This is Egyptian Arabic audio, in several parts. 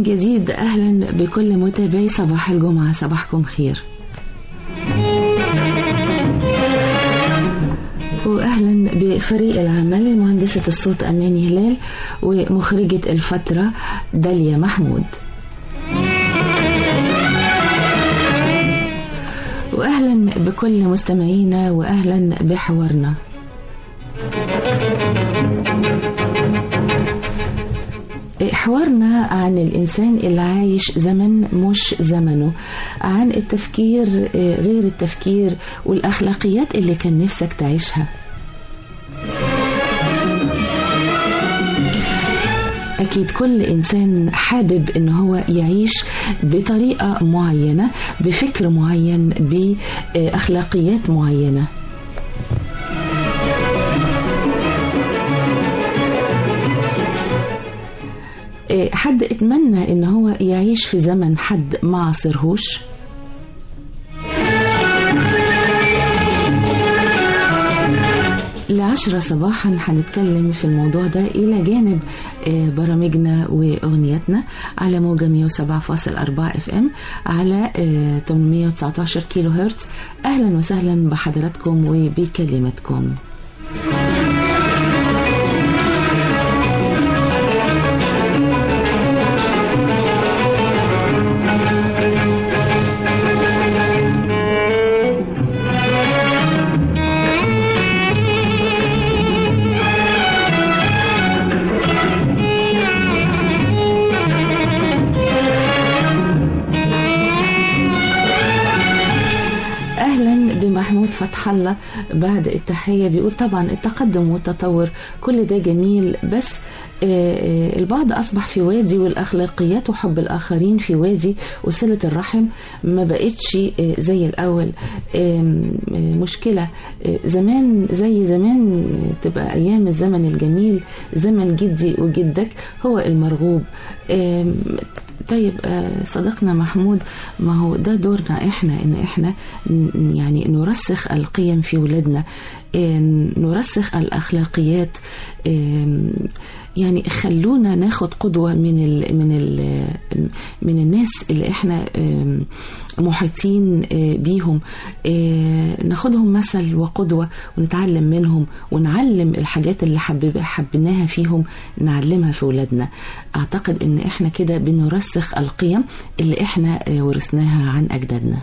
جديد أهلا بكل متابعي صباح الجمعة صباحكم خير وأهلا بفريق العمل مهندسة الصوت أماني هلال ومخرجة الفترة داليا محمود وأهلا بكل مستمعينا وأهلا بحوارنا حوارنا عن الإنسان اللي عايش زمن مش زمنه عن التفكير غير التفكير والأخلاقيات اللي كان نفسك تعيشها أكيد كل إنسان حابب إن هو يعيش بطريقة معينة بفكر معين بأخلاقيات معينة حد اتمنى ان هو يعيش في زمن حد ما عصرهوش العشرة صباحا هنتكلم في الموضوع ده إلى جانب برامجنا وأغنياتنا على موجة 107.4 اف ام على 819 كيلو هرتز أهلا وسهلا بحضراتكم وبكلمتكم محمود فتح الله بعد التحية بيقول طبعا التقدم والتطور كل ده جميل بس البعض أصبح في وادي والأخلاقيات وحب الآخرين في وادي وصلة الرحم ما بقتش زي الأول مشكلة زمان زي زمان تبقى أيام الزمن الجميل زمن جدي وجدك هو المرغوب طيب صديقنا محمود ما هو ده دورنا احنا ان احنا يعني نرسخ القيم في ولادنا نرسخ الاخلاقيات يعني خلونا ناخد قدوه من ال من ال من الناس اللي احنا محيطين بيهم ناخدهم مثل وقدوه ونتعلم منهم ونعلم الحاجات اللي حبب حبيناها فيهم نعلمها في ولادنا اعتقد ان احنا كده بنرسخ القيم اللي احنا ورثناها عن اجدادنا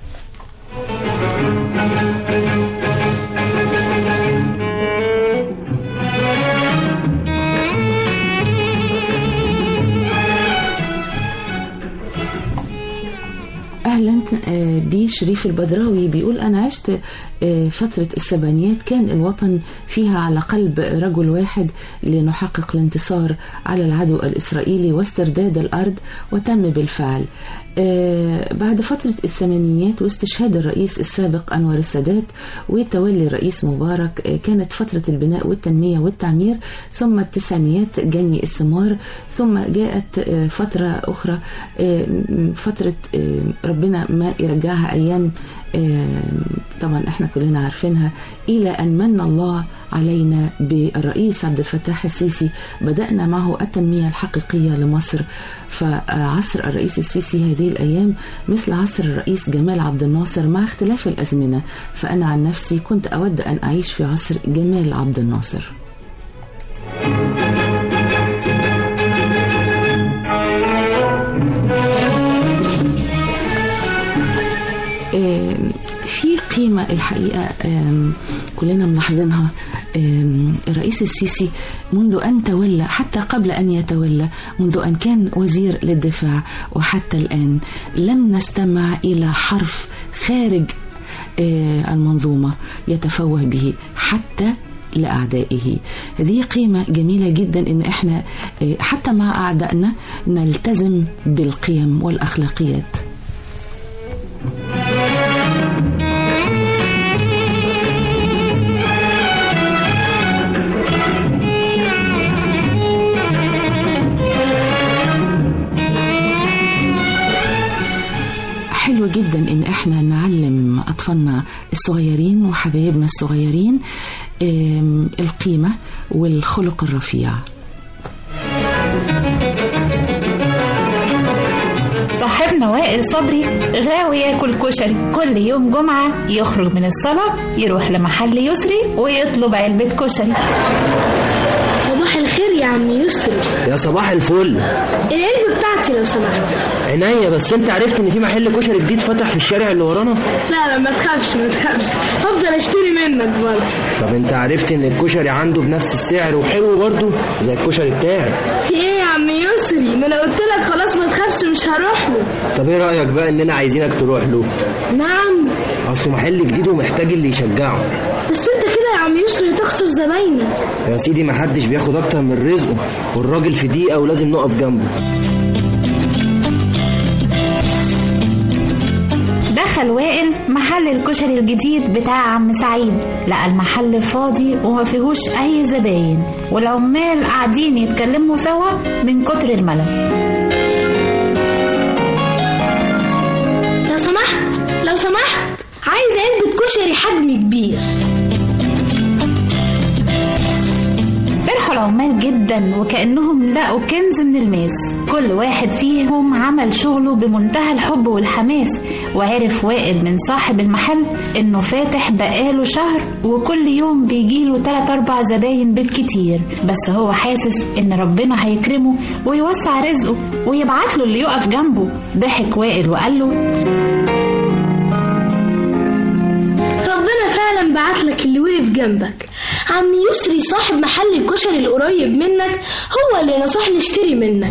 اهلا بشريف البدراوي بيقول انا عشت فترة السبعينيات كان الوطن فيها على قلب رجل واحد لنحقق الانتصار على العدو الإسرائيلي واسترداد الأرض وتم بالفعل بعد فترة الثمانينيات واستشهاد الرئيس السابق أنور السادات وتولي الرئيس مبارك كانت فترة البناء والتنمية والتعمير ثم التسعينيات جني الثمار ثم جاءت فترة أخرى فترة ربنا ما يرجعها أيام طبعا احنا كلنا عارفينها إلى أن من الله علينا بالرئيس عبد الفتاح السيسي بدأنا معه التنمية الحقيقية لمصر فعصر الرئيس السيسي هذه الأيام مثل عصر الرئيس جمال عبد الناصر مع اختلاف الأزمنة فأنا عن نفسي كنت أود أن أعيش في عصر جمال عبد الناصر في قيمة الحقيقة كلنا ملاحظينها الرئيس السيسي منذ أن تولى حتى قبل أن يتولى منذ أن كان وزير للدفاع وحتى الآن لم نستمع إلى حرف خارج المنظومة يتفوه به حتى لأعدائه هذه قيمة جميلة جدا إن إحنا حتى مع أعدائنا نلتزم بالقيم والأخلاقيات حلو جدا ان احنا نعلم اطفالنا الصغيرين وحبايبنا الصغيرين القيمه والخلق الرفيع صاحبنا وائل صبري غاوي ياكل كشري كل يوم جمعة يخرج من الصلاة يروح لمحل يسري ويطلب علبة كشري صباح الخير يا عم يسري يا صباح الفل العلبة بتاعتي لو سمحت عينيا بس انت عرفت ان في محل كشري جديد فتح في الشارع اللي ورانا لا لا ما تخافش ما تخافش هفضل اشتري منك برضه طب انت عرفت ان الكشري عنده بنفس السعر وحلو برضه زي الكشري بتاعي في ايه يا عم يسري ما انا قلت لك خلاص ما تخافش مش هروح له طب ايه رايك بقى اننا عايزينك تروح له نعم اصله محل جديد ومحتاج اللي يشجعه بس انت كده يا عم يسري تخسر زباينك يا سيدي محدش بياخد اكتر من رزقه والراجل في دقيقه ولازم نقف جنبه دخل وائل محل الكشري الجديد بتاع عم سعيد لقى المحل فاضي وما فيهوش اي زباين والعمال قاعدين يتكلموا سوا من كتر الملل لو سمحت لو سمحت عايز علبة كشري حجم كبير فرحوا العمال جدا وكأنهم لقوا كنز من الماس كل واحد فيهم عمل شغله بمنتهى الحب والحماس وعرف وائل من صاحب المحل انه فاتح بقاله شهر وكل يوم بيجيله 3 4 زباين بالكتير بس هو حاسس ان ربنا هيكرمه ويوسع رزقه ويبعت له اللي يقف جنبه ضحك وائل وقال له ربنا فعلا بعت لك اللي وقف جنبك عم يسري صاحب محل الكشري القريب منك هو اللي نصحني اشتري منك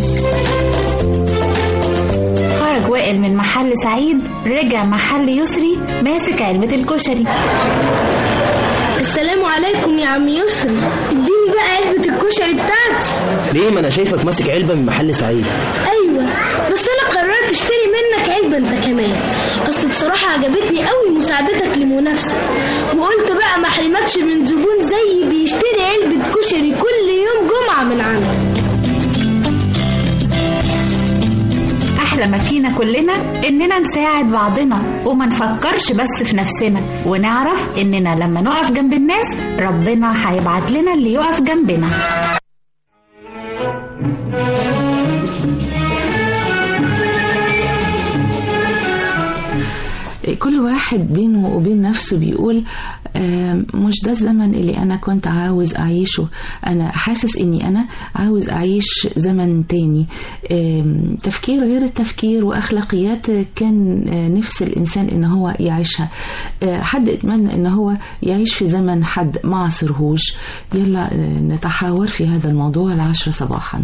خرج وائل من محل سعيد رجع محل يسري ماسك علبة الكشري السلام عليكم يا عم يسري اديني بقى علبة الكشري بتاعتي ليه ما انا شايفك ماسك علبه من محل سعيد ايوه بس انا قررت اشتري منك علبة انت كمان اصل بصراحة عجبتني قوي مساعدتك لمنافسك وقلت بقى ما احرمكش من زبون زيي بيشتري علبة كشري كل يوم جمعة من عندك أحلى ما فينا كلنا إننا نساعد بعضنا وما نفكرش بس في نفسنا ونعرف إننا لما نقف جنب الناس ربنا هيبعت لنا اللي يقف جنبنا كل واحد بينه وبين نفسه بيقول آم، مش ده الزمن اللي أنا كنت عاوز أعيشه أنا حاسس إني أنا عاوز أعيش زمن تاني آم، تفكير غير التفكير وأخلاقيات كان آه، نفس الإنسان إن هو يعيشها آه، حد اتمنى إن هو يعيش في زمن حد ما عصرهوش يلا آه، نتحاور في هذا الموضوع العشرة صباحا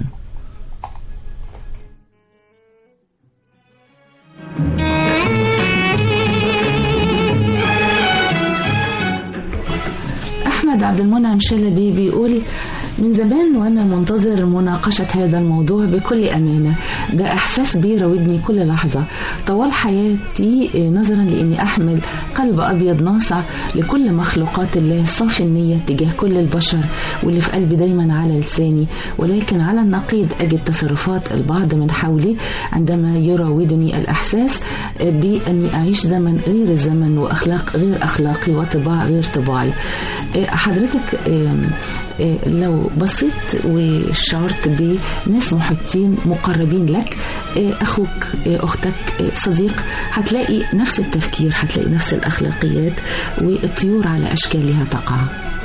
أحمد عبد المنعم شلبي بيقول من زمان وأنا منتظر مناقشة هذا الموضوع بكل أمانة ده إحساس بيراودني كل لحظة طوال حياتي آه، نظرا لأني أحمل قلب أبيض ناصع لكل مخلوقات الله صافي النية تجاه كل البشر واللي في قلبي دايما على لساني ولكن على النقيض أجد تصرفات البعض من حولي عندما يراودني الإحساس آه، بأني أعيش زمن غير الزمن وأخلاق غير أخلاقي وطباع غير طباعي آه، حضرتك آم، آه، لو بصيت وشعرت بناس محيطين مقربين لك آه، أخوك آه، أختك آه، صديق هتلاقي نفس التفكير هتلاقي نفس الأخلاقيات والطيور على أشكالها تقع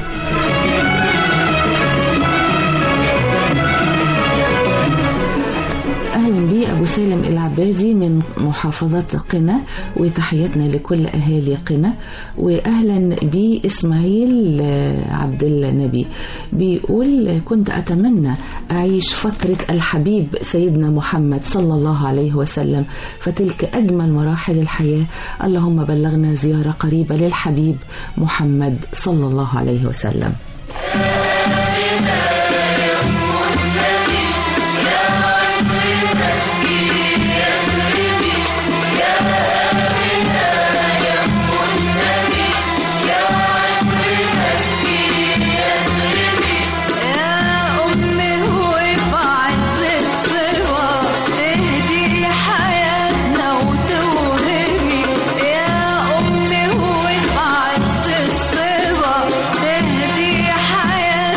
أهلا بي أبو سالم العبادي من محافظة قنا وتحياتنا لكل أهالي قنا وأهلا بي إسماعيل آه، عبد النبي بيقول كنت أتمنى أعيش فترة الحبيب سيدنا محمد صلى الله عليه وسلم فتلك أجمل مراحل الحياة اللهم بلغنا زيارة قريبة للحبيب محمد صلى الله عليه وسلم يا أمي وبعز الصبا تهدي حياتنا وتوهبي يا أمي وبعز الصبا تهدي حياتنا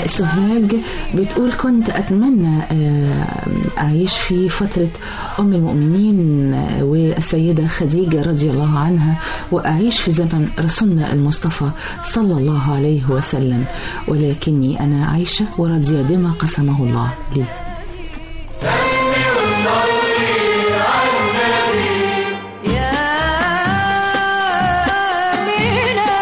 من سوهاج بتقول كنت أتمنى آه، أعيش في فترة أم المؤمنين آه، والسيدة خديجة رضي الله عنها وأعيش في زمن رسولنا المصطفى صلى الله عليه وسلم ولكني أنا عايشة وراضية بما قسمه الله لي يا مينا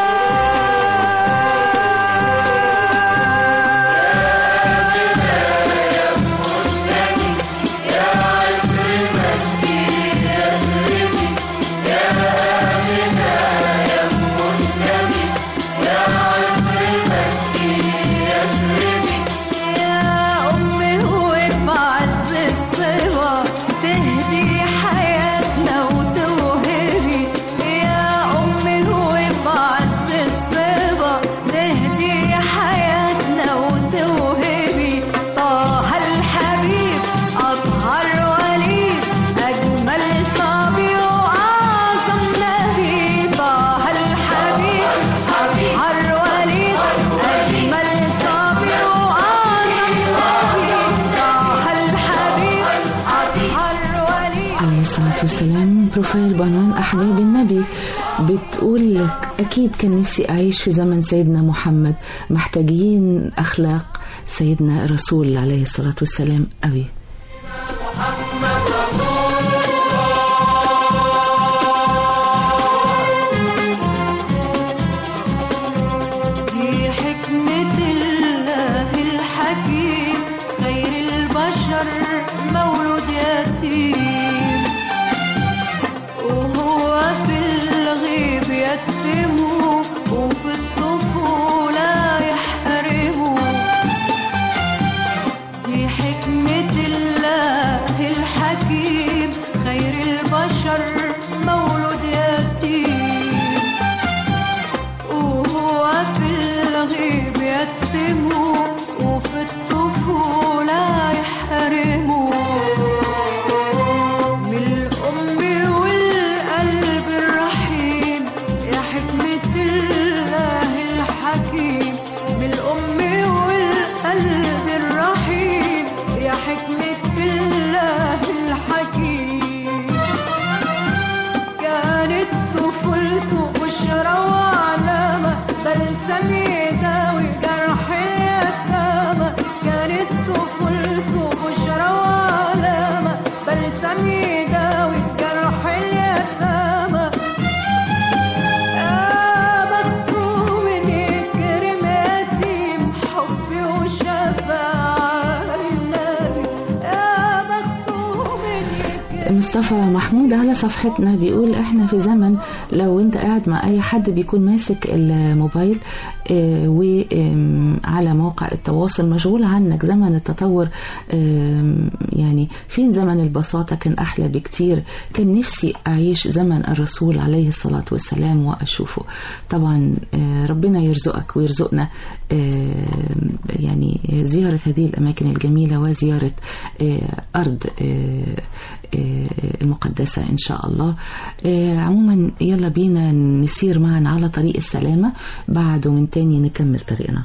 يا أمي وبعز الصبا تهدي حياتنا وتوهبي يا أمي وبعز الصبا تهدي حياتنا وتوهبي طه الحبيب أطهر وليد أجمل صبي وأعظم نبي طه الحبيب أطهر وليد أجمل صبي وأعظم نبي طه الحبيب أطهر وليد عليه الصلاة والسلام بروفايل بعنوان أحباب النبي بتقول لك أكيد كان نفسي أعيش في زمن سيدنا محمد محتاجين أخلاق سيدنا الرسول عليه الصلاة والسلام قوي في حكمة الله الحكيم خير البشر مولود يتيم وهو في الغيب يتمه وفي الطفولة يحرمه دي حكمة الله الحكيم خير البشر مولود يتيم وهو في الغيب يتمه وفي الطفولة يحرمه من الأم والقلب الرحيم يا حكمة الله الحكيم من الأم والقلب الرحيم يا حكمة الله الحكيم كانت طفولته بشرى وعلامة بلسم يداوي جرح اليتامى كانت طفولته بشرى وعلامة بلسم يداوي جرح اليتامى يا بخته من يكرم يتيم حبي وشفاعة النبي يا بخته من يكرم مصطفى محمود على صفحتنا بيقول احنا في زمن لو انت قاعد مع اي حد بيكون ماسك الموبايل وعلى مواقع التواصل مشغول عنك زمن التطور آم، يعني فين زمن البساطة كان أحلى بكتير كان نفسي أعيش زمن الرسول عليه الصلاة والسلام وأشوفه طبعا آه، ربنا يرزقك ويرزقنا آم، يعني زيارة هذه الأماكن الجميلة وزيارة آه، أرض آه، آه، المقدسة إن شاء الله آه، عموما يلا بينا نسير معا على طريق السلامة بعد ومن تاني نكمل طريقنا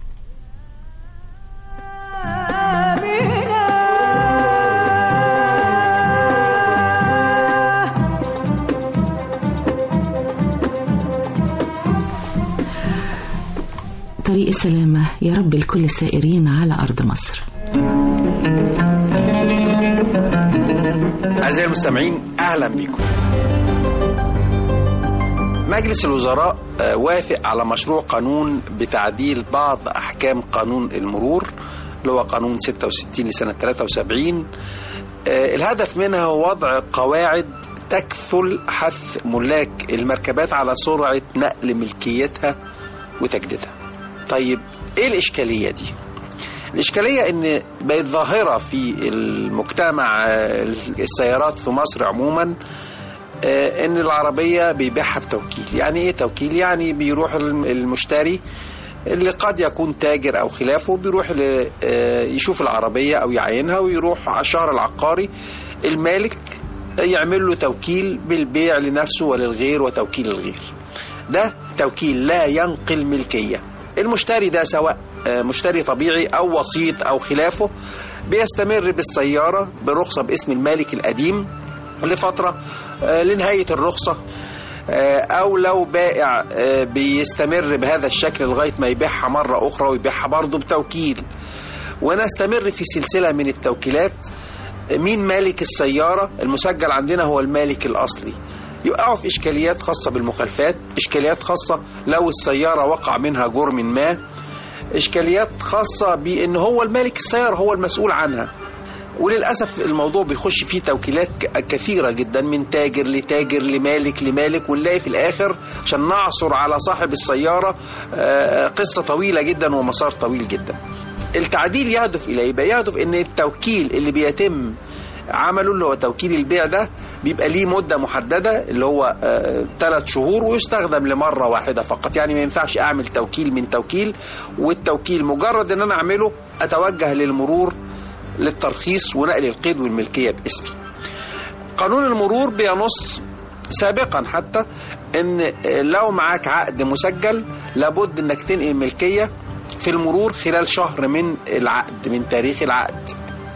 طريق السلامة يا رب لكل السائرين على أرض مصر أعزائي المستمعين أهلا بكم مجلس الوزراء آه، وافق على مشروع قانون بتعديل بعض أحكام قانون المرور اللي هو قانون 66 لسنة 73 آه، الهدف منها هو وضع قواعد تكفل حث ملاك المركبات على سرعة نقل ملكيتها وتجديدها طيب ايه الإشكالية دي؟ الإشكالية إن بقت ظاهرة في المجتمع آه، السيارات في مصر عموما آه، إن العربية بيبيعها بتوكيل يعني إيه توكيل؟ يعني بيروح الم- المشتري اللي قد يكون تاجر أو خلافه بيروح ل- آه، يشوف العربية أو يعينها ويروح على الشهر العقاري المالك يعمل له توكيل بالبيع لنفسه وللغير وتوكيل الغير ده توكيل لا ينقل ملكية المشتري ده سواء آه، مشتري طبيعي أو وسيط أو خلافه بيستمر بالسيارة برخصة باسم المالك القديم لفترة آه، لنهاية الرخصة آه، أو لو بائع آه، بيستمر بهذا الشكل لغاية ما يبيعها مرة أخرى ويبيعها برضه بتوكيل ونستمر في سلسلة من التوكيلات مين مالك السيارة المسجل عندنا هو المالك الأصلي يقعوا في إشكاليات خاصة بالمخالفات إشكاليات خاصة لو السيارة وقع منها جرم ما إشكاليات خاصة بأن هو المالك السيارة هو المسؤول عنها وللأسف الموضوع بيخش فيه توكيلات ك- كثيرة جدا من تاجر لتاجر لمالك لمالك ونلاقي في الآخر عشان نعثر على صاحب السيارة آه، قصة طويلة جدا ومسار طويل جدا التعديل يهدف إلى إيه؟ بقى يهدف أن التوكيل اللي بيتم عمله اللي هو توكيل البيع ده بيبقى ليه مدة محددة اللي هو ثلاث شهور ويستخدم لمرة واحدة فقط يعني ما ينفعش أعمل توكيل من توكيل والتوكيل مجرد أن أنا أعمله أتوجه للمرور للترخيص ونقل القيد والملكية باسمي قانون المرور بينص سابقا حتى ان لو معاك عقد مسجل لابد انك تنقل الملكيه في المرور خلال شهر من العقد من تاريخ العقد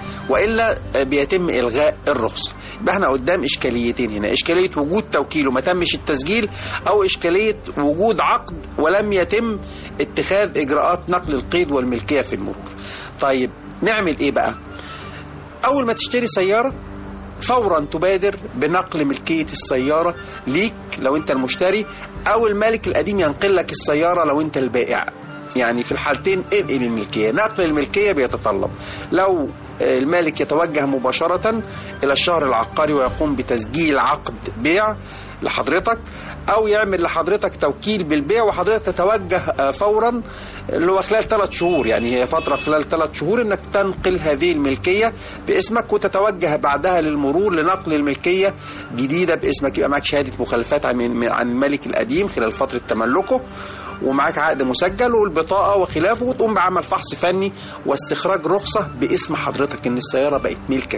والا بيتم الغاء الرخصه يبقى احنا قدام اشكاليتين هنا اشكاليه وجود توكيل وما تمش التسجيل او اشكاليه وجود عقد ولم يتم اتخاذ اجراءات نقل القيد والملكيه في المرور طيب نعمل ايه بقى اول ما تشتري سياره فورا تبادر بنقل ملكية السيارة ليك لو انت المشتري او المالك القديم ينقل لك السيارة لو انت البائع يعني في الحالتين انقل الملكية نقل الملكية بيتطلب لو المالك يتوجه مباشرة إلى الشهر العقاري ويقوم بتسجيل عقد بيع لحضرتك او يعمل لحضرتك توكيل بالبيع وحضرتك تتوجه فورا اللي هو خلال ثلاث شهور يعني هي فتره خلال ثلاث شهور انك تنقل هذه الملكيه باسمك وتتوجه بعدها للمرور لنقل الملكيه جديده باسمك يبقى معك شهاده مخالفات عن عن الملك القديم خلال فتره تملكه ومعاك عقد مسجل والبطاقه وخلافه وتقوم بعمل فحص فني واستخراج رخصه باسم حضرتك ان السياره بقت ملكك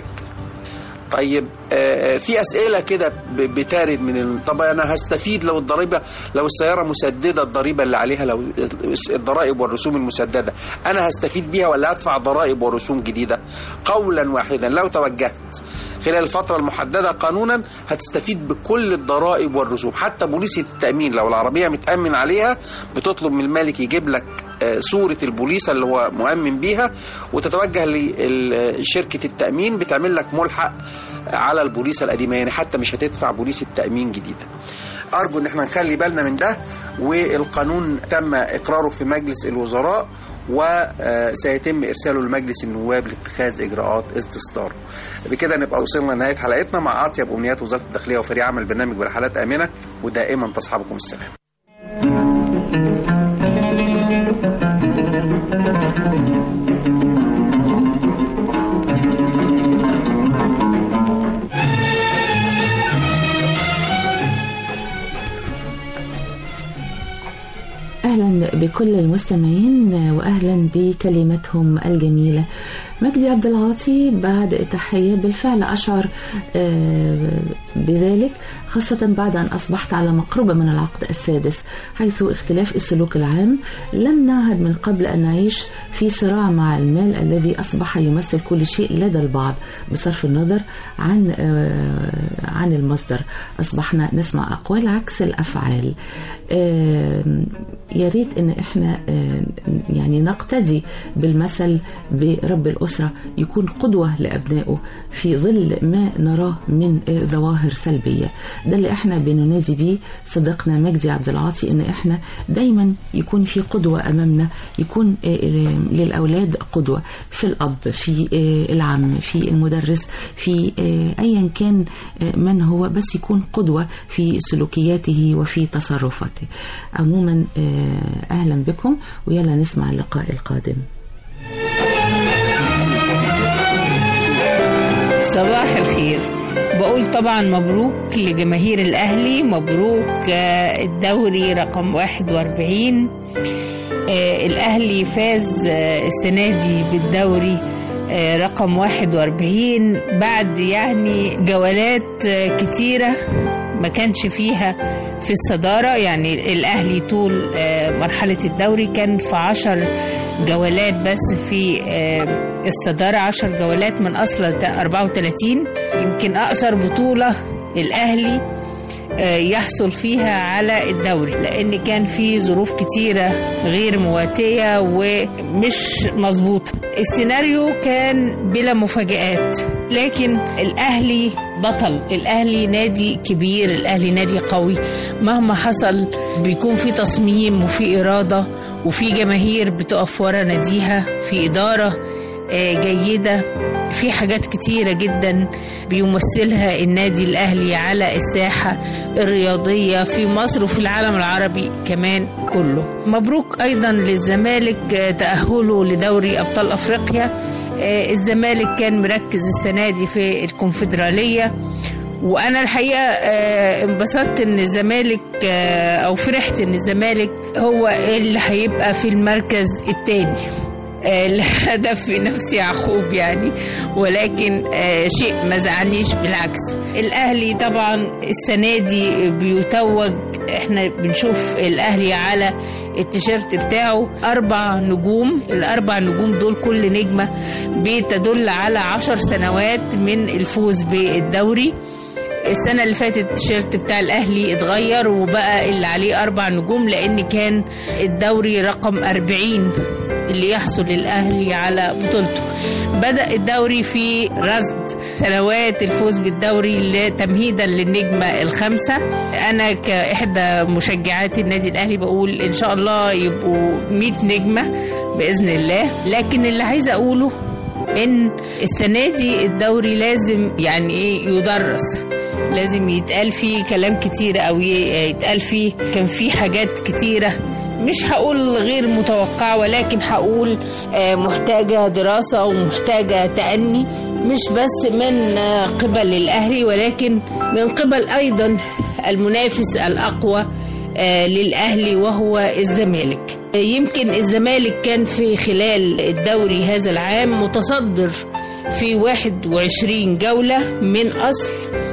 طيب آه في اسئله كده بتارد من ال... طب انا هستفيد لو الضريبه لو السياره مسدده الضريبه اللي عليها لو الضرائب والرسوم المسدده انا هستفيد بيها ولا ادفع ضرائب ورسوم جديده قولا واحدا لو توجهت خلال الفترة المحددة قانونا هتستفيد بكل الضرائب والرسوم حتى بوليسة التأمين لو العربية متأمن عليها بتطلب من المالك يجيب لك صورة البوليسة اللي هو مؤمن بيها وتتوجه لشركة التأمين بتعمل لك ملحق على البوليسة القديمة يعني حتى مش هتدفع بوليسة تأمين جديدة أرجو إن احنا نخلي بالنا من ده والقانون تم إقراره في مجلس الوزراء وسيتم إرساله لمجلس النواب لاتخاذ إجراءات استصداره بكده نبقى وصلنا لنهاية حلقتنا مع أطيب أمنيات وزارة الداخلية وفريق عمل برنامج برحلات آمنة ودائما تصحبكم السلام اهلا بكل المستمعين واهلا بكلماتهم الجميله مجدي عبد العاطي بعد التحيه بالفعل اشعر بذلك خاصه بعد ان اصبحت على مقربه من العقد السادس حيث اختلاف السلوك العام لم نعهد من قبل ان نعيش في صراع مع المال الذي اصبح يمثل كل شيء لدى البعض بصرف النظر عن عن المصدر اصبحنا نسمع اقوال عكس الافعال يا ريت ان احنا يعني نقتدي بالمثل برب الاسره يكون قدوه لابنائه في ظل ما نراه من ظواهر سلبيه ده اللي احنا بننادي بيه صديقنا مجدي عبد العاطي ان احنا دايما يكون في قدوه امامنا يكون للاولاد قدوه في الاب في العم في المدرس في ايا كان من هو بس يكون قدوه في سلوكياته وفي تصرفاته عموما اهلا بكم ويلا نسمع اللقاء القادم صباح الخير بقول طبعا مبروك لجماهير الأهلي مبروك الدوري رقم 41 الأهلي فاز السنة دي بالدوري رقم 41 بعد يعني جولات كتيرة ما كانش فيها في الصدارة يعني الأهلي طول آه، مرحلة الدوري كان في عشر جولات بس في آه، الصدارة عشر جولات من أصل 34 يمكن أقصر بطولة الأهلي آه، يحصل فيها على الدوري لان كان في ظروف كتيره غير مواتيه ومش مظبوطه السيناريو كان بلا مفاجآت لكن الاهلي بطل الاهلي نادي كبير الاهلي نادي قوي مهما حصل بيكون في تصميم وفي اراده وفي جماهير بتقف ورا ناديها في اداره آه، جيده في حاجات كتيرة جدا بيمثلها النادي الأهلي على الساحة الرياضية في مصر وفي العالم العربي كمان كله مبروك أيضا للزمالك آه، تأهله لدوري أبطال أفريقيا آه، الزمالك كان مركز السنة دي في الكونفدرالية وانا الحقيقه آه، انبسطت ان الزمالك آه، او فرحت ان الزمالك هو اللي هيبقى في المركز الثاني الهدف في نفس يعقوب يعني ولكن آه، شيء ما زعلنيش بالعكس الاهلي طبعا السنه دي بيتوج احنا بنشوف الاهلي على التيشيرت بتاعه اربع نجوم الاربع نجوم دول كل نجمه بتدل على عشر سنوات من الفوز بالدوري السنة اللي فاتت التيشيرت بتاع الأهلي اتغير وبقى اللي عليه أربع نجوم لأن كان الدوري رقم 40 اللي يحصل الأهلي على بطولته بدأ الدوري في رصد سنوات الفوز بالدوري تمهيدا للنجمة الخامسة أنا كإحدى مشجعات النادي الأهلي بقول إن شاء الله يبقوا 100 نجمة بإذن الله لكن اللي عايزة أقوله إن السنة دي الدوري لازم يعني إيه يدرس لازم يتقال فيه كلام كتير أو يتقال فيه كان فيه حاجات كتيرة مش هقول غير متوقعة ولكن هقول آه، محتاجة دراسة ومحتاجة تأني مش بس من آه، قبل الأهلي ولكن من قبل أيضا المنافس الأقوى آه، للأهلي وهو الزمالك آه، يمكن الزمالك كان في خلال الدوري هذا العام متصدر في 21 جولة من أصل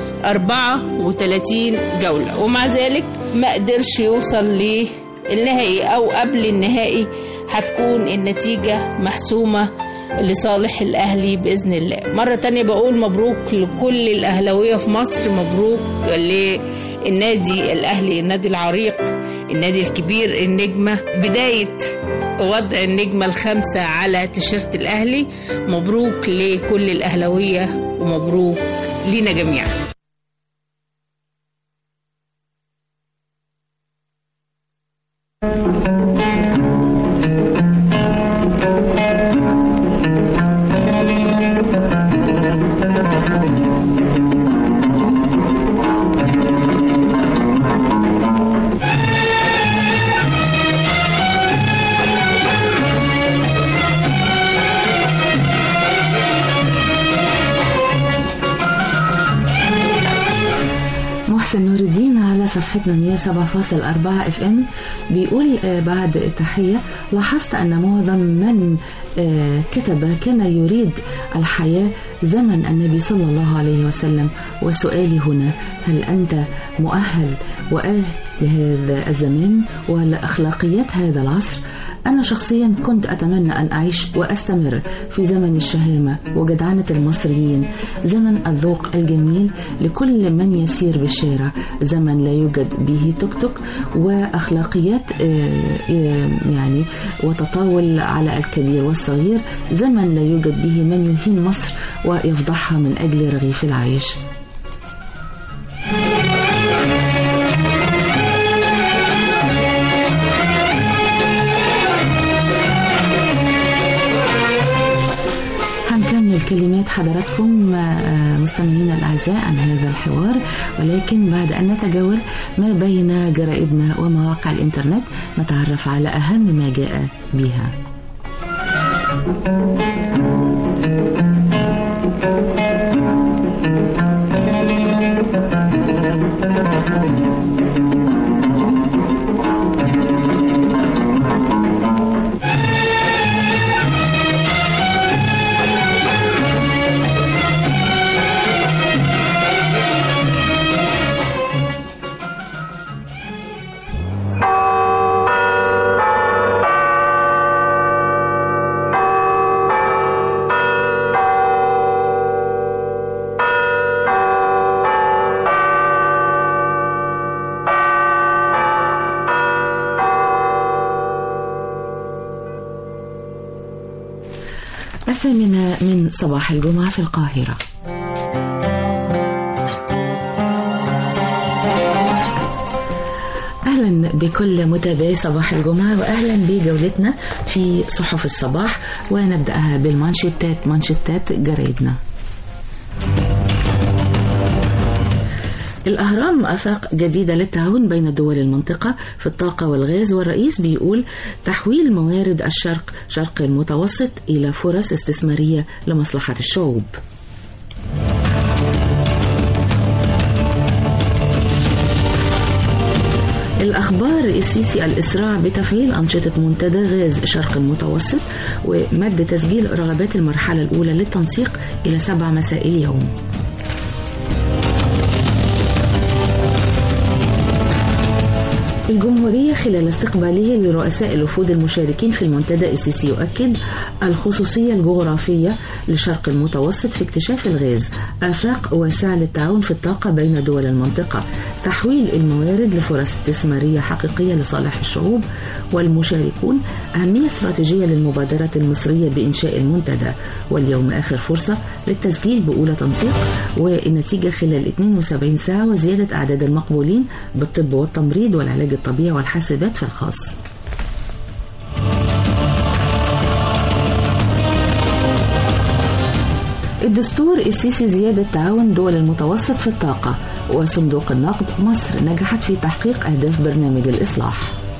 34 جولة ومع ذلك ما قدرش يوصل للنهائي أو قبل النهائي هتكون النتيجة محسومة لصالح الأهلي بإذن الله مرة تانية بقول مبروك لكل الأهلاوية في مصر مبروك للنادي الأهلي النادي العريق النادي الكبير النجمة بداية وضع النجمة الخامسة على تيشيرت الأهلي مبروك لكل الأهلاوية ومبروك لينا جميعا محسن نور الدين على صفحتنا 107.4 اف ام بيقول آه، بعد التحية لاحظت أن معظم من آه، كتب كان يريد الحياة زمن النبي صلى الله عليه وسلم وسؤالي هنا هل أنت مؤهل وآه لهذا الزمان ولأخلاقيات هذا العصر أنا شخصيا كنت أتمنى أن أعيش وأستمر في زمن الشهامة وجدعنة المصريين زمن الذوق الجميل لكل من يسير بالشارع زمن لا يوجد به توك توك وأخلاقيات آه، آه، يعني وتطاول على الكبير والصغير زمن لا يوجد به من يهين مصر ويفضحها من أجل رغيف العيش هنكمل كلمات حضراتكم آه، مستمعينا الأعزاء عن هذا الحوار ولكن بعد أن نتجول ما بين جرائدنا ومواقع الإنترنت نتعرف على أهم ما جاء بها الثامنة من صباح الجمعة في القاهرة أهلا بكل متابعي صباح الجمعة وأهلا بجولتنا في صحف الصباح ونبدأها بالمانشيتات مانشيتات جرايدنا الأهرام آفاق جديدة للتعاون بين دول المنطقة في الطاقة والغاز والرئيس بيقول تحويل موارد الشرق شرق المتوسط إلى فرص استثمارية لمصلحة الشعوب الأخبار السيسي الإسراع بتفعيل أنشطة منتدى غاز شرق المتوسط ومد تسجيل رغبات المرحلة الأولى للتنسيق إلى سبع مساء اليوم الجمهورية خلال استقباله لرؤساء الوفود المشاركين في المنتدى السيسي يؤكد الخصوصية الجغرافية لشرق المتوسط في اكتشاف الغاز آفاق واسعة للتعاون في الطاقة بين دول المنطقة تحويل الموارد لفرص استثمارية حقيقية لصالح الشعوب والمشاركون أهمية استراتيجية للمبادرة المصرية بإنشاء المنتدى واليوم آخر فرصة للتسجيل بأولى تنسيق والنتيجة خلال 72 ساعة وزيادة أعداد المقبولين بالطب والتمريض والعلاج الطبيعي والحاسبات في الخاص الدستور السيسي زيادة تعاون دول المتوسط في الطاقة وصندوق النقد مصر نجحت في تحقيق أهداف برنامج الإصلاح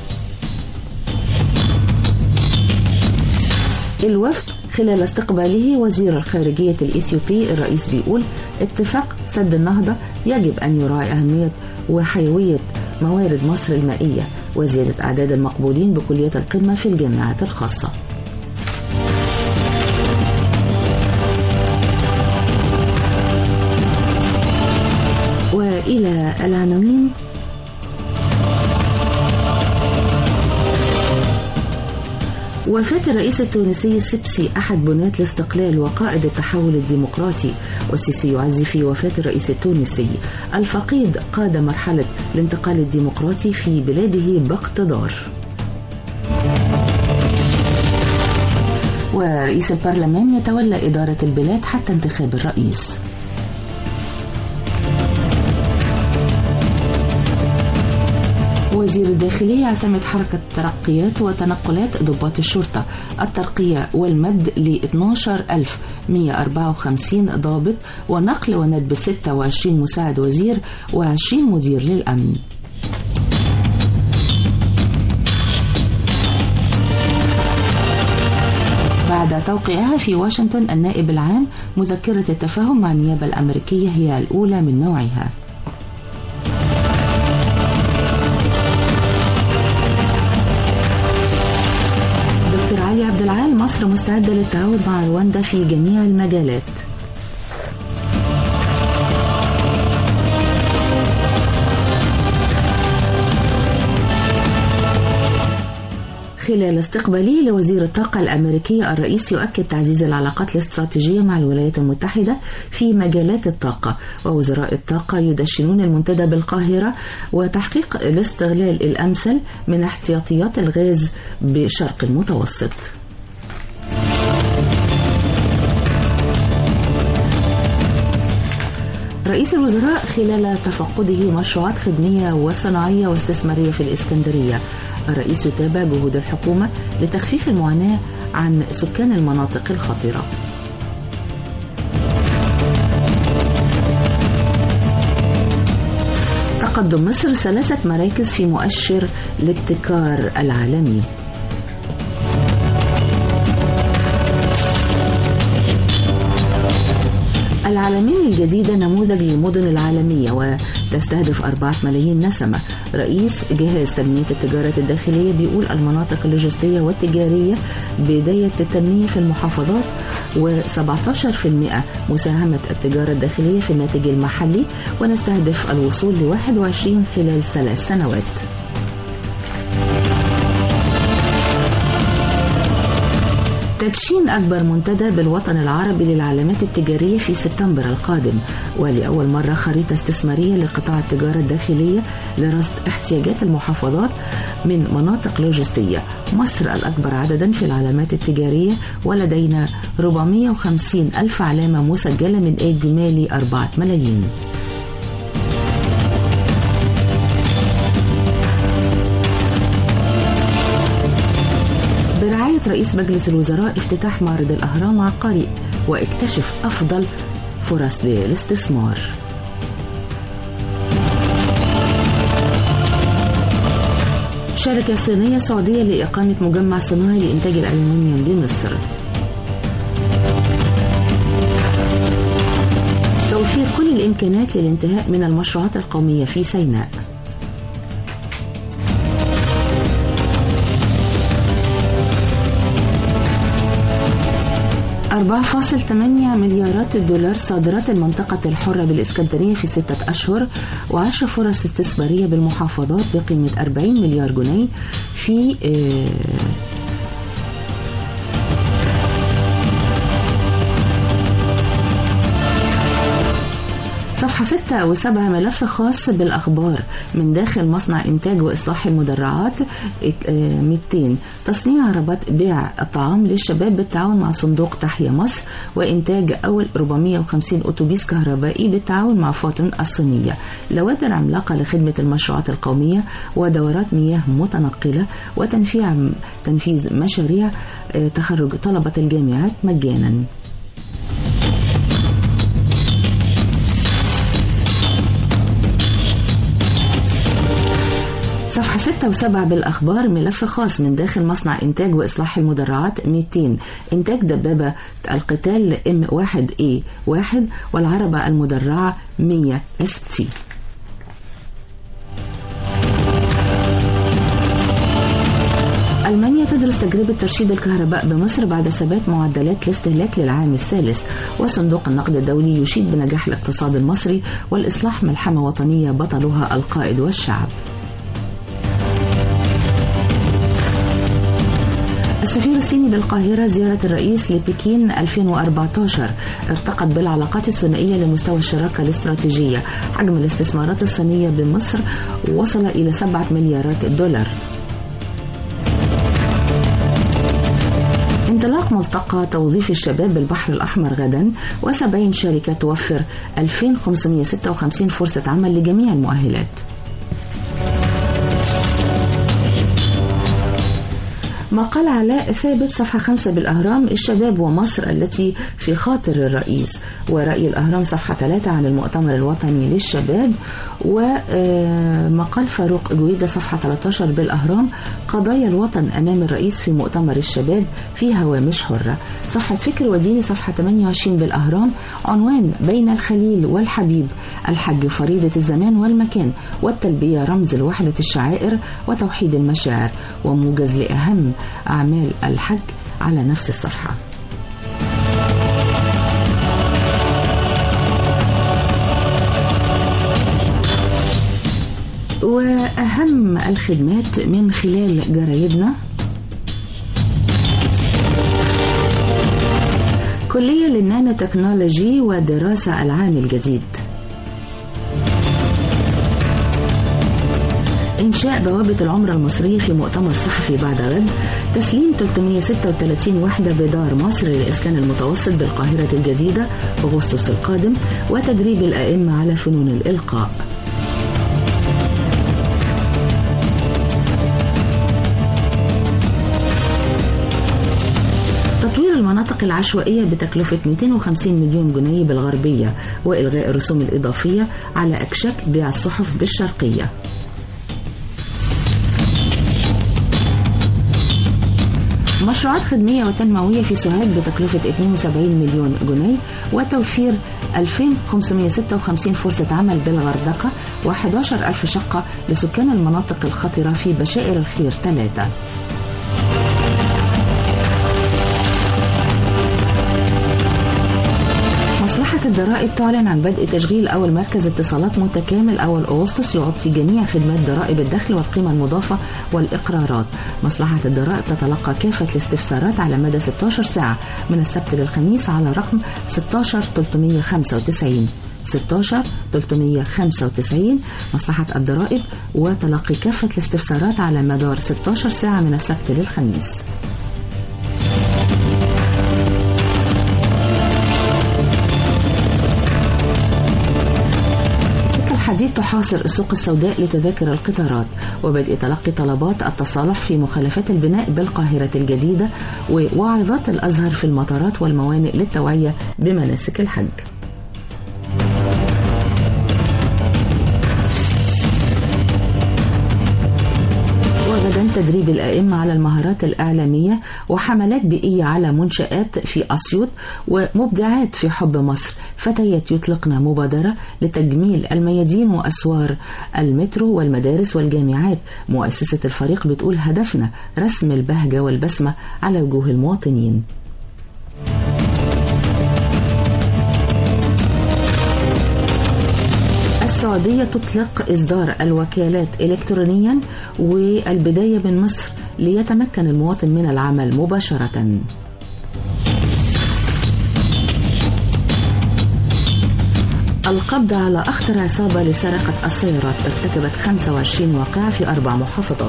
الوفد خلال استقباله وزير الخارجية الإثيوبي الرئيس بيقول اتفاق سد النهضة يجب أن يراعي أهمية وحيوية موارد مصر المائية وزيادة أعداد المقبولين بكليات القمة في الجامعات الخاصة وإلى العناوين وفاة الرئيس التونسي السبسي أحد بناة الاستقلال وقائد التحول الديمقراطي والسيسي يعزي في وفاة الرئيس التونسي الفقيد قاد مرحلة الانتقال الديمقراطي في بلاده باقتدار ورئيس البرلمان يتولى إدارة البلاد حتى انتخاب الرئيس وزير الداخلية يعتمد حركة ترقيات وتنقلات ضباط الشرطة الترقية والمد ل 12154 ضابط ونقل وندب 26 مساعد وزير و20 مدير للأمن بعد توقيعها في واشنطن النائب العام مذكرة التفاهم مع النيابة الأمريكية هي الأولى من نوعها دكتور علي عبد العال مصر مستعدة للتعاون مع رواندا في جميع المجالات خلال استقباله لوزير الطاقة الأمريكي الرئيس يؤكد تعزيز العلاقات الاستراتيجية مع الولايات المتحدة في مجالات الطاقة ووزراء الطاقة يدشنون المنتدى بالقاهرة وتحقيق الاستغلال الأمثل من احتياطيات الغاز بشرق المتوسط رئيس الوزراء خلال تفقده مشروعات خدمية وصناعية واستثمارية في الإسكندرية الرئيس يتابع جهود الحكومة لتخفيف المعاناة عن سكان المناطق الخطرة تقدم مصر ثلاثة مراكز في مؤشر الابتكار العالمي العالمين الجديدة نموذج للمدن العالمية وتستهدف أربعة ملايين نسمة رئيس جهاز تنمية التجارة الداخلية بيقول المناطق اللوجستية والتجارية بداية التنمية في المحافظات و17% مساهمة التجارة الداخلية في الناتج المحلي ونستهدف الوصول ل 21 خلال ثلاث سنوات تدشين أكبر منتدى بالوطن العربي للعلامات التجارية في سبتمبر القادم ولأول مرة خريطة استثمارية لقطاع التجارة الداخلية لرصد احتياجات المحافظات من مناطق لوجستية مصر الأكبر عددا في العلامات التجارية ولدينا 450 ألف علامة مسجلة من إجمالي 4 ملايين برعاية رئيس مجلس الوزراء افتتاح معرض الأهرام عقاري واكتشف أفضل فرص للاستثمار شركة صينية سعودية لإقامة مجمع صناعي لإنتاج الألمنيوم بمصر توفير كل الإمكانات للانتهاء من المشروعات القومية في سيناء أربعة فاصل ثمانية مليارات الدولار صادرات المنطقة الحرة بالإسكندرية في ستة أشهر وعشر فرص استثمارية بالمحافظات بقيمة 40 مليار جنيه في آه صفحة ستة وسبعة ملف خاص بالأخبار من داخل مصنع إنتاج وإصلاح المدرعات آه، 200 تصنيع عربات بيع الطعام للشباب بالتعاون مع صندوق تحيا مصر وإنتاج أول 450 أتوبيس كهربائي بالتعاون مع فاطم الصينية لوادر عملاقة لخدمة المشروعات القومية ودورات مياه متنقلة وتنفيذ تنفيذ مشاريع آه، تخرج طلبة الجامعات مجانا صفحة 6 و7 بالأخبار ملف خاص من داخل مصنع إنتاج وإصلاح المدرعات 200 إنتاج دبابة القتال M1A1 والعربة المدرعة 100 ST ألمانيا تدرس تجربة ترشيد الكهرباء بمصر بعد ثبات معدلات الاستهلاك للعام الثالث وصندوق النقد الدولي يشيد بنجاح الاقتصاد المصري والإصلاح ملحمة وطنية بطلها القائد والشعب السفير الصيني بالقاهرة زيارة الرئيس لبكين 2014 ارتقت بالعلاقات الثنائية لمستوى الشراكة الاستراتيجية حجم الاستثمارات الصينية بمصر وصل إلى 7 مليارات دولار انطلاق ملتقى توظيف الشباب بالبحر الأحمر غدا و70 شركة توفر 2556 فرصة عمل لجميع المؤهلات مقال علاء ثابت صفحة خمسة بالأهرام الشباب ومصر التي في خاطر الرئيس ورأي الأهرام صفحة ثلاثة عن المؤتمر الوطني للشباب ومقال فاروق جويدة صفحة 13 بالأهرام قضايا الوطن أمام الرئيس في مؤتمر الشباب في هوامش حرة صفحة فكر وديني صفحة 28 بالأهرام عنوان بين الخليل والحبيب الحج فريضة الزمان والمكان والتلبية رمز لوحدة الشعائر وتوحيد المشاعر وموجز لأهم أعمال الحج على نفس الصفحة وأهم الخدمات من خلال جرايدنا كلية للنانو تكنولوجي ودراسة العام الجديد إنشاء بوابة العمرة المصرية في مؤتمر صحفي بعد غد تسليم 336 وحدة بدار مصر للإسكان المتوسط بالقاهرة الجديدة أغسطس القادم وتدريب الأئمة على فنون الإلقاء تطوير المناطق العشوائية بتكلفة 250 مليون جنيه بالغربية وإلغاء الرسوم الإضافية على أكشاك بيع الصحف بالشرقية مشروعات خدمية وتنموية في سوهاج بتكلفة 72 مليون جنيه وتوفير 2556 فرصة عمل بالغردقة و11 ألف شقة لسكان المناطق الخطرة في بشائر الخير ثلاثة مصلحة الضرائب تعلن عن بدء تشغيل أول مركز اتصالات متكامل أول أغسطس يغطي جميع خدمات ضرائب الدخل والقيمة المضافة والإقرارات مصلحة الضرائب تتلقى كافة الاستفسارات على مدى 16 ساعة من السبت للخميس على رقم 16 395 16 395 مصلحة الضرائب وتلقي كافة الاستفسارات على مدار 16 ساعة من السبت للخميس سكة الحديد تحاصر السوق السوداء لتذاكر القطارات وبدء تلقي طلبات التصالح في مخالفات البناء بالقاهرة الجديدة ووعظات الأزهر في المطارات والموانئ للتوعية بمناسك الحج وغدا تدريب الأئمة على المهارات الإعلامية وحملات بيئية على منشآت في أسيوط ومبدعات في حب مصر فتيات يطلقن مبادرة لتجميل الميادين وأسوار المترو والمدارس والجامعات مؤسسة الفريق بتقول هدفنا رسم البهجة والبسمة على وجوه المواطنين السعودية تطلق إصدار الوكالات إلكترونيا والبداية من مصر ليتمكن المواطن من العمل مباشرة القبض على أخطر عصابة لسرقة السيارات ارتكبت 25 واقعة في أربع محافظات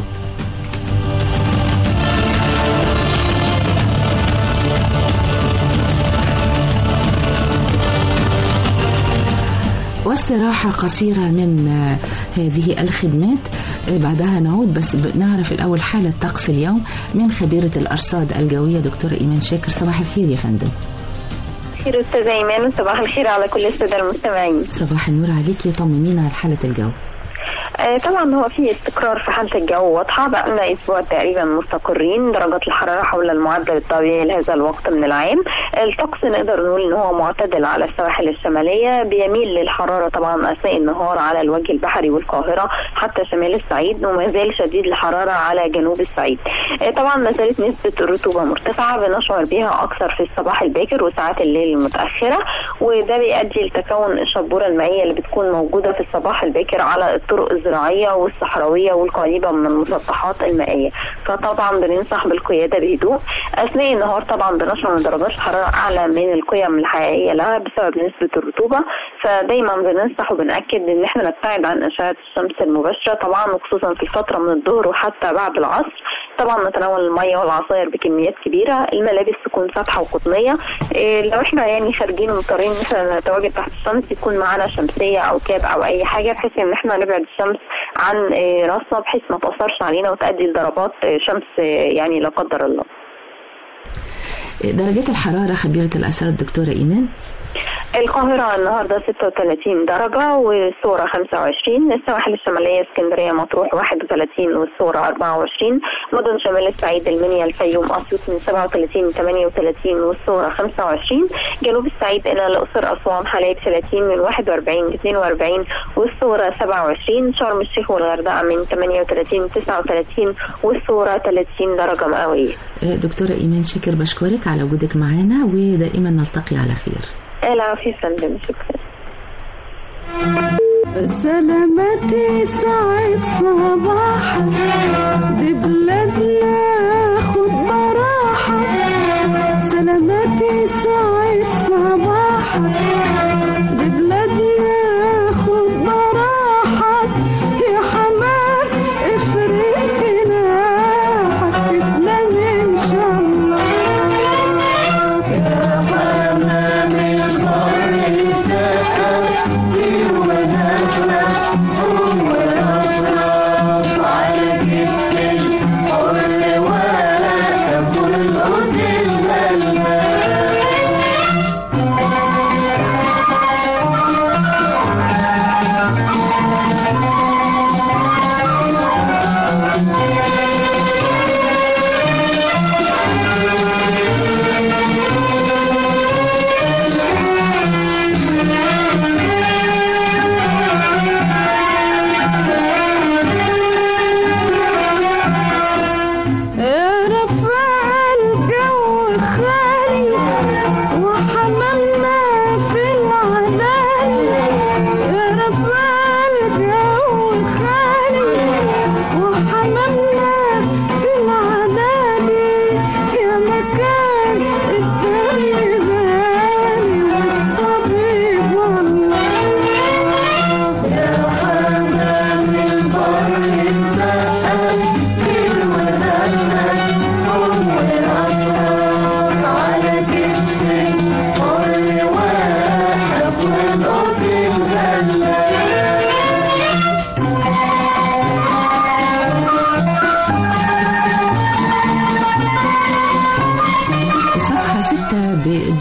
واستراحة قصيرة من آه، هذه الخدمات آه، بعدها نعود بس ب- نعرف الأول حالة طقس اليوم من خبيرة الأرصاد الجوية دكتورة إيمان شاكر صباح الخير يا فندم خير استاذة ايمان وصباح الخير على كل الساده المستمعين صباح النور عليكي وطمنينا على حالة الجو آه، طبعا هو في استقرار في حاله الجو واضحه بقى لنا اسبوع تقريبا مستقرين درجات الحراره حول المعدل الطبيعي لهذا الوقت من العام الطقس نقدر نقول ان هو معتدل على السواحل الشماليه بيميل للحراره طبعا اثناء النهار على الوجه البحري والقاهره حتى شمال الصعيد وما زال شديد الحراره على جنوب الصعيد آه، طبعا ما زالت نسبه الرطوبه مرتفعه بنشعر بها اكثر في الصباح الباكر وساعات الليل المتاخره وده بيؤدي لتكون الشبوره المائيه اللي بتكون موجوده في الصباح الباكر على الطرق الزراعيه والصحراويه والقريبه من المسطحات المائيه فطبعا بننصح بالقياده بهدوء اثناء النهار طبعا بنشعر ان درجات الحراره اعلى من القيم الحقيقيه لها بسبب نسبه الرطوبه فدايما بننصح وبناكد ان احنا نبتعد عن اشعه الشمس المباشره طبعا وخصوصا في الفتره من الظهر وحتى بعد العصر طبعا نتناول الميه والعصاير بكميات كبيره الملابس تكون فاتحه وقطنيه إيه لو احنا يعني خارجين ومضطرين ان احنا نتواجد تحت الشمس يكون معانا شمسيه او كاب او اي حاجه بحيث ان احنا نبعد الشمس عن إيه راسنا بحيث ما تاثرش علينا وتؤدي لضربات إيه شمس إيه يعني لا قدر الله درجات الحرارة خبيرة الأسرار الدكتورة إيمان القاهرة النهاردة 36 درجة والصورة 25 السواحل الشمالية اسكندرية مطروح 31 والصورة 24 مدن شمال الصعيد المنيا الفيوم أسيوط من 37 38 والصورة 25 جنوب الصعيد إلى الأقصر أسوان حلايب 30 من 41 42 والصورة 27 شرم الشيخ والغردقة من 38 39 والصورة 30 درجة مئوية آه، دكتورة إيمان شاكر بشكرك على وجودك معنا ودائما نلتقي على خير العافية يا فندم شكرا سلامتي سعيد صباح دي بلادنا خد براحة سلامتي سعيد صباح دي بلادنا خد براحة يا حمام افرق جناحك تسلم ان شاء الله يا حمام البر سكن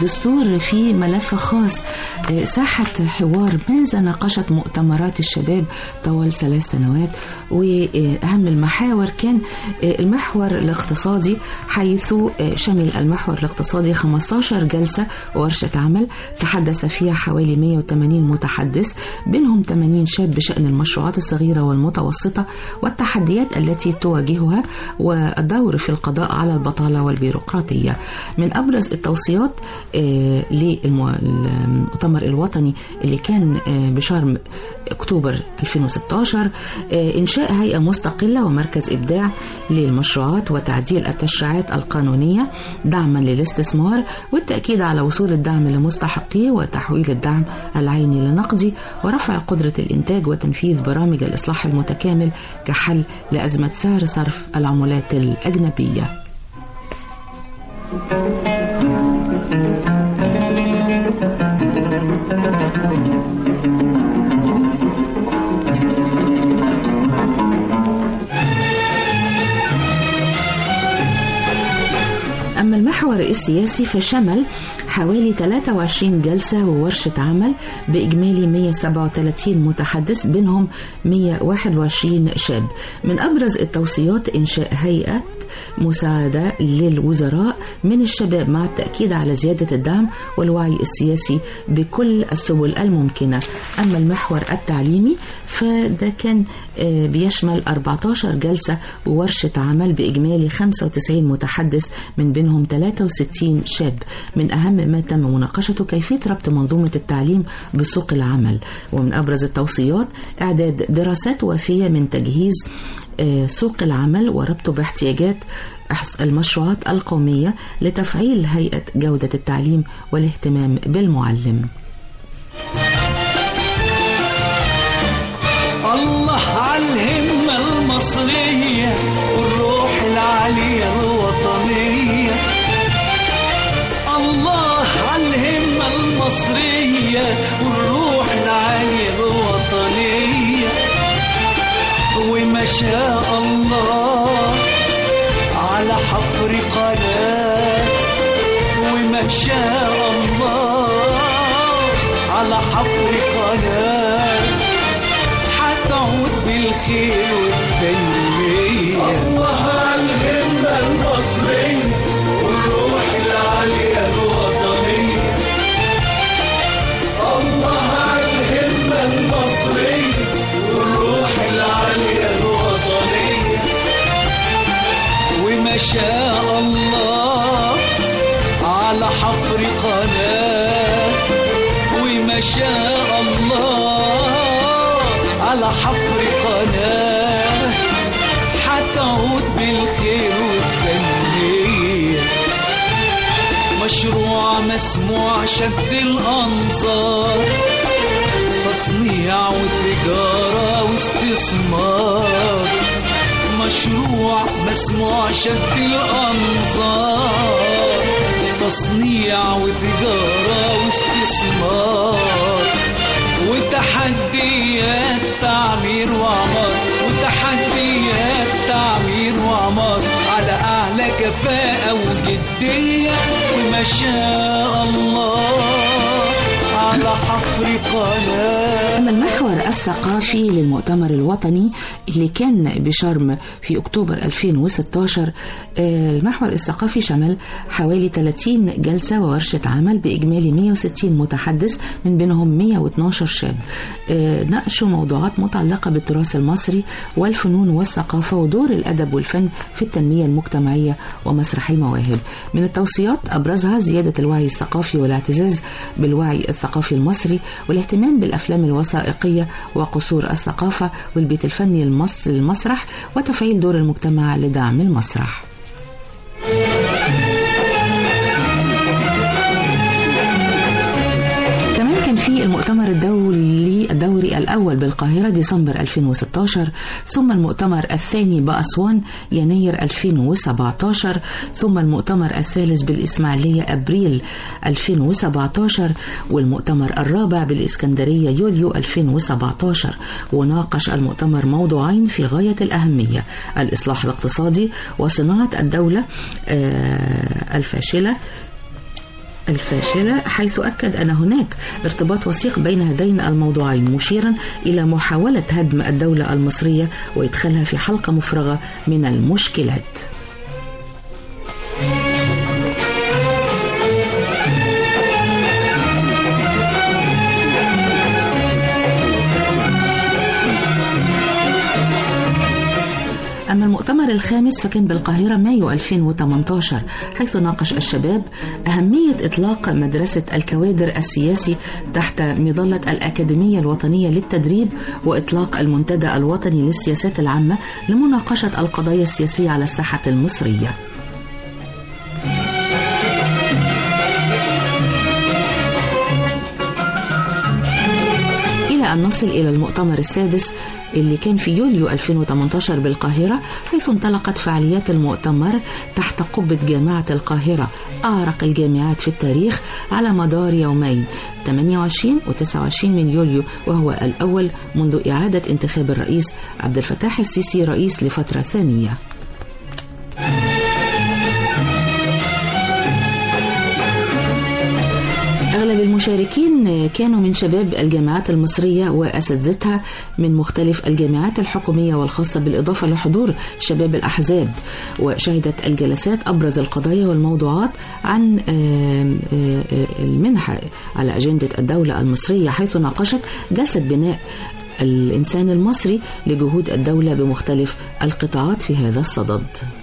الدستور في ملف خاص آه، ساحة حوار ماذا ناقشت مؤتمرات الشباب طوال ثلاث سنوات وأهم المحاور كان آه، المحور الاقتصادي حيث آه، شمل المحور الاقتصادي 15 جلسة وورشة عمل تحدث فيها حوالي 180 متحدث بينهم 80 شاب بشأن المشروعات الصغيرة والمتوسطة والتحديات التي تواجهها والدور في القضاء على البطالة والبيروقراطية من أبرز التوصيات آه، للمؤتمر الوطني اللي كان آه، بشرم أكتوبر 2016 آه، إنشاء هيئة مستقلة ومركز إبداع للمشروعات وتعديل التشريعات القانونية دعما للاستثمار والتأكيد على وصول الدعم لمستحقيه وتحويل الدعم العيني لنقدي ورفع قدرة الإنتاج وتنفيذ برامج الإصلاح المتكامل كحل لأزمة سعر صرف العملات الأجنبية أما المحور السياسي فشمل حوالي 23 جلسة وورشة عمل بإجمالي 137 متحدث بينهم 121 شاب من أبرز التوصيات إنشاء هيئة مساعدة للوزراء من الشباب مع التأكيد على زيادة الدعم والوعي السياسي بكل السبل الممكنة أما المحور التعليمي فده كان آه، بيشمل 14 جلسة وورشة عمل بإجمالي 95 متحدث من بينهم 63 شاب من أهم ما تم مناقشته كيفية ربط منظومة التعليم بسوق العمل ومن أبرز التوصيات إعداد دراسات وافية من تجهيز آه، سوق العمل وربطه باحتياجات أحس- المشروعات القومية لتفعيل هيئة جودة التعليم والاهتمام بالمعلم الله عالهمة المصرية والروح العالية الوطنية الله عالهمة المصرية والروح العالية الوطنية وما شاء الله على حفر قناة وما شاء الله على حفر قناه حتعود بالخير والتنمية الله الهمة المصرية والروح العالية الوطنية الله الهمة المصرية والروح العالية الوطنية وما شاء الله على حفر قناه وما شاء الله على حفر قناة حتعود بالخير والتنمية مشروع مسموع شد الأنظار تصنيع وتجارة واستثمار مشروع مسموع شد الأنظار تصنيع وتجارة واستثمار وتحديات تعمير وعمار وتحديات تعمير وعمار على أعلى كفاءة وجدية وما شاء الله على حفر قناة أما المحور الثقافي للمؤتمر الوطني اللي كان بشرم في أكتوبر 2016 آه، المحور الثقافي شمل حوالي 30 جلسة وورشة عمل بإجمالي 160 متحدث من بينهم 112 شاب آه، ناقشوا موضوعات متعلقة بالتراث المصري والفنون والثقافة ودور الأدب والفن في التنمية المجتمعية ومسرح المواهب من التوصيات أبرزها زيادة الوعي الثقافي والاعتزاز بالوعي الثقافي المصري والاهتمام بالأفلام الوثائقية وقصور الثقافة والبيت الفني المص- للمسرح وتفعيل دور المجتمع لدعم المسرح كمان كان في المؤتمر الدولي الدوري الأول بالقاهرة ديسمبر 2016 ثم المؤتمر الثاني بأسوان يناير 2017 ثم المؤتمر الثالث بالإسماعيلية أبريل 2017 والمؤتمر الرابع بالإسكندرية يوليو 2017 وناقش المؤتمر موضوعين في غاية الأهمية الإصلاح الاقتصادي وصناعة الدولة آه، الفاشلة الفاشلة حيث أكد أن هناك ارتباط وثيق بين هذين الموضوعين مشيرا إلى محاولة هدم الدولة المصرية وإدخالها في حلقة مفرغة من المشكلات أما المؤتمر الخامس فكان بالقاهرة مايو 2018 حيث ناقش الشباب أهمية إطلاق مدرسة الكوادر السياسي تحت مظلة الأكاديمية الوطنية للتدريب وإطلاق المنتدى الوطني للسياسات العامة لمناقشة القضايا السياسية على الساحة المصرية إلى أن نصل إلى المؤتمر السادس اللي كان في يوليو 2018 بالقاهرة حيث انطلقت فعاليات المؤتمر تحت قبة جامعة القاهرة أعرق الجامعات في التاريخ على مدار يومين 28 و 29 من يوليو وهو الأول منذ إعادة انتخاب الرئيس عبد الفتاح السيسي رئيس لفترة ثانية أغلب المشاركين كانوا من شباب الجامعات المصرية وأساتذتها من مختلف الجامعات الحكومية والخاصة بالإضافة لحضور شباب الأحزاب وشهدت الجلسات أبرز القضايا والموضوعات عن المنحة على أجندة الدولة المصرية حيث ناقشت جلسة بناء الإنسان المصري لجهود الدولة بمختلف القطاعات في هذا الصدد.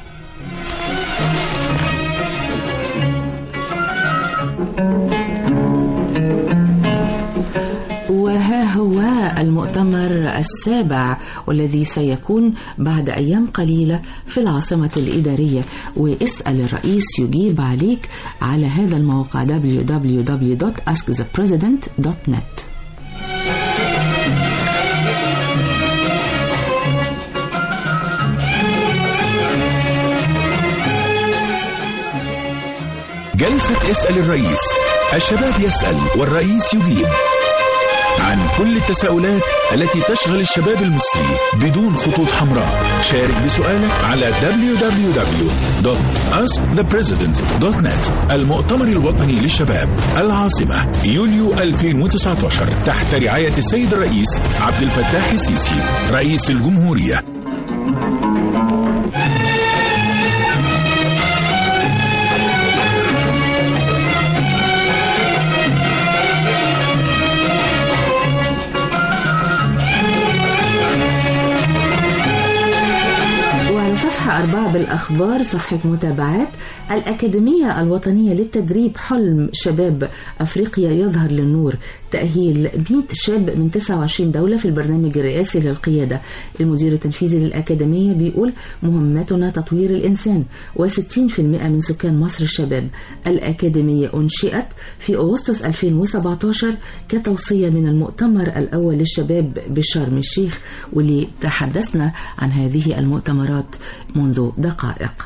وها هو المؤتمر السابع والذي سيكون بعد أيام قليلة في العاصمة الإدارية واسأل الرئيس يجيب عليك على هذا الموقع www.askthepresident.net جلسة اسأل الرئيس الشباب يسأل والرئيس يجيب عن كل التساؤلات التي تشغل الشباب المصري بدون خطوط حمراء شارك بسؤالك على www.askthepresident.net المؤتمر الوطني للشباب العاصمة يوليو 2019 تحت رعاية السيد الرئيس عبد الفتاح السيسي رئيس الجمهورية صفحة أربعة بالأخبار صفحة متابعات الأكاديمية الوطنية للتدريب حلم شباب أفريقيا يظهر للنور تأهيل 100 شاب من 29 دولة في البرنامج الرئاسي للقيادة المدير التنفيذي للأكاديمية بيقول مهمتنا تطوير الإنسان و60% من سكان مصر الشباب الأكاديمية أنشئت في أغسطس 2017 كتوصية من المؤتمر الأول للشباب بشرم الشيخ واللي تحدثنا عن هذه المؤتمرات منذ دقائق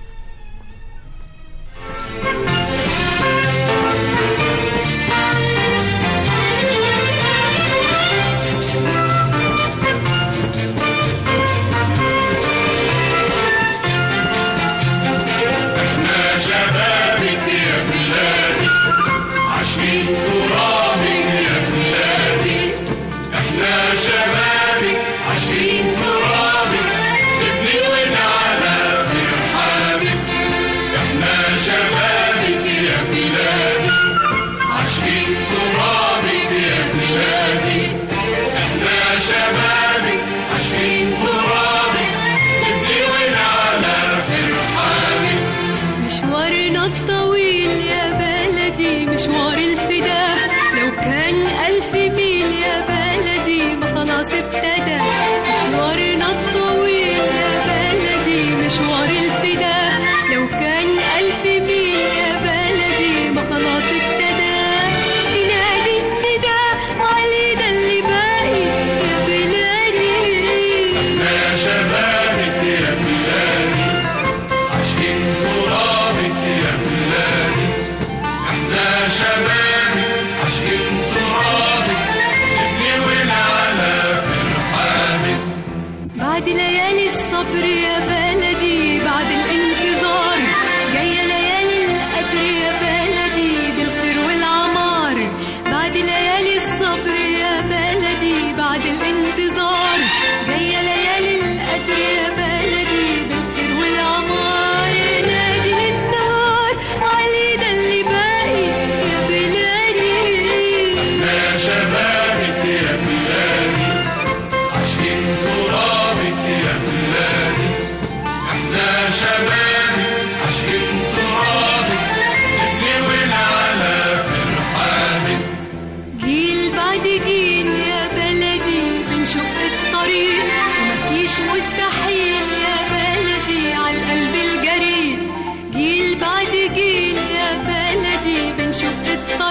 احنا شبابك يا بلادي عشرين ترابك يا بلادي احنا شبابك عشرين ترابك نبني ونعلى في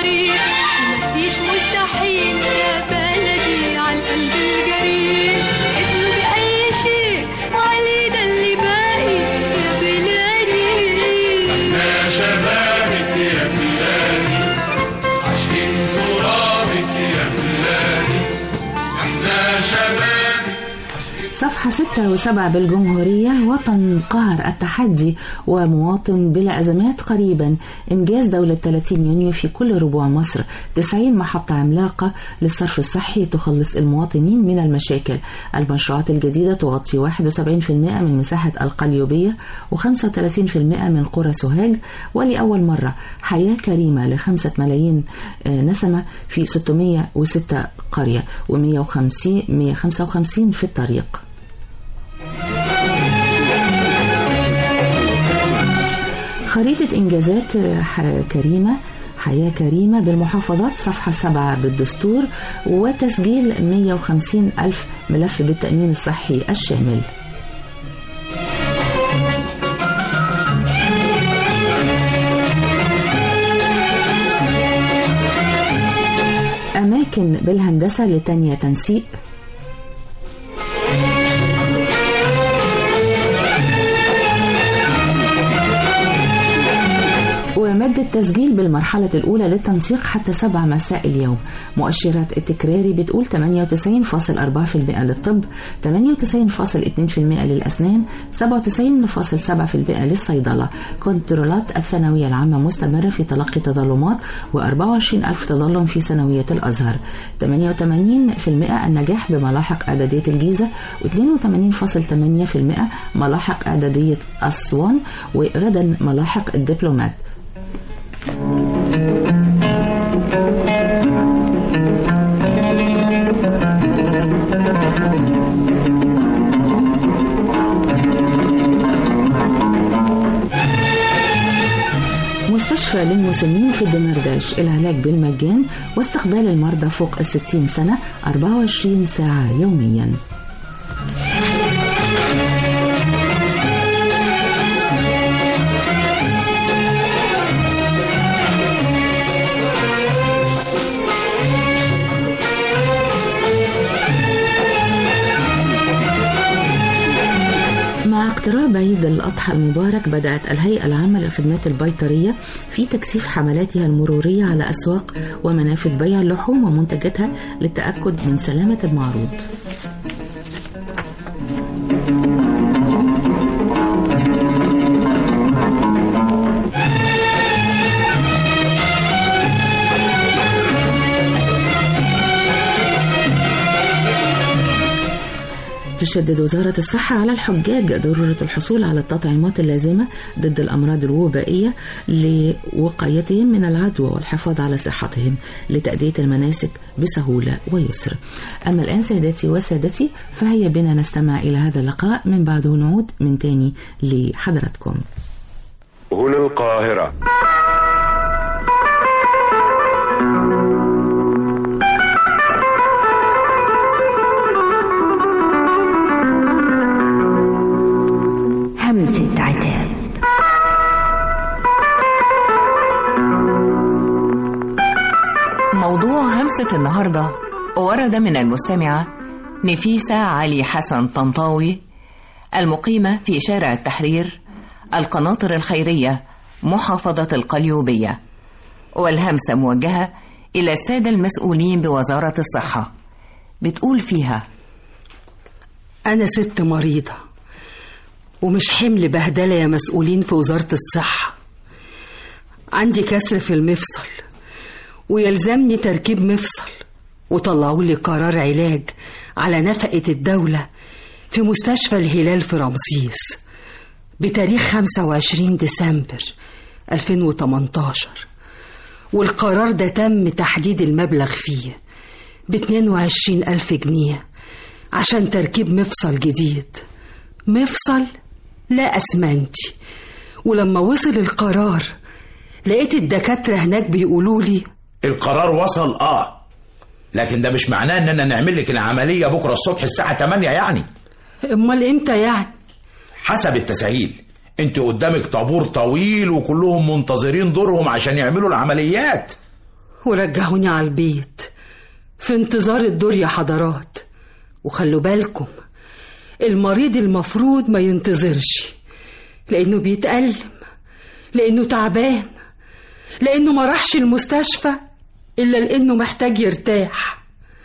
الطريق مفيش مستحيل يا بلدي على القلب الجريء اطلب أي شيء وعلينا اللي باقي يا بلادي يا شبابك يا بلادي عشقين ترابك يا بلادي احنا شبابك صفحة ستة وسبعة بالجمهورية وطن قهر التحدي ومواطن بلا أزمات قريبا إنجاز دولة 30 يونيو في كل ربوع مصر 90 محطة عملاقة للصرف الصحي تخلص المواطنين من المشاكل المشروعات الجديدة تغطي 71% من مساحة القليوبية و35% من قرى سوهاج ولأول مرة حياة كريمة لخمسة ملايين آه، نسمة في 606 قرية و150 155 في الطريق خريطة إنجازات ح- كريمة حياة كريمة بالمحافظات صفحة سبعة بالدستور وتسجيل 150 ألف ملف بالتأمين الصحي الشامل أماكن بالهندسة لتانية تنسيق ومد التسجيل بالمرحلة الأولى للتنسيق حتى سبع مساء اليوم مؤشرات التكراري بتقول 98.4% للطب 98.2% للأسنان 97.7% للصيدلة كنترولات الثانوية العامة مستمرة في تلقي تظلمات و24 ألف تظلم في ثانوية الأزهر 88% النجاح بملاحق إعدادية الجيزة و82.8% ملاحق إعدادية أسوان وغدا ملاحق الدبلومات مستشفى للمسنين في الدمرداش العلاج بالمجان واستقبال المرضى فوق الستين سنة 24 ساعة يومياً مع اقتراب عيد الأضحى المبارك بدأت الهيئة العامة للخدمات البيطرية في تكثيف حملاتها المرورية على أسواق ومنافذ بيع اللحوم ومنتجاتها للتأكد من سلامة المعروض تشدد وزارة الصحة على الحجاج ضرورة الحصول على التطعيمات اللازمة ضد الأمراض الوبائية لوقايتهم من العدوى والحفاظ على صحتهم لتأدية المناسك بسهولة ويسر أما الآن سيداتي وسادتي فهيا بنا نستمع إلى هذا اللقاء من بعده نعود من تاني لحضراتكم هنا القاهرة همسة عتاب موضوع همسة النهاردة ورد من المستمعة نفيسة علي حسن طنطاوي المقيمة في شارع التحرير القناطر الخيرية محافظة القليوبية والهمسة موجهة إلى السادة المسؤولين بوزارة الصحة بتقول فيها أنا ست مريضة ومش حمل بهدلة يا مسؤولين في وزارة الصحة عندي كسر في المفصل ويلزمني تركيب مفصل وطلعوا لي قرار علاج على نفقة الدولة في مستشفى الهلال في رمسيس بتاريخ 25 ديسمبر 2018 والقرار ده تم تحديد المبلغ فيه ب 22 ألف جنيه عشان تركيب مفصل جديد مفصل لا أسمنتي ولما وصل القرار لقيت الدكاترة هناك بيقولوا لي القرار وصل اه لكن ده مش معناه اننا نعمل لك العمليه بكره الصبح الساعه 8 يعني امال امتى يعني حسب التسهيل انت قدامك طابور طويل وكلهم منتظرين دورهم عشان يعملوا العمليات ورجعوني على البيت في انتظار الدور يا حضرات وخلوا بالكم المريض المفروض ما ينتظرش لأنه بيتألم لأنه تعبان لأنه ما راحش المستشفى إلا لأنه محتاج يرتاح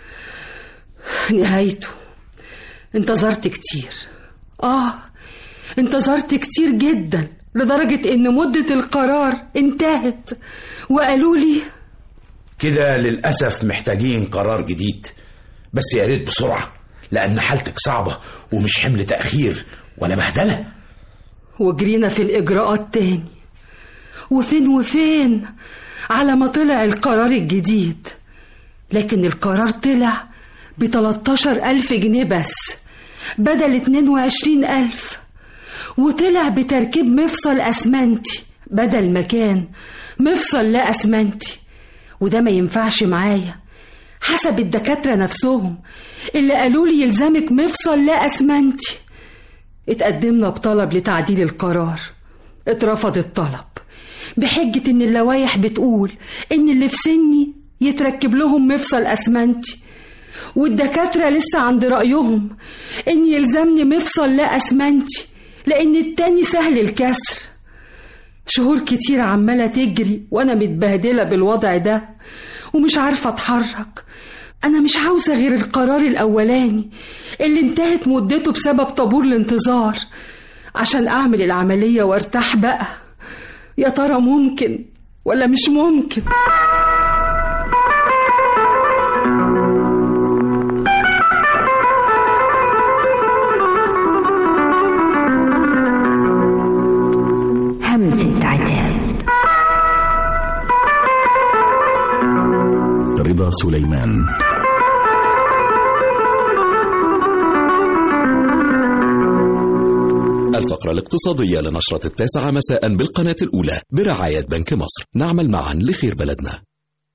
نهايته انتظرت كتير آه انتظرت كتير جدا لدرجة إن مدة القرار انتهت وقالوا لي كده للأسف محتاجين قرار جديد بس يا ريت بسرعة لأن حالتك صعبة ومش حمل تأخير ولا بهدلة وجرينا في الإجراءات تاني وفين وفين على ما طلع القرار الجديد لكن القرار طلع ب 13 ألف جنيه بس بدل 22 ألف وطلع بتركيب مفصل أسمنتي بدل ما كان مفصل لا أسمنتي وده ما ينفعش معايا حسب الدكاترة نفسهم اللي قالوا لي يلزمك مفصل لا أسمنتي اتقدمنا بطلب لتعديل القرار اترفض الطلب بحجة إن اللوائح بتقول إن اللي في سني يتركب لهم مفصل أسمنتي والدكاترة لسه عند رأيهم إن يلزمني مفصل لا أسمنتي لأن التاني سهل الكسر شهور كتير عمالة تجري وأنا متبهدلة بالوضع ده ومش عارفة أتحرك أنا مش عاوزة غير القرار الأولاني اللي انتهت مدته بسبب طابور الانتظار عشان أعمل العملية وارتاح بقى يا ترى ممكن ولا مش ممكن همسة عتاب رضا سليمان الفقرة الاقتصادية لنشرة التاسعة مساء بالقناة الأولى برعاية بنك مصر نعمل معا لخير بلدنا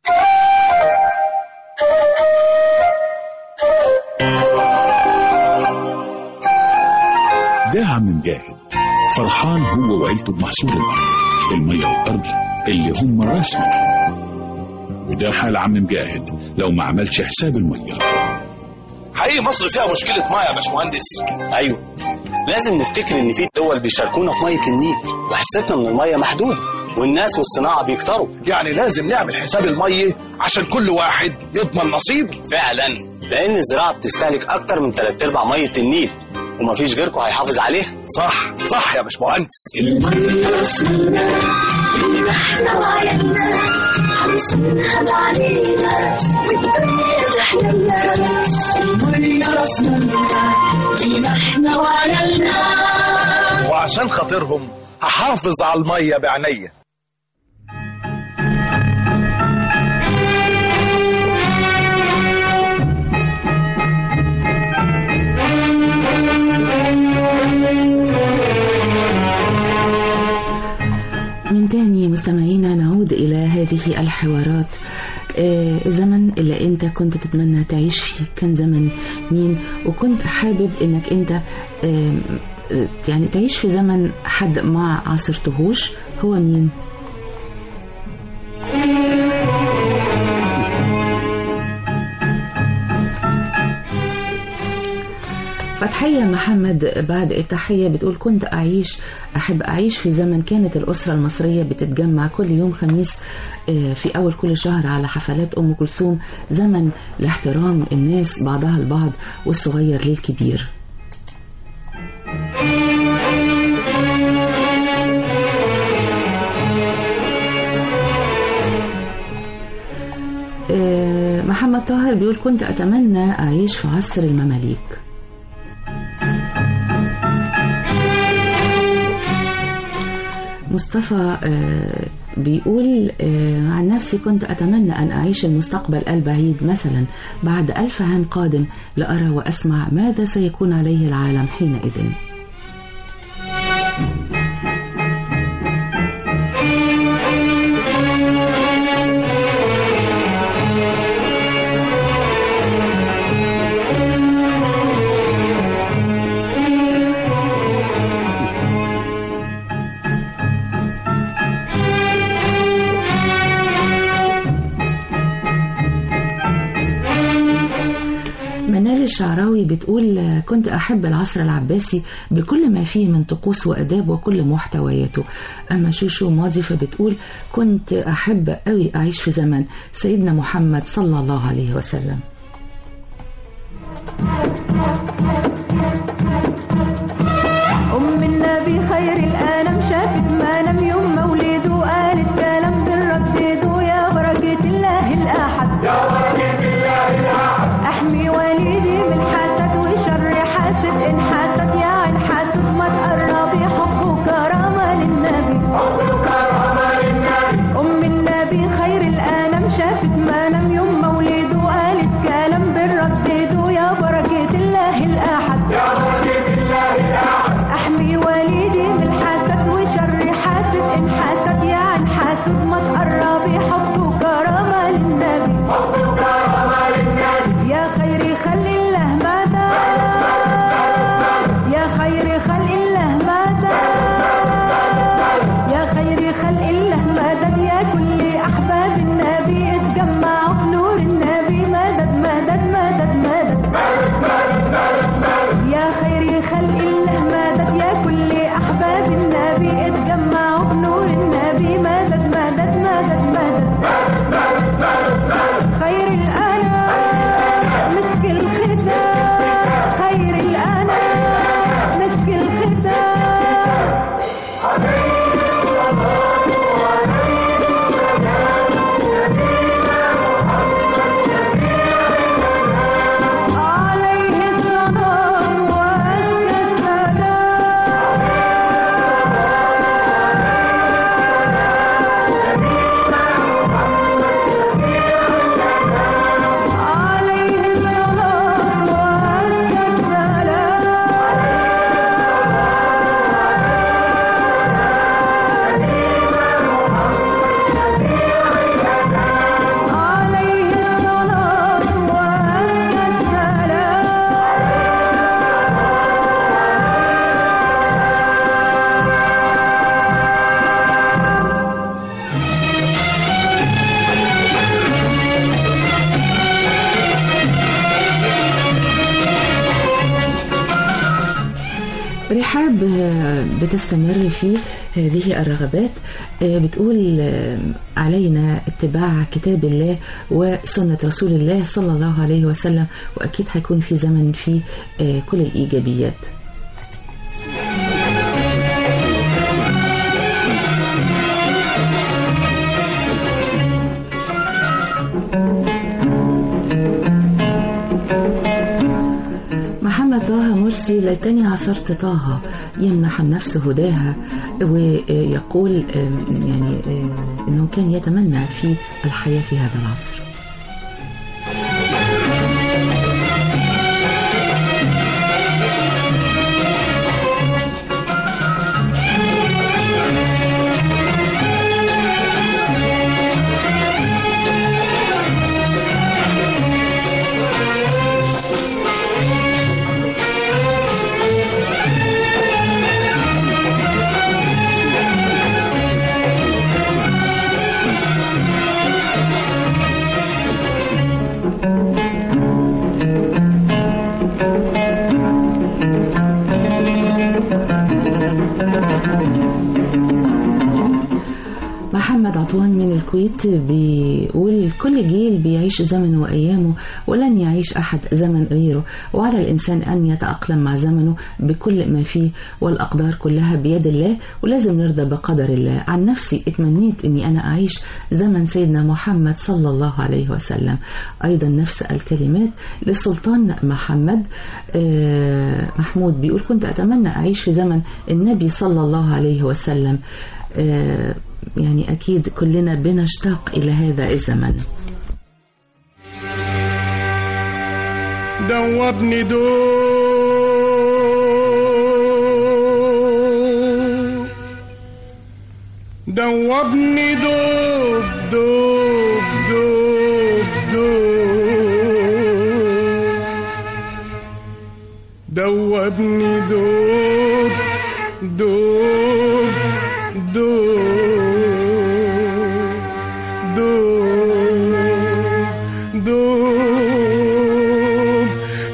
ده عم مجاهد فرحان هو وعيلته بمحصول الأرض المية والأرض اللي هم راسنا وده حال عم مجاهد لو ما عملش حساب المية حقيقي مصر فيها مشكلة مية يا باشمهندس أيوه لازم نفتكر إن في دول بيشاركونا في مية النيل وحصتنا من المية محدودة والناس والصناعة بيكتروا يعني لازم نعمل حساب المية عشان كل واحد يضمن نصيب فعلا لأن الزراعة بتستهلك أكتر من تلات أرباع مية النيل ومفيش غيركم هيحافظ عليها صح صح يا باشمهندس المية رسمنا اللي احنا وعينا هنصونها علينا والدنيا تحللنا المية رسمنا اللي احنا وعينا وعشان خاطرهم هحافظ على المية بعينيا من تاني مستمعينا نعود إلى هذه الحوارات آه، الزمن اللي انت كنت تتمنى تعيش فيه كان زمن مين وكنت حابب انك انت آم، آه، يعني تعيش في زمن حد ما عاصرتهوش هو مين فتحية محمد بعد التحية بتقول كنت أعيش أحب أعيش في زمن كانت الأسرة المصرية بتتجمع كل يوم خميس آه، في أول كل شهر على حفلات أم كلثوم زمن لاحترام الناس بعضها البعض والصغير للكبير آه، محمد طاهر بيقول كنت أتمنى أعيش في عصر المماليك مصطفى آه، بيقول آه، عن نفسي كنت أتمنى أن أعيش المستقبل البعيد مثلا بعد ألف عام قادم لأرى وأسمع ماذا سيكون عليه العالم حينئذ منال الشعراوي بتقول آه، كنت أحب العصر العباسي بكل ما فيه من طقوس وأداب وكل محتوياته أما شوشو ماضي فبتقول كنت أحب أوي أعيش في زمن سيدنا محمد صلى الله عليه وسلم أم النبي خير الأنام شافت ما لم يوم مولده قالت كلام بنردده يا بركة الله الأحد يا بركة الله الأحد أحمي وليدي من حسد وشر حاسد إن حسد يا عين حاسد ما تقربي حب وكرامة للنبي حب وكرامة للنبي أم النبي خير الأنام شافت ما لم يوم مولده قالت كلام بنردده يا بركة الله الأحد يا بركة الله الأحد احمي وليدي من حسد وشر حاسد ان حسد يا عن حاسد ما تقربي حب وكرامه للنبي حب وكرامه للنبي يا خير خلق الله ماذا يا خير خلق الله ماذا يا خير خلق الله مدد يا كل احباب النبي اتجمعوا في نور النبي مدد مدد مدد مدد يا خير خلق الله مدد يا كل احباب النبي اتجمعوا بنور النبي مدد مدد مدد مدد خير الانام مسك الختام خير الانام مسك الختام عليه السلام وأزكى السلام عليه السلام وأزكى السلام عليه السلام وأزكى رحاب آه، بتستمر في هذه الرغبات آه، بتقول آه، علينا اتباع كتاب الله وسنة رسول الله صلى الله عليه وسلم وأكيد هيكون في زمن فيه آه، كل الإيجابيات محمد طه مرسي ليتني عصرت طه يمنح النفس هداها ويقول آم، يعني آم، انه كان يتمنى في الحياه في هذا العصر محمد عطوان من الكويت بيقول كل جيل بيعيش زمن وأيامه ولن يعيش أحد زمن غيره وعلى الإنسان أن يتأقلم مع زمنه بكل ما فيه والأقدار كلها بيد الله ولازم نرضى بقدر الله عن نفسي اتمنيت أني أنا أعيش زمن سيدنا محمد صلى الله عليه وسلم أيضا نفس الكلمات للسلطان محمد آه، محمود بيقول كنت أتمنى أعيش في زمن النبي صلى الله عليه وسلم آه، يعني أكيد كلنا بنشتاق إلى هذا الزمن دوبني دوب دوبني دوب دوب دوب دوب دوبني دوب دوب دوب دوب دوب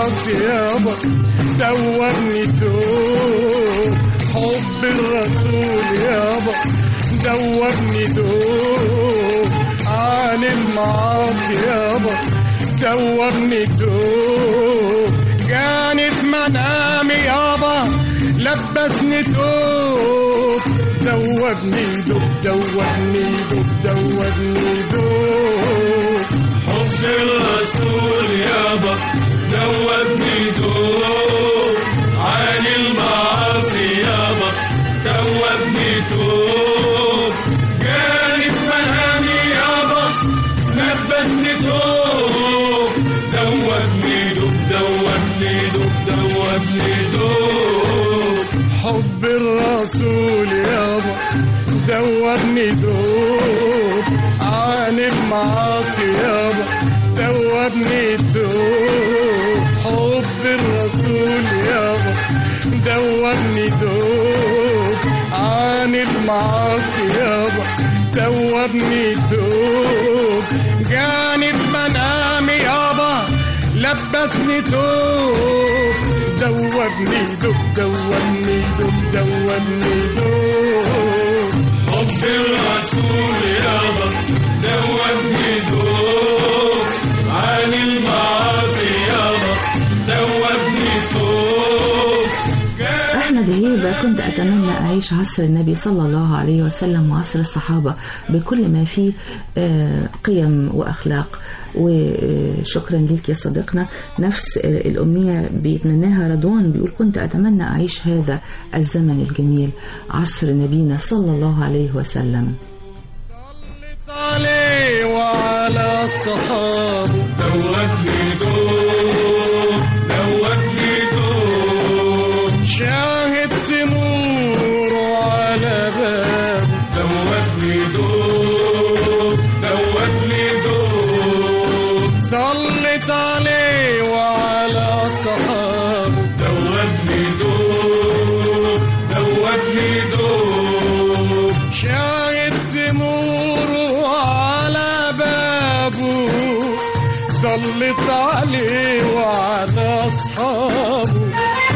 المعاصي يابا دوبني دوب حب الرسول يابا دوبني دوب عن المعاصي يابا دوبني دوب كانت منامي يابا لبسني دوب دوبني دوب دوبني دوب دوبني دوب حب الرسول يابا دوبني دوب عن المعاصي يابا دوبني دوب كانت منامي يابا لبسني دوب دوبني دوب دوبني دوب دوبني دوب حب الرسول يابا دوبني دوب عن المعاصي يابا دوبني دوب حب الرسول يابا دوبني دوب عن المعاصي يابا دوبني دوب كانت منامي يابا لبسني دوب دوبني دوب دوبني دوب دوبني دوب حب الرسول يابا دوبني دوب عن المعاصي يابا دوبني دوب أحمد هيبة كنت أتمنى أعيش عصر النبي صلى الله عليه وسلم وعصر الصحابة بكل ما فيه آه، قيم وأخلاق وشكرا ليك يا صديقنا نفس آه، الأمنية بيتمناها رضوان بيقول كنت أتمنى أعيش هذا الزمن الجميل عصر نبينا صلى الله عليه وسلم عليه وعلى الصحابة دوبني دوب دوبني دوب شاهدت نور على باب دوبني دوب دوبني دوب صلت عليه وعلى الصحابة دوبني دوب دوبني دوب شاهدت نور على بابه صلت عليه وعلى أصحابه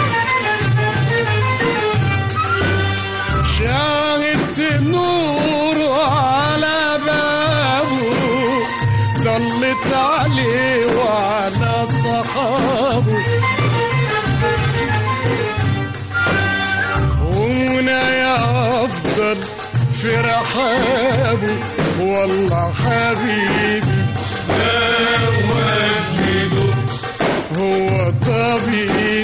شاهدت نور على بابه صلت عليه وعلى صحابه هنا يا أفضل في رحابه والله حبيبي دوبني دوب هو طبيبي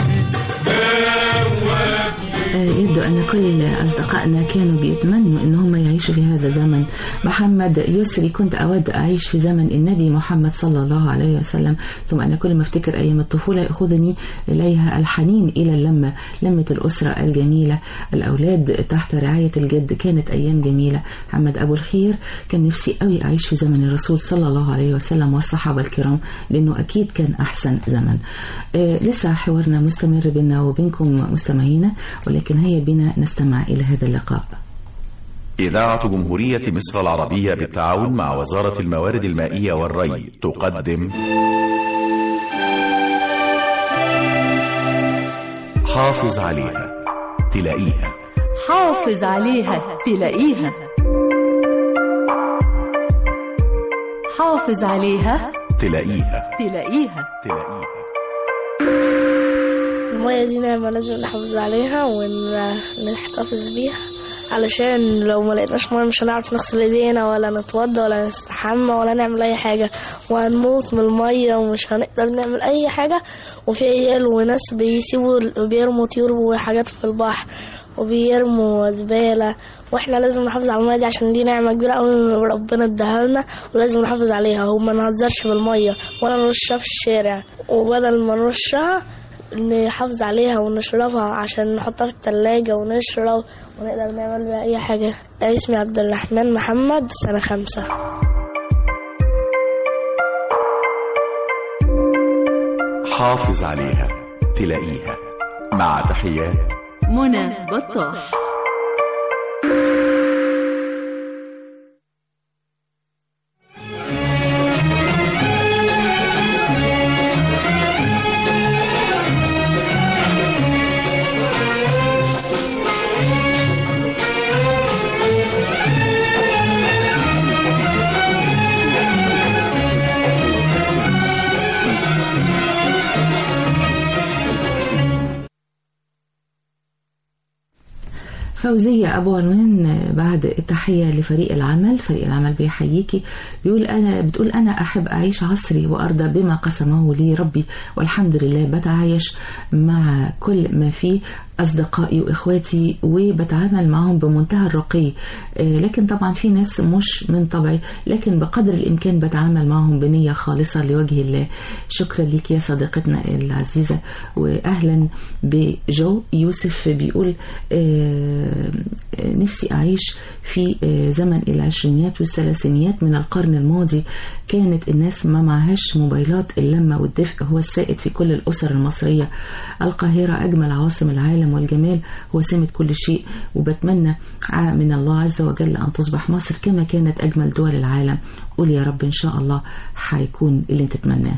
آه، يبدو أن كل أصدقائنا كانوا بيتمنوا أن هم يعيشوا في هذا الزمن محمد يسري كنت أود أعيش في زمن النبي محمد صلى الله عليه وسلم ثم أنا كل ما أفتكر أيام الطفولة يأخذني إليها الحنين إلى اللمة لمة الأسرة الجميلة الأولاد تحت رعاية الجد كانت أيام جميلة محمد أبو الخير كان نفسي قوي أعيش في زمن الرسول صلى الله عليه وسلم والصحابة الكرام لأنه أكيد كان أحسن زمن آه لسه حوارنا مستمر بيننا وبينكم مستمعينا ولكن هيا بنا نستمع إلى هذا اللقاء إذاعة جمهورية مصر العربية بالتعاون مع وزارة الموارد المائية والري تقدم حافظ عليها تلاقيها حافظ عليها تلاقيها حافظ عليها تلاقيها تلاقيها تلاقيها المية دي نعمة لازم نحافظ عليها ونحتفظ بيها علشان لو ما لقيناش مية مش هنعرف نغسل ايدينا ولا نتوضى ولا نستحمى ولا نعمل اي حاجة وهنموت من المية ومش هنقدر نعمل اي حاجة وفي عيال وناس بيسيبوا بيرموا طيور وحاجات في البحر وبيرموا زبالة واحنا لازم نحافظ على المية دي عشان دي نعمة كبيرة قوي ربنا اداها لنا ولازم نحافظ عليها وما نهزرش بالمية ولا نرشها في الشارع وبدل ما نرشها نحافظ عليها ونشربها عشان نحطها في التلاجة ونشرب ونقدر نعمل بيها أي حاجة اسمي عبد الرحمن محمد سنة خمسة حافظ عليها تلاقيها مع تحيات منى بطاح فوزية أبو عنوان بعد التحية لفريق العمل فريق العمل بيحييكي بيقول أنا بتقول أنا أحب أعيش عصري وأرضى بما قسمه لي ربي والحمد لله بتعايش مع كل ما فيه أصدقائي وإخواتي وبتعامل معهم بمنتهى الرقي آه، لكن طبعا في ناس مش من طبعي لكن بقدر الإمكان بتعامل معهم بنية خالصة لوجه الله شكرا لك يا صديقتنا العزيزة وأهلا بجو يوسف بيقول آه، آه، نفسي أعيش في آه، زمن العشرينيات والثلاثينيات من القرن الماضي كانت الناس ما معهاش موبايلات اللمة والدفء هو السائد في كل الأسر المصرية القاهرة أجمل عواصم العالم والجمال هو سمة كل شيء وبتمنى ع- من الله عز وجل أن تصبح مصر كما كانت أجمل دول العالم قول يا رب إن شاء الله هيكون اللي انت تتمناه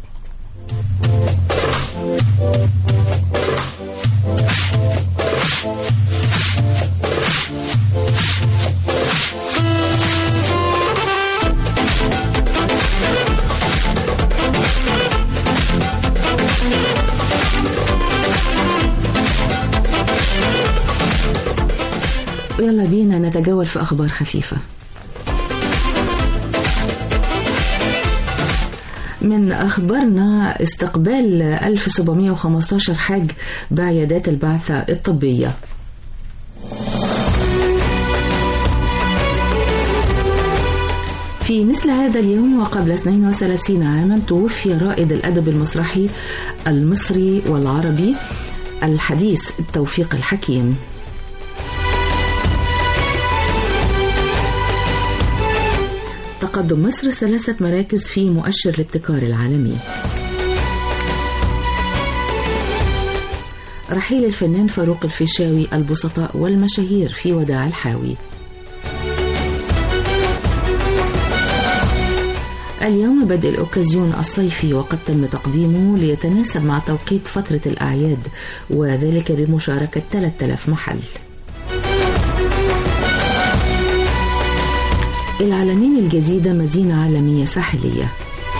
يلا بينا نتجول في أخبار خفيفة من أخبارنا استقبال 1715 حاج بعيادات البعثة الطبية في مثل هذا اليوم وقبل 32 عاما توفي رائد الأدب المسرحي المصري والعربي الحديث توفيق الحكيم تقدم مصر ثلاثة مراكز في مؤشر الابتكار العالمي رحيل الفنان فاروق الفيشاوي البسطاء والمشاهير في وداع الحاوي اليوم بدء الأوكازيون الصيفي وقد تم تقديمه ليتناسب مع توقيت فترة الأعياد وذلك بمشاركة 3000 محل العالمين الجديدة مدينة عالمية ساحلية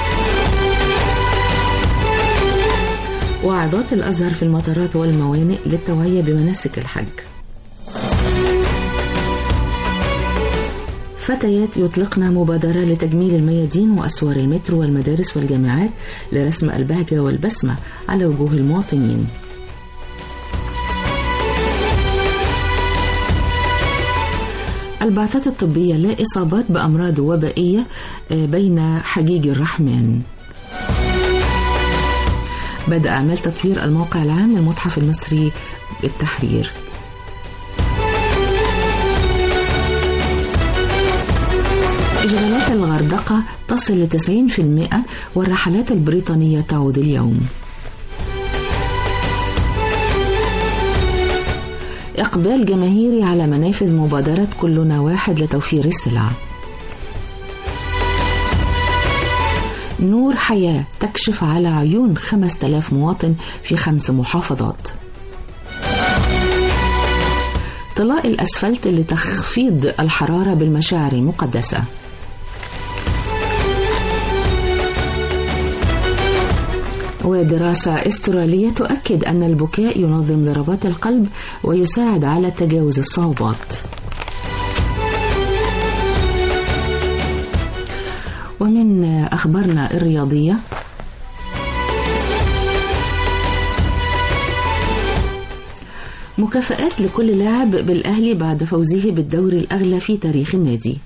وعظات الأزهر في المطارات والموانئ للتوعية بمناسك الحج فتيات يطلقن مبادرة لتجميل الميادين وأسوار المترو والمدارس والجامعات لرسم البهجة والبسمة على وجوه المواطنين البعثات الطبية لا إصابات بأمراض وبائية آه، بين حجيج الرحمن بدأ أعمال تطوير الموقع العام للمتحف المصري بالتحرير إشغالات الغردقة تصل ل 90% والرحلات البريطانية تعود اليوم إقبال جماهيري على منافذ مبادرة كلنا واحد لتوفير السلع نور حياة تكشف على عيون 5000 مواطن في خمس محافظات طلاء الأسفلت لتخفيض الحرارة بالمشاعر المقدسة ودراسة استرالية تؤكد أن البكاء ينظم ضربات القلب ويساعد على تجاوز الصعوبات ومن أخبارنا الرياضية مكافآت لكل لاعب بالأهلي بعد فوزه بالدوري الأغلى في تاريخ النادي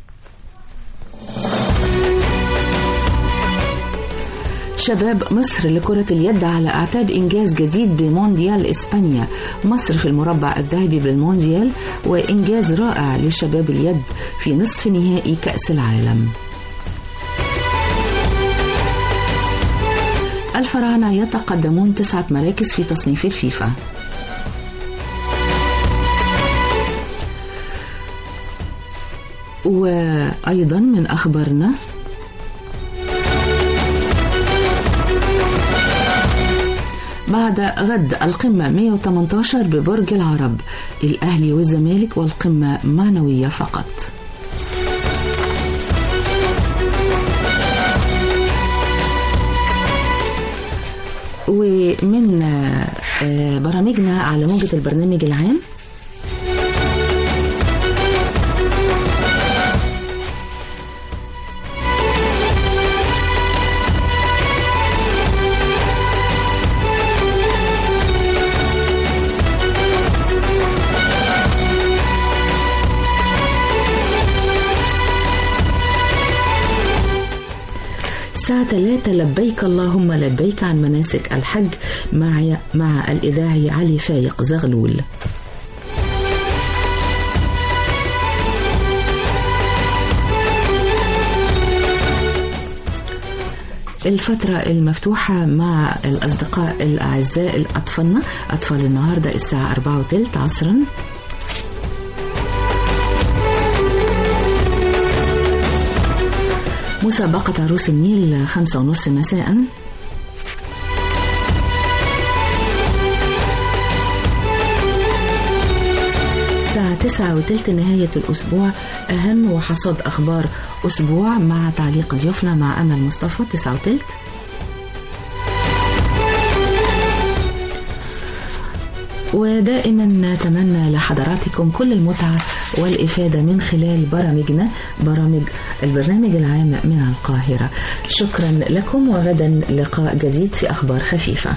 شباب مصر لكرة اليد على أعتاب إنجاز جديد بمونديال إسبانيا مصر في المربع الذهبي بالمونديال وإنجاز رائع لشباب اليد في نصف نهائي كأس العالم الفراعنة يتقدمون تسعة مراكز في تصنيف الفيفا وأيضا من أخبارنا بعد غد القمة 118 ببرج العرب الأهلي والزمالك والقمة معنوية فقط ومن آه، برامجنا على موجة البرنامج العام لبيك اللهم لبيك عن مناسك الحج مع مع الإذاعي علي فايق زغلول الفترة المفتوحة مع الأصدقاء الأعزاء أطفالنا أطفال النهاردة الساعة أربعة وثلث عصرا مسابقة عروس النيل خمسة ونص مساء الساعة تسعة وتلت نهاية الأسبوع أهم وحصاد أخبار أسبوع مع تعليق ضيوفنا مع أمل مصطفى تسعة وتلت ودائما نتمنى لحضراتكم كل المتعة والإفادة من خلال برامجنا برامج البرنامج العام من القاهرة شكرا لكم وغدا لقاء جديد في أخبار خفيفة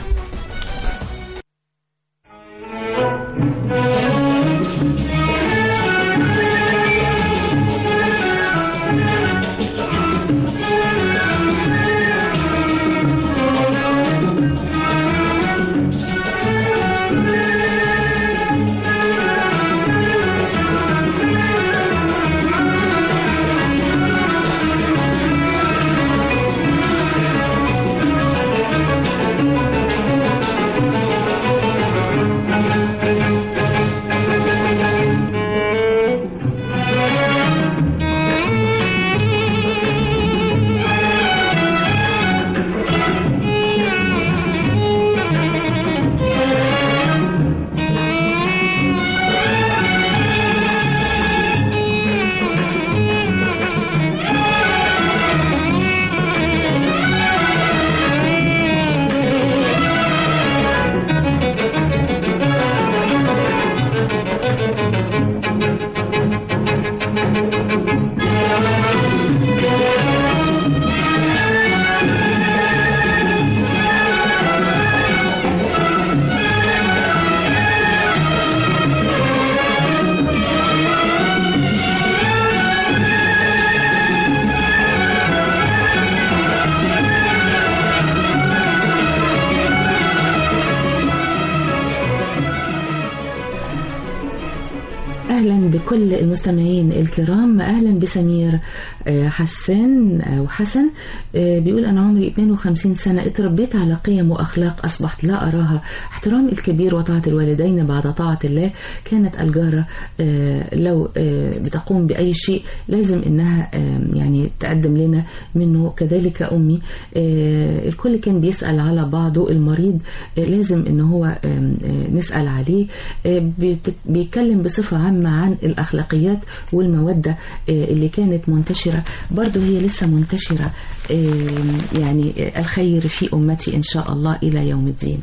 اهلا بكل المستمعين الكرام اهلا بسمير آه، حسان او حسن آه، بيقول انا عمري 52 سنه اتربيت على قيم واخلاق اصبحت لا اراها احترام الكبير وطاعه الوالدين بعد طاعه الله كانت الجاره آه، لو آه، بتقوم باي شيء لازم انها آه، يعني تقدم لنا منه كذلك امي آه، الكل كان بيسال على بعضه المريض آه، لازم ان هو آم، آه، نسال عليه آه، بيت- بيتكلم بصفه عامه عن الاخلاقيات والموده آه، اللي كانت منتشره برضه هي لسه منتشره آم، يعني آه، الخير في امتي ان شاء الله الى يوم الدين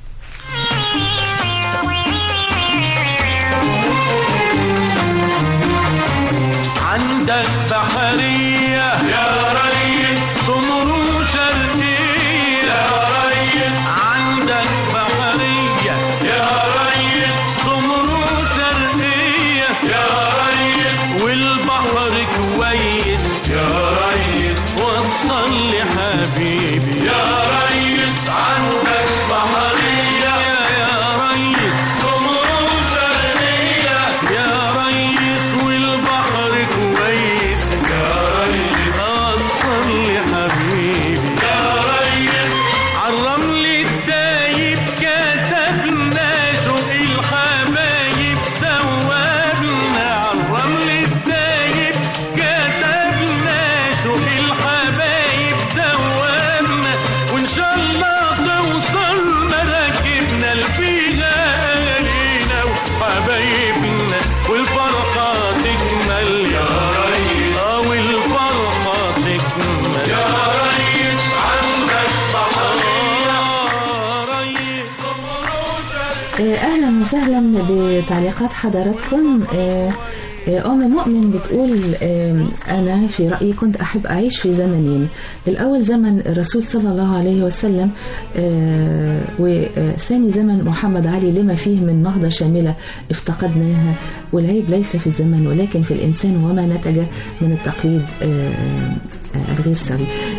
عندك بحرية يا ريس سمر شرقية يا ريس عندك بحرية يا ريس سمر شرقية يا ريس والبحر كويس يا ريس وصل لي حبيبي يا ريس عندك بحرية يا ريس سمر شرقية يا ريس والبحر كويس يا ريس وصل لي حبيبي يا ريس عالرمل الدايب كتبنا شوق الحبايب دوبنا عالرمل الدايب كتبنا شوق الحبايب دوبنا وان شاء الله توصل مراكبنا لفيها اهالينا وحبايبنا والفرحه تكمل يا ريس اه والفرحه تكمل يا ريس عندك بحريه ريس آه، اهلا وسهلا بتعليقات حضراتكم آه، آه، أم مؤمن بتقول آه، أنا في رأيي كنت أحب أعيش في زمنين الأول زمن الرسول صلى الله عليه وسلم آه، وثاني زمن محمد علي لما فيه من نهضة شاملة افتقدناها والعيب ليس في الزمن ولكن في الإنسان وما نتج من التقليد آه، آه، الغير سوي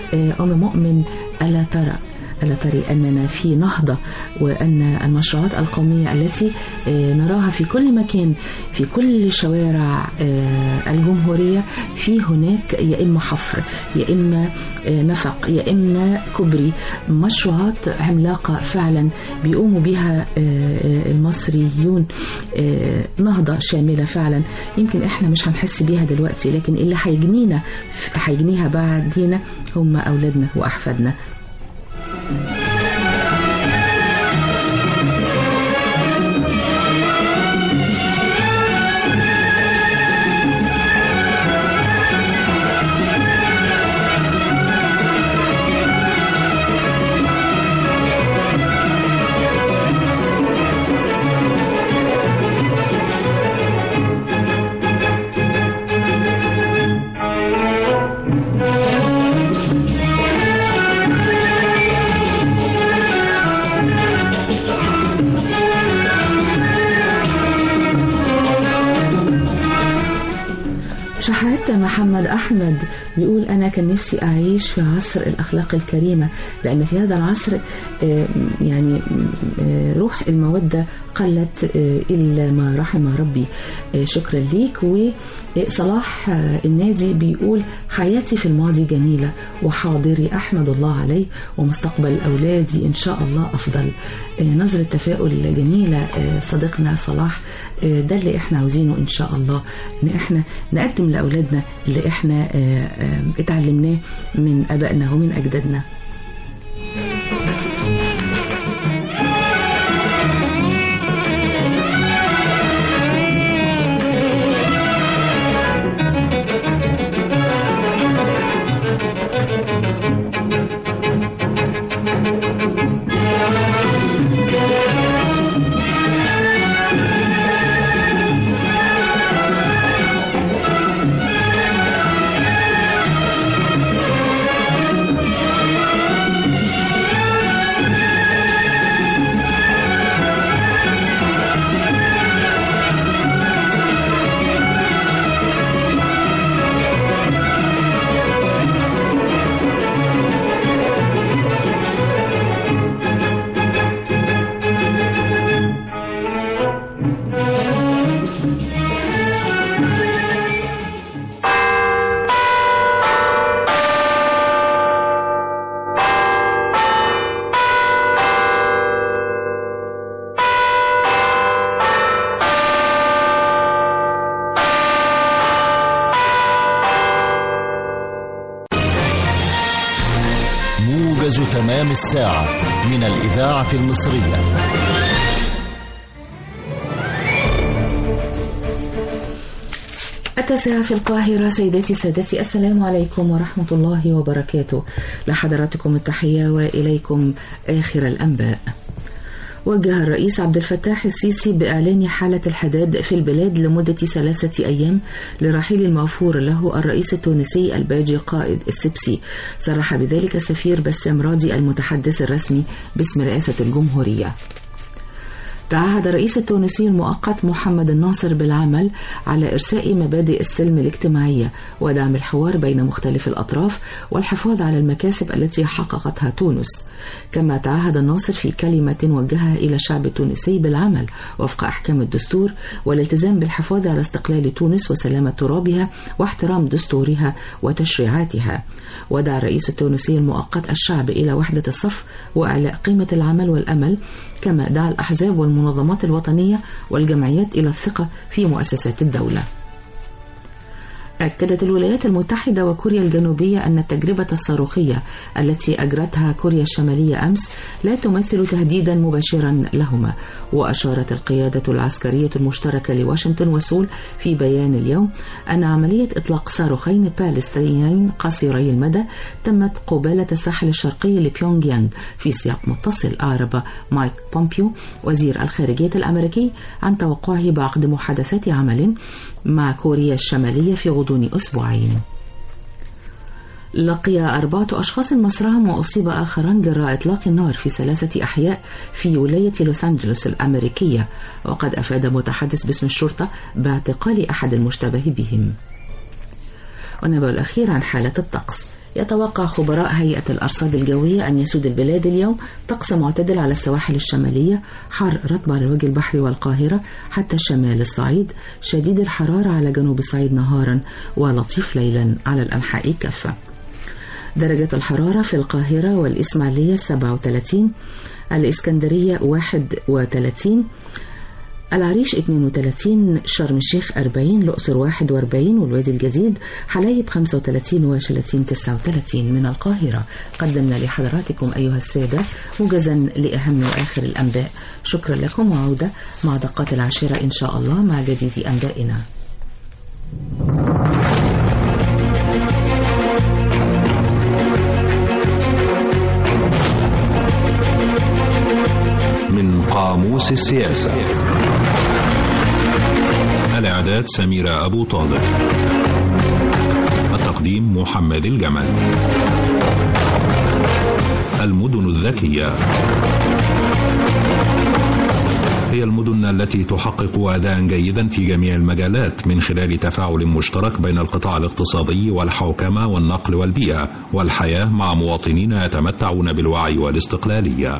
آه، أم مؤمن ألا ترى ألا تري أننا في نهضة وأن المشروعات القومية التي آه، نراها في كل مكان في كل شوارع آه، الجمهورية في هناك يا إما حفر يا إما آه، نفق يا إما كوبري مشروعات عملاقة فعلا بيقوموا بها آه، آه، المصريون آه، نهضة شاملة فعلا يمكن إحنا مش هنحس بيها دلوقتي لكن اللي هيجنينا هيجنيها بعدينا هم أولادنا وأحفادنا شحات محمد أحمد بيقول أنا كان نفسي أعيش في عصر الأخلاق الكريمة لأن في هذا العصر آه، يعني آه، روح المودة قلت آه، إلا ما رحم ربي آه، شكرا ليك وصلاح آه، النادي بيقول حياتي في الماضي جميلة وحاضري أحمد الله عليه ومستقبل أولادي إن شاء الله أفضل آه، نظرة تفاؤل جميلة آه، صديقنا صلاح آه، ده اللي احنا عاوزينه إن شاء الله إن احنا نقدم لأولادنا اللي احنا آه، آه، اتعلمناه من أبائنا ومن أجدادنا موجز تمام الساعة من الإذاعة المصرية التاسعة في القاهرة سيداتي سادتي السلام عليكم ورحمة الله وبركاته لحضراتكم التحية وإليكم آخر الأنباء وجه الرئيس عبد الفتاح السيسي بإعلان حالة الحداد في البلاد لمدة ثلاثة أيام لرحيل المغفور له الرئيس التونسي الباجي قائد السبسي صرح بذلك السفير بسام راضي المتحدث الرسمي باسم رئاسة الجمهورية تعهد الرئيس التونسي المؤقت محمد الناصر بالعمل على إرساء مبادئ السلم الاجتماعية ودعم الحوار بين مختلف الأطراف والحفاظ على المكاسب التي حققتها تونس كما تعهد الناصر في كلمة وجهها إلى الشعب التونسي بالعمل وفق أحكام الدستور والالتزام بالحفاظ على استقلال تونس وسلامة ترابها واحترام دستورها وتشريعاتها ودعا الرئيس التونسي المؤقت الشعب إلى وحدة الصف وإعلاء قيمة العمل والأمل كما دعا الأحزاب والمنظمات الوطنية والجمعيات إلى الثقة في مؤسسات الدولة أكدت الولايات المتحدة وكوريا الجنوبية أن التجربة الصاروخية التي أجرتها كوريا الشمالية أمس لا تمثل تهديدا مباشرا لهما وأشارت القيادة العسكرية المشتركة لواشنطن وسول في بيان اليوم أن عملية إطلاق صاروخين باليستينيين قصيري المدى تمت قبالة الساحل الشرقي لبيونغ يانغ في سياق متصل أعرب مايك بومبيو وزير الخارجية الأمريكي عن توقعه بعقد محادثات عمل مع كوريا الشمالية في غضون أسبوعين لقي أربعة أشخاص مصرهم وأصيب آخران جراء إطلاق النار في ثلاثة أحياء في ولاية لوس أنجلوس الأمريكية وقد أفاد متحدث باسم الشرطة باعتقال أحد المشتبه بهم والنبأ الأخير عن حالة الطقس يتوقع خبراء هيئة الأرصاد الجوية أن يسود البلاد اليوم طقس معتدل على السواحل الشمالية حار رطب على الوجه البحري والقاهرة حتى شمال الصعيد شديد الحرارة على جنوب الصعيد نهارا ولطيف ليلا على الأنحاء كافة درجة الحرارة في القاهرة والإسماعيلية 37 الإسكندرية 31 العريش 32 شرم الشيخ 40 الأقصر 41 والوادي الجديد حلايب 35 وشلاتين 39 من القاهرة قدمنا لحضراتكم أيها السادة موجزا لأهم وآخر الأنباء شكرا لكم وعودة مع دقات العاشرة إن شاء الله مع جديد أنبائنا من قاموس السياسة الإعداد سميرة أبو طالب التقديم محمد الجمل المدن الذكية هي المدن التي تحقق أداء جيدا في جميع المجالات من خلال تفاعل مشترك بين القطاع الاقتصادي والحوكمة والنقل والبيئة والحياة مع مواطنين يتمتعون بالوعي والاستقلالية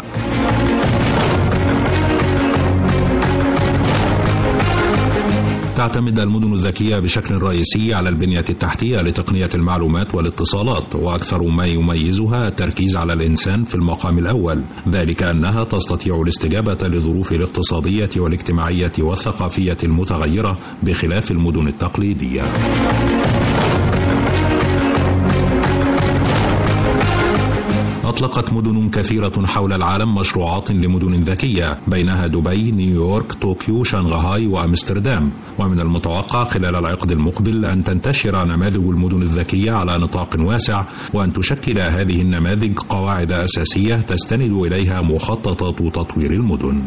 تعتمد المدن الذكية بشكل رئيسي على البنية التحتية لتقنية المعلومات والاتصالات وأكثر ما يميزها التركيز على الإنسان في المقام الأول ذلك أنها تستطيع الاستجابة للظروف الاقتصادية والاجتماعية والثقافية المتغيرة بخلاف المدن التقليدية أطلقت مدن كثيرة حول العالم مشروعات لمدن ذكية بينها دبي، نيويورك، طوكيو، شنغهاي وأمستردام ومن المتوقع خلال العقد المقبل أن تنتشر نماذج المدن الذكية على نطاق واسع وأن تشكل هذه النماذج قواعد أساسية تستند إليها مخططات تطوير المدن.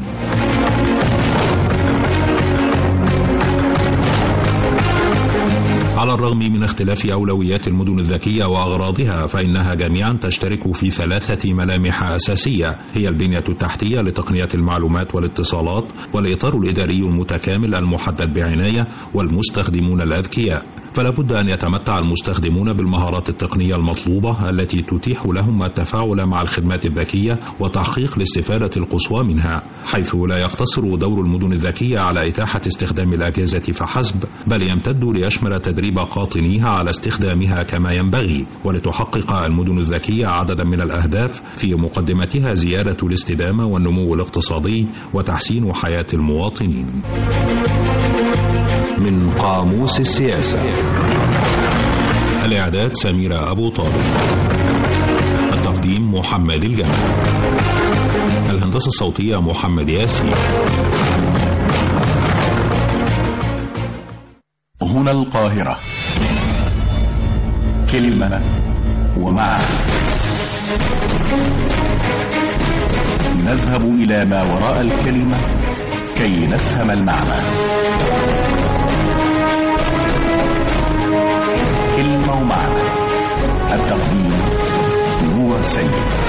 على الرغم من اختلاف أولويات المدن الذكية وأغراضها فإنها جميعا تشترك في ثلاثة ملامح أساسية هي البنية التحتية لتقنية المعلومات والاتصالات والإطار الإداري المتكامل المحدد بعناية والمستخدمون الأذكياء فلا بد أن يتمتع المستخدمون بالمهارات التقنية المطلوبة التي تتيح لهم التفاعل مع الخدمات الذكية وتحقيق الاستفادة القصوى منها حيث لا يقتصر دور المدن الذكية على إتاحة استخدام الأجهزة فحسب بل يمتد ليشمل تدريب قاطنيها على استخدامها كما ينبغي ولتحقق المدن الذكية عددا من الأهداف في مقدمتها زيادة الاستدامة والنمو الاقتصادي وتحسين حياة المواطنين من قاموس السياسة الإعداد سميرة أبو طالب التقديم محمد الجمل الهندسة الصوتية محمد ياسين هنا القاهرة كلمة ومعنى نذهب إلى ما وراء الكلمة كي نفهم المعنى كلمة ومعنى التقديم نور سيد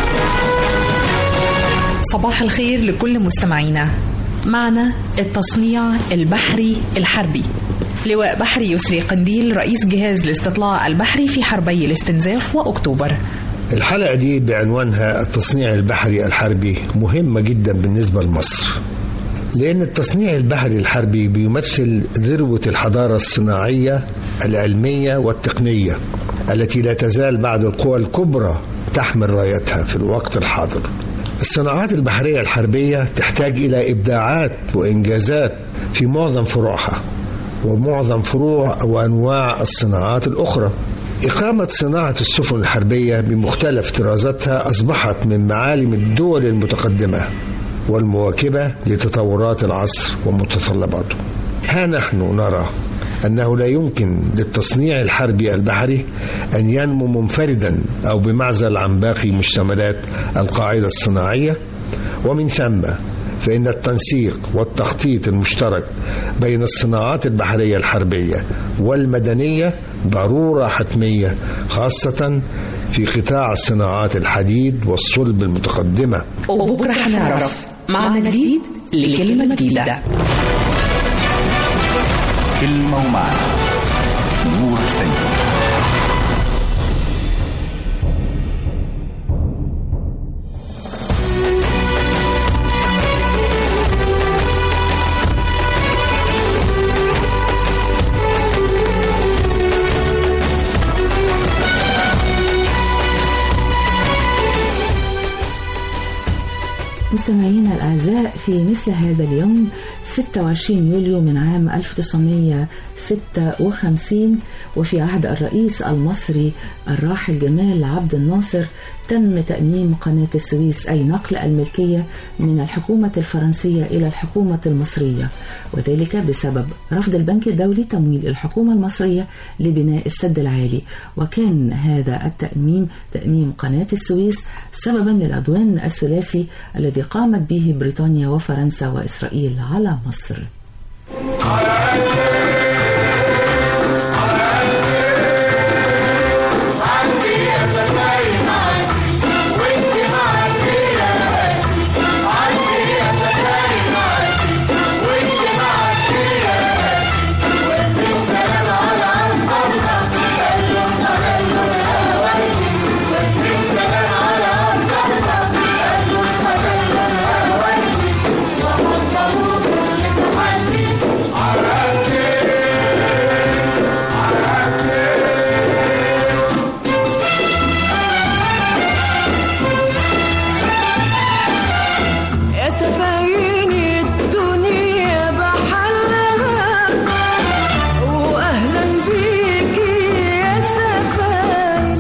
صباح الخير لكل مستمعينا معنا التصنيع البحري الحربي لواء بحري يسري قنديل رئيس جهاز الاستطلاع البحري في حربي الاستنزاف وأكتوبر الحلقة دي بعنوانها التصنيع البحري الحربي مهمة جدا بالنسبة لمصر لأن التصنيع البحري الحربي بيمثل ذروة الحضارة الصناعية العلمية والتقنية التي لا تزال بعد القوى الكبرى تحمل رايتها في الوقت الحاضر الصناعات البحرية الحربية تحتاج إلى إبداعات وإنجازات في معظم فروعها ومعظم فروع وأنواع الصناعات الأخرى إقامة صناعة السفن الحربية بمختلف طرازاتها أصبحت من معالم الدول المتقدمة والمواكبة لتطورات العصر ومتطلباته ها نحن نرى أنه لا يمكن للتصنيع الحربي البحري أن ينمو منفردا أو بمعزل عن باقي مشتملات القاعدة الصناعية ومن ثم فإن التنسيق والتخطيط المشترك بين الصناعات البحرية الحربية والمدنية ضرورة حتمية خاصة في قطاع صناعات الحديد والصلب المتقدمة وبكرة هنعرف معنى جديد لكلمة جديدة كلمة ومعنى نور سيد مستمعينا الأعزاء في مثل هذا اليوم 26 يوليو من عام 1956 وفي عهد الرئيس المصري الراحل جمال عبد الناصر تم تأميم قناة السويس أي نقل الملكية من الحكومة الفرنسية إلى الحكومة المصرية وذلك بسبب رفض البنك الدولي تمويل الحكومة المصرية لبناء السد العالي وكان هذا التأميم تأميم قناة السويس سببا للعدوان الثلاثي الذي قامت به بريطانيا وفرنسا وإسرائيل على مصر يا سفاين الدنيا بحلها واهلا بيكي يا سفاين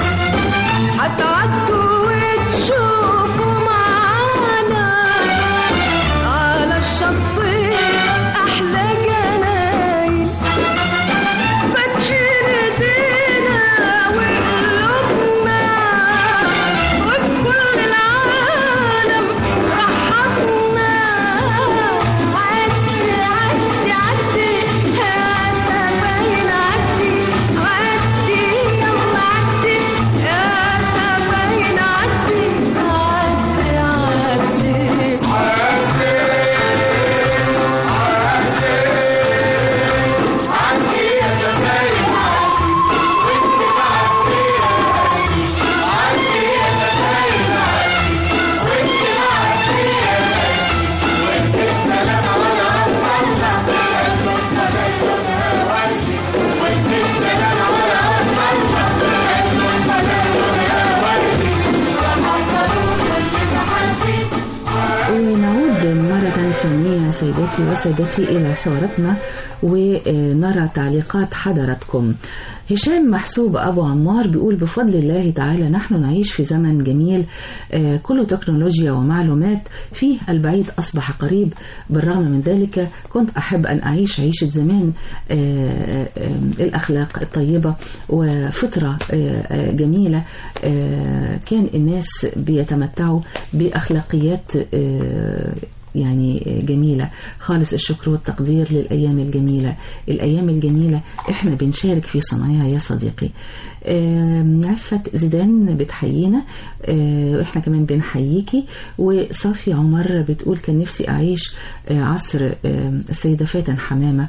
هتعدوا وتشوفوا معانا على الشط احلى جناين فاتحين ايدينا وقلوبنا وفي كل العالم رحبنا عدي عدي عدي يا سفاين عدي عدي يلا عدي يا سفاين عدي عدي عدي عدي يا سفاين عدي وانت معدي عدي يا سفاين عدي وانت معدي وانت السلام على الله وانت السلام على ونعود مرة ثانية سيداتي وسادتي إلى حواراتنا ونرى تعليقات حضراتكم هشام محسوب أبو عمار بيقول بفضل الله تعالى نحن نعيش في زمن جميل آه، كله تكنولوجيا ومعلومات فيه البعيد أصبح قريب بالرغم من ذلك كنت أحب أن أعيش عيشة زمان آه، آه، الأخلاق الطيبة وفطرة آه، آه، جميلة آه، كان الناس بيتمتعوا بأخلاقيات آه، يعني جميلة خالص الشكر والتقدير للأيام الجميلة الأيام الجميلة إحنا بنشارك في صنعها يا صديقي آم، عفت زيدان بتحيينا آه، وإحنا كمان بنحييكي وصافي عمر بتقول كان نفسي أعيش آه، عصر آم، السيدة فاتن حمامة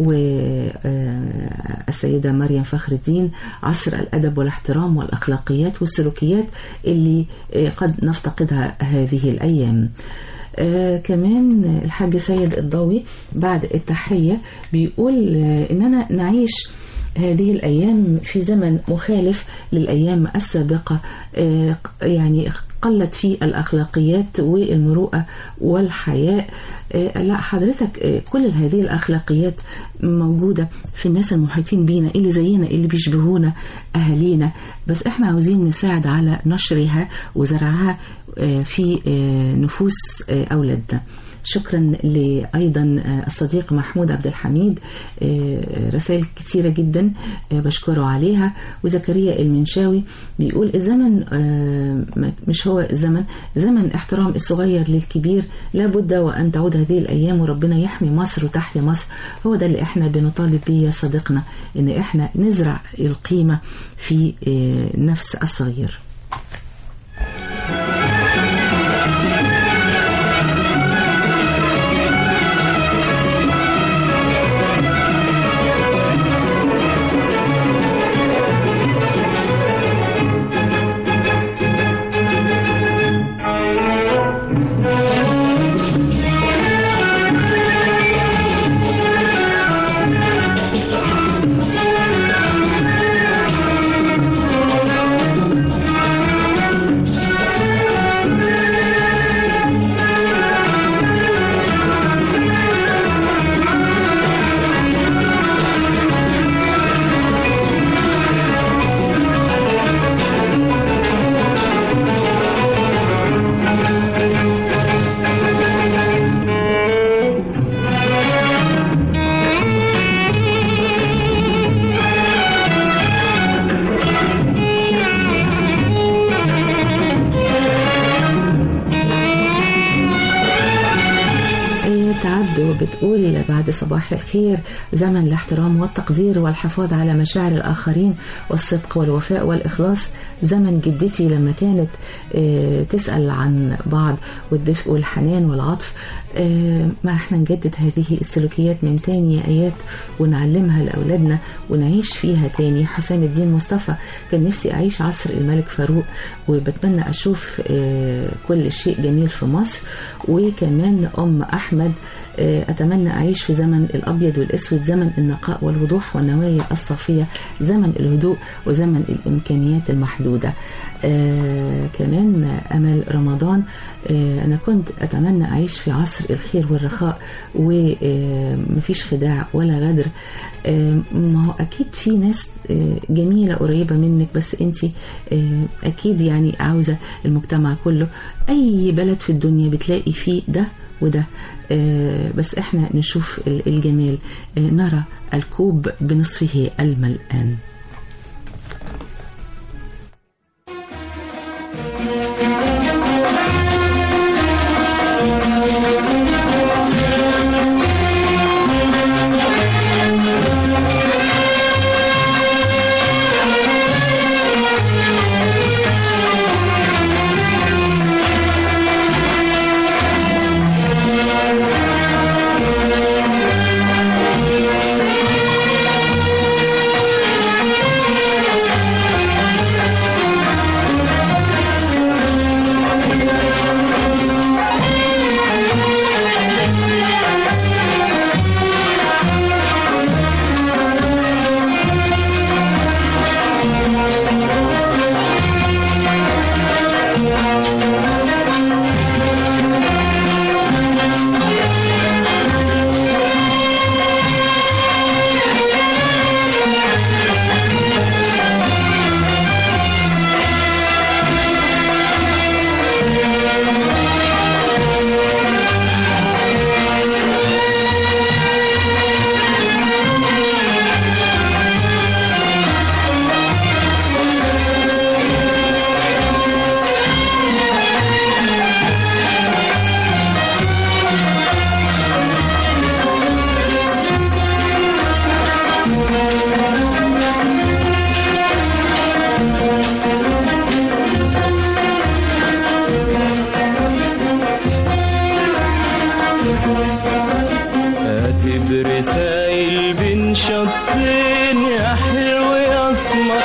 والسيدة مريم فخر الدين عصر الأدب والاحترام والأخلاقيات والسلوكيات اللي آه، قد نفتقدها هذه الأيام آه كمان الحاج سيد الضوي بعد التحية بيقول آه إننا نعيش هذه الأيام في زمن مخالف للأيام السابقة آه يعني قلت فيه الأخلاقيات والمروءة والحياء آه لا حضرتك آه كل هذه الأخلاقيات موجودة في الناس المحيطين بينا اللي زينا اللي بيشبهونا أهالينا بس احنا عاوزين نساعد على نشرها وزرعها آه في آه نفوس آه أولادنا شكرا لأيضا الصديق محمود عبد الحميد رسائل كثيرة جدا بشكره عليها وزكريا المنشاوي بيقول الزمن مش هو زمن زمن احترام الصغير للكبير لابد وأن تعود هذه الأيام وربنا يحمي مصر وتحيا مصر هو ده اللي احنا بنطالب بيه يا صديقنا ان احنا نزرع القيمة في نفس الصغير عبد وبتقول بعد صباح الخير زمن الاحترام والتقدير والحفاظ على مشاعر الآخرين والصدق والوفاء والإخلاص زمن جدتي لما كانت آه، تسأل عن بعض والدفء والحنان والعطف آه، ما احنا نجدد هذه السلوكيات من تاني يا آيات ونعلمها لأولادنا ونعيش فيها تاني حسام الدين مصطفى كان نفسي أعيش عصر الملك فاروق وبتمنى أشوف آه، كل شيء جميل في مصر وكمان أم أحمد آه، أتمنى أعيش في زمن الأبيض والأسود زمن النقاء والوضوح والنوايا الصافية زمن الهدوء وزمن الإمكانيات المحدودة آه، كمان أمل رمضان آه، أنا كنت أتمنى أعيش في عصر الخير والرخاء ومفيش خداع ولا غدر آه، ما هو أكيد في ناس آه، جميلة قريبة منك بس أنت أكيد يعني عاوزة المجتمع كله أي بلد في الدنيا بتلاقي فيه ده وده آه، بس احنا نشوف ال- الجمال آه، نرى الكوب بنصفه الملآن كاتب رسايل بين شطين يا حلو يا اسمر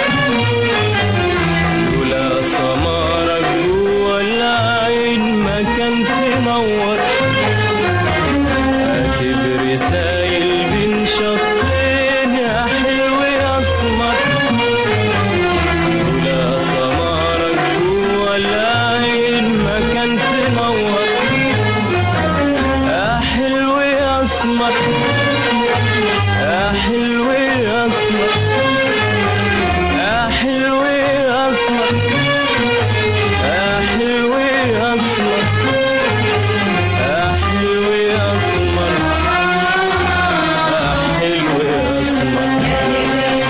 لولا سمارك جوا العين ما كان تنور كاتب رسايل بين شطين يا حلو يا اسمر لولا سمارك جوا العين ما كان تنور يا حلو يا اسمر يا حلو يا اسمر يا حلو يا اسمر يا حلو يا اسمر يا حلو يا اسمر يا حلو يا اسمر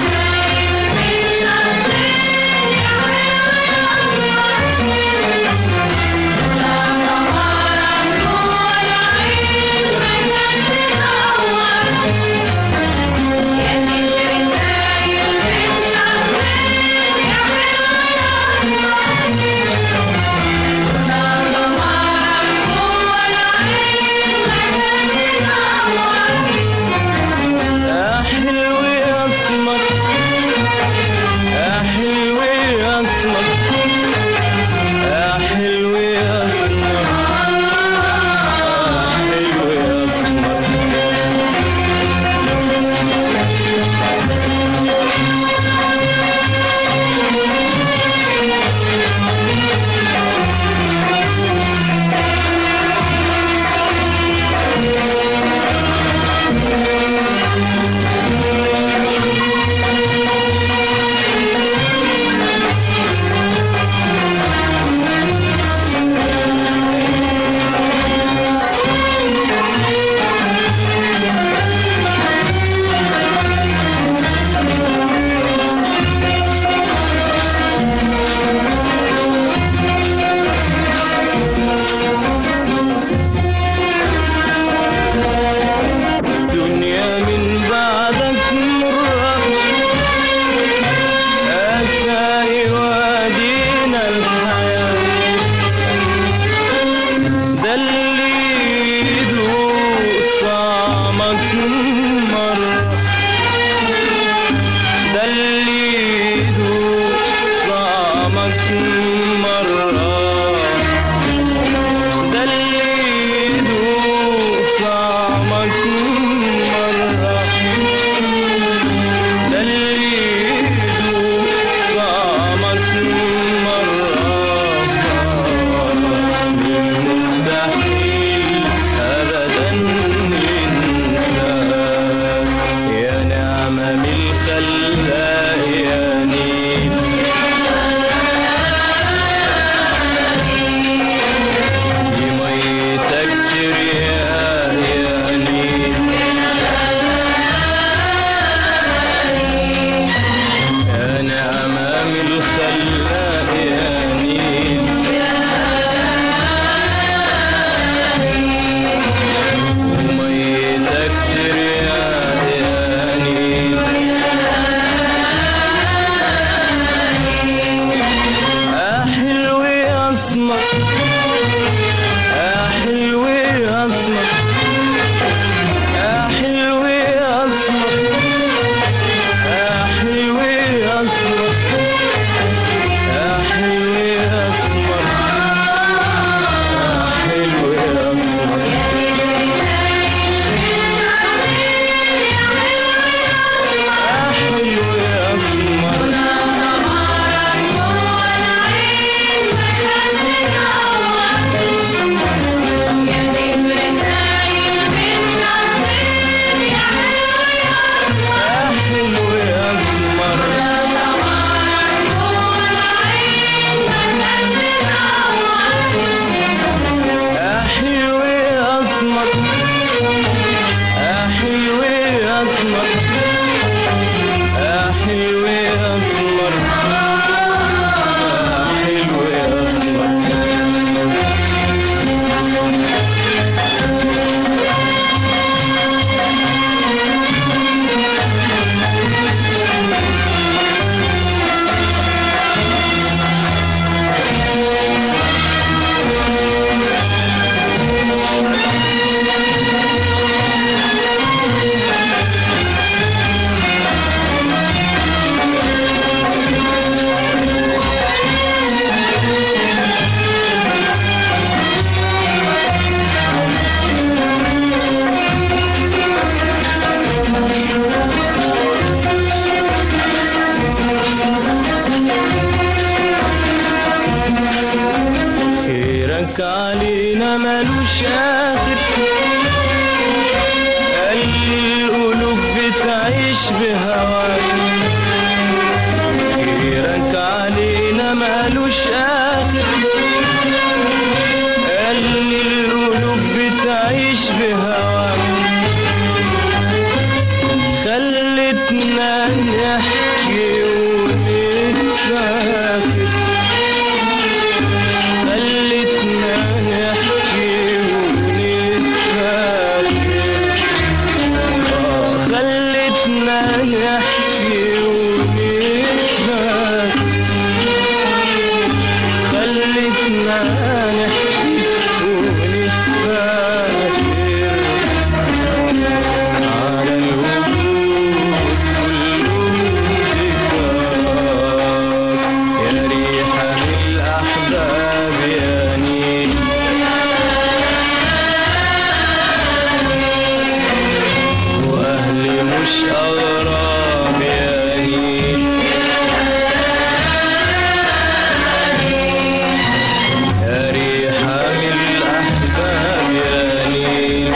علينا ملوش آخر القلوب بتعيش بهواك غيرك علينا ملوش آخر القلوب بتعيش بهواك خلتنا نحكي ونتفاخر خلتنا نحكي ونتفاخر آه، خلتنا نحكي ونتفاخر خلتنا نحكي ونتفاخر على الوجود يا ريحة الأحباب يا نيل وأهلي مش أغراب يا نيل يا ريحة الأحباب يا نيل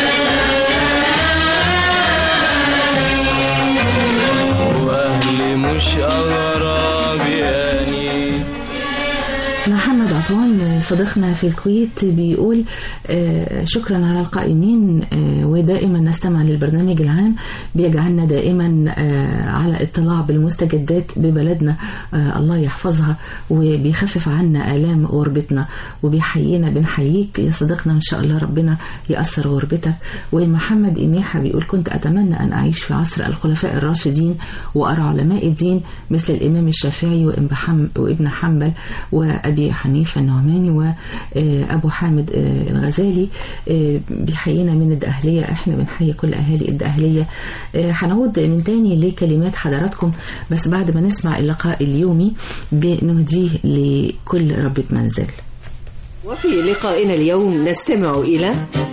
وأهلي مش أغراب يا نيل محمد عطوان صديقنا في الكويت بيقول آه، شكرا على القائمين آه، ودائما نستمع للبرنامج العام بيجعلنا دائما آه، على اطلاع بالمستجدات ببلدنا آه، الله يحفظها وبيخفف عنا آلام غربتنا وبيحيينا بنحييك يا صديقنا إن شاء الله ربنا يأثر غربتك ومحمد إميحة بيقول كنت أتمنى أن أعيش في عصر الخلفاء الراشدين وأرى علماء الدين مثل الإمام الشافعي وابن حم- وابن حنبل وأبي حنيفة النعماني وأبو حامد آه، الغزالي آه، بيحيينا من الدقهلية احنا بنحيي كل أهالي الدقهلية آه، هنعود من تاني لكلمات حضراتكم بس بعد ما نسمع اللقاء اليومي بنهديه لكل ربة منزل وفي لقائنا اليوم نستمع إلى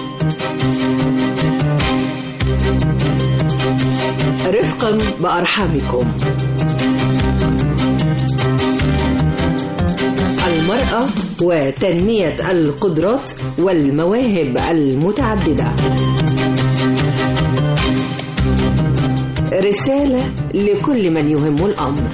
رفقا بأرحامكم المرأة وتنمية القدرات والمواهب المتعددة رسالة لكل من يهم الأمر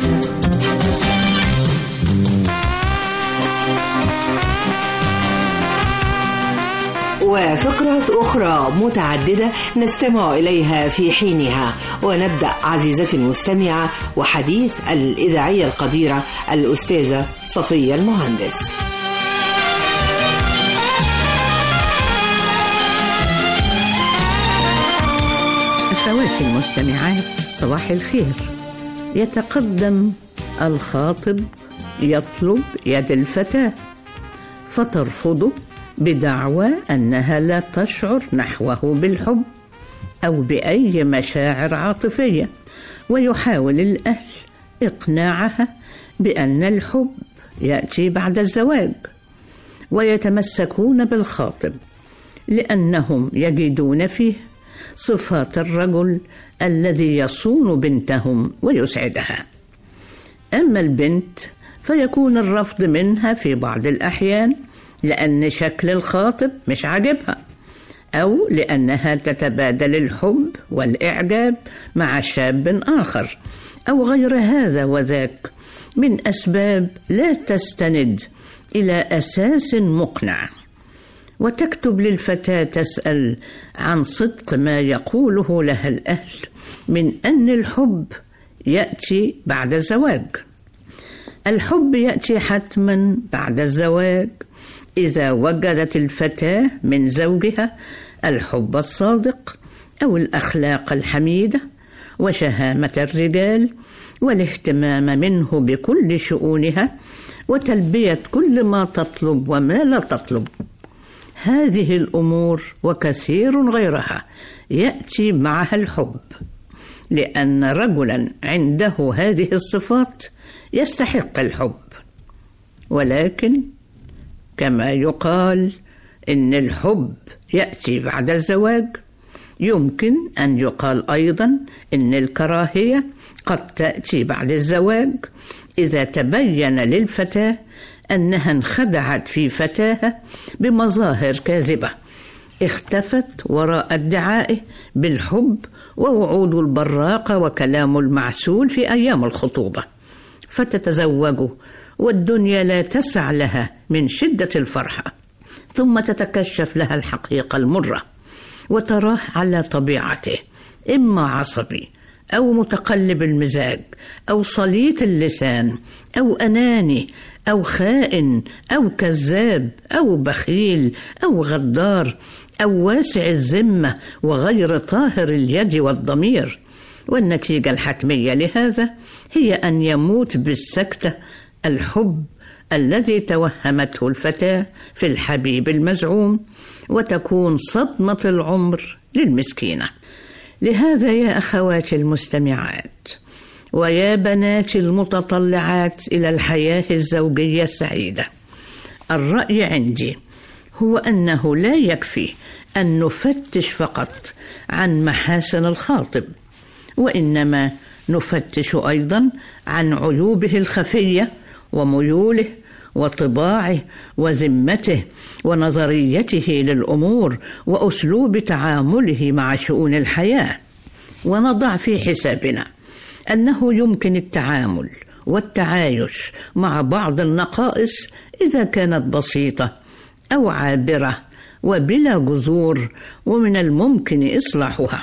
وفقرات أخرى متعددة نستمع إليها في حينها ونبدأ عزيزتي المستمعة وحديث الإذاعية القديرة الأستاذة صفية المهندس أخواتي المستمعات صباح الخير يتقدم الخاطب يطلب يد الفتاة فترفضه بدعوى أنها لا تشعر نحوه بالحب أو بأي مشاعر عاطفية ويحاول الأهل إقناعها بأن الحب يأتي بعد الزواج ويتمسكون بالخاطب لأنهم يجدون فيه صفات الرجل الذي يصون بنتهم ويسعدها أما البنت فيكون الرفض منها في بعض الأحيان لأن شكل الخاطب مش عاجبها أو لأنها تتبادل الحب والإعجاب مع شاب آخر أو غير هذا وذاك من أسباب لا تستند إلى أساس مقنع وتكتب للفتاة تسأل عن صدق ما يقوله لها الأهل من أن الحب يأتي بعد الزواج الحب يأتي حتما بعد الزواج إذا وجدت الفتاة من زوجها الحب الصادق أو الأخلاق الحميدة وشهامة الرجال والاهتمام منه بكل شؤونها وتلبية كل ما تطلب وما لا تطلب هذه الأمور وكثير غيرها يأتي معها الحب لأن رجلا عنده هذه الصفات يستحق الحب ولكن كما يقال إن الحب يأتي بعد الزواج يمكن أن يقال أيضا إن الكراهية قد تأتي بعد الزواج إذا تبين للفتاة أنها انخدعت في فتاة بمظاهر كاذبة اختفت وراء ادعائه بالحب ووعود البراقة وكلام المعسول في أيام الخطوبة فتتزوجه والدنيا لا تسع لها من شدة الفرحة ثم تتكشف لها الحقيقة المرة وتراه على طبيعته إما عصبي أو متقلب المزاج أو صليت اللسان أو أناني أو خائن أو كذاب أو بخيل أو غدار أو واسع الذمة وغير طاهر اليد والضمير والنتيجة الحتمية لهذا هي أن يموت بالسكتة الحب الذي توهمته الفتاة في الحبيب المزعوم وتكون صدمة العمر للمسكينة لهذا يا أخواتي المستمعات ويا بناتي المتطلعات إلى الحياة الزوجية السعيدة الرأي عندي هو أنه لا يكفي أن نفتش فقط عن محاسن الخاطب وإنما نفتش أيضا عن عيوبه الخفية وميوله وطباعه وذمته ونظريته للامور واسلوب تعامله مع شؤون الحياه ونضع في حسابنا انه يمكن التعامل والتعايش مع بعض النقائص اذا كانت بسيطه او عابره وبلا جذور ومن الممكن اصلاحها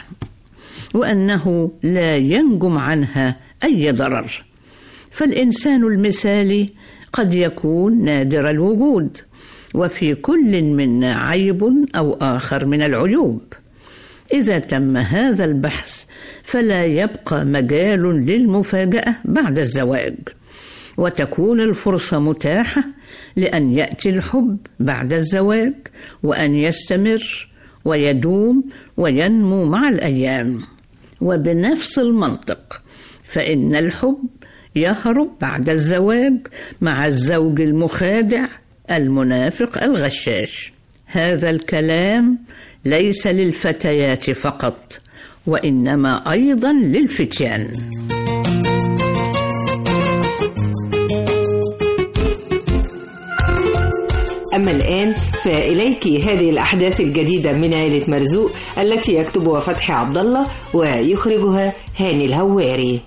وانه لا ينجم عنها اي ضرر فالانسان المثالي قد يكون نادر الوجود وفي كل منا عيب او اخر من العيوب اذا تم هذا البحث فلا يبقى مجال للمفاجاه بعد الزواج وتكون الفرصه متاحه لان ياتي الحب بعد الزواج وان يستمر ويدوم وينمو مع الايام وبنفس المنطق فان الحب يهرب بعد الزواج مع الزوج المخادع المنافق الغشاش هذا الكلام ليس للفتيات فقط وانما ايضا للفتيان أما الآن فإليك هذه الأحداث الجديدة من عائلة مرزوق التي يكتبها فتحي عبد الله ويخرجها هاني الهواري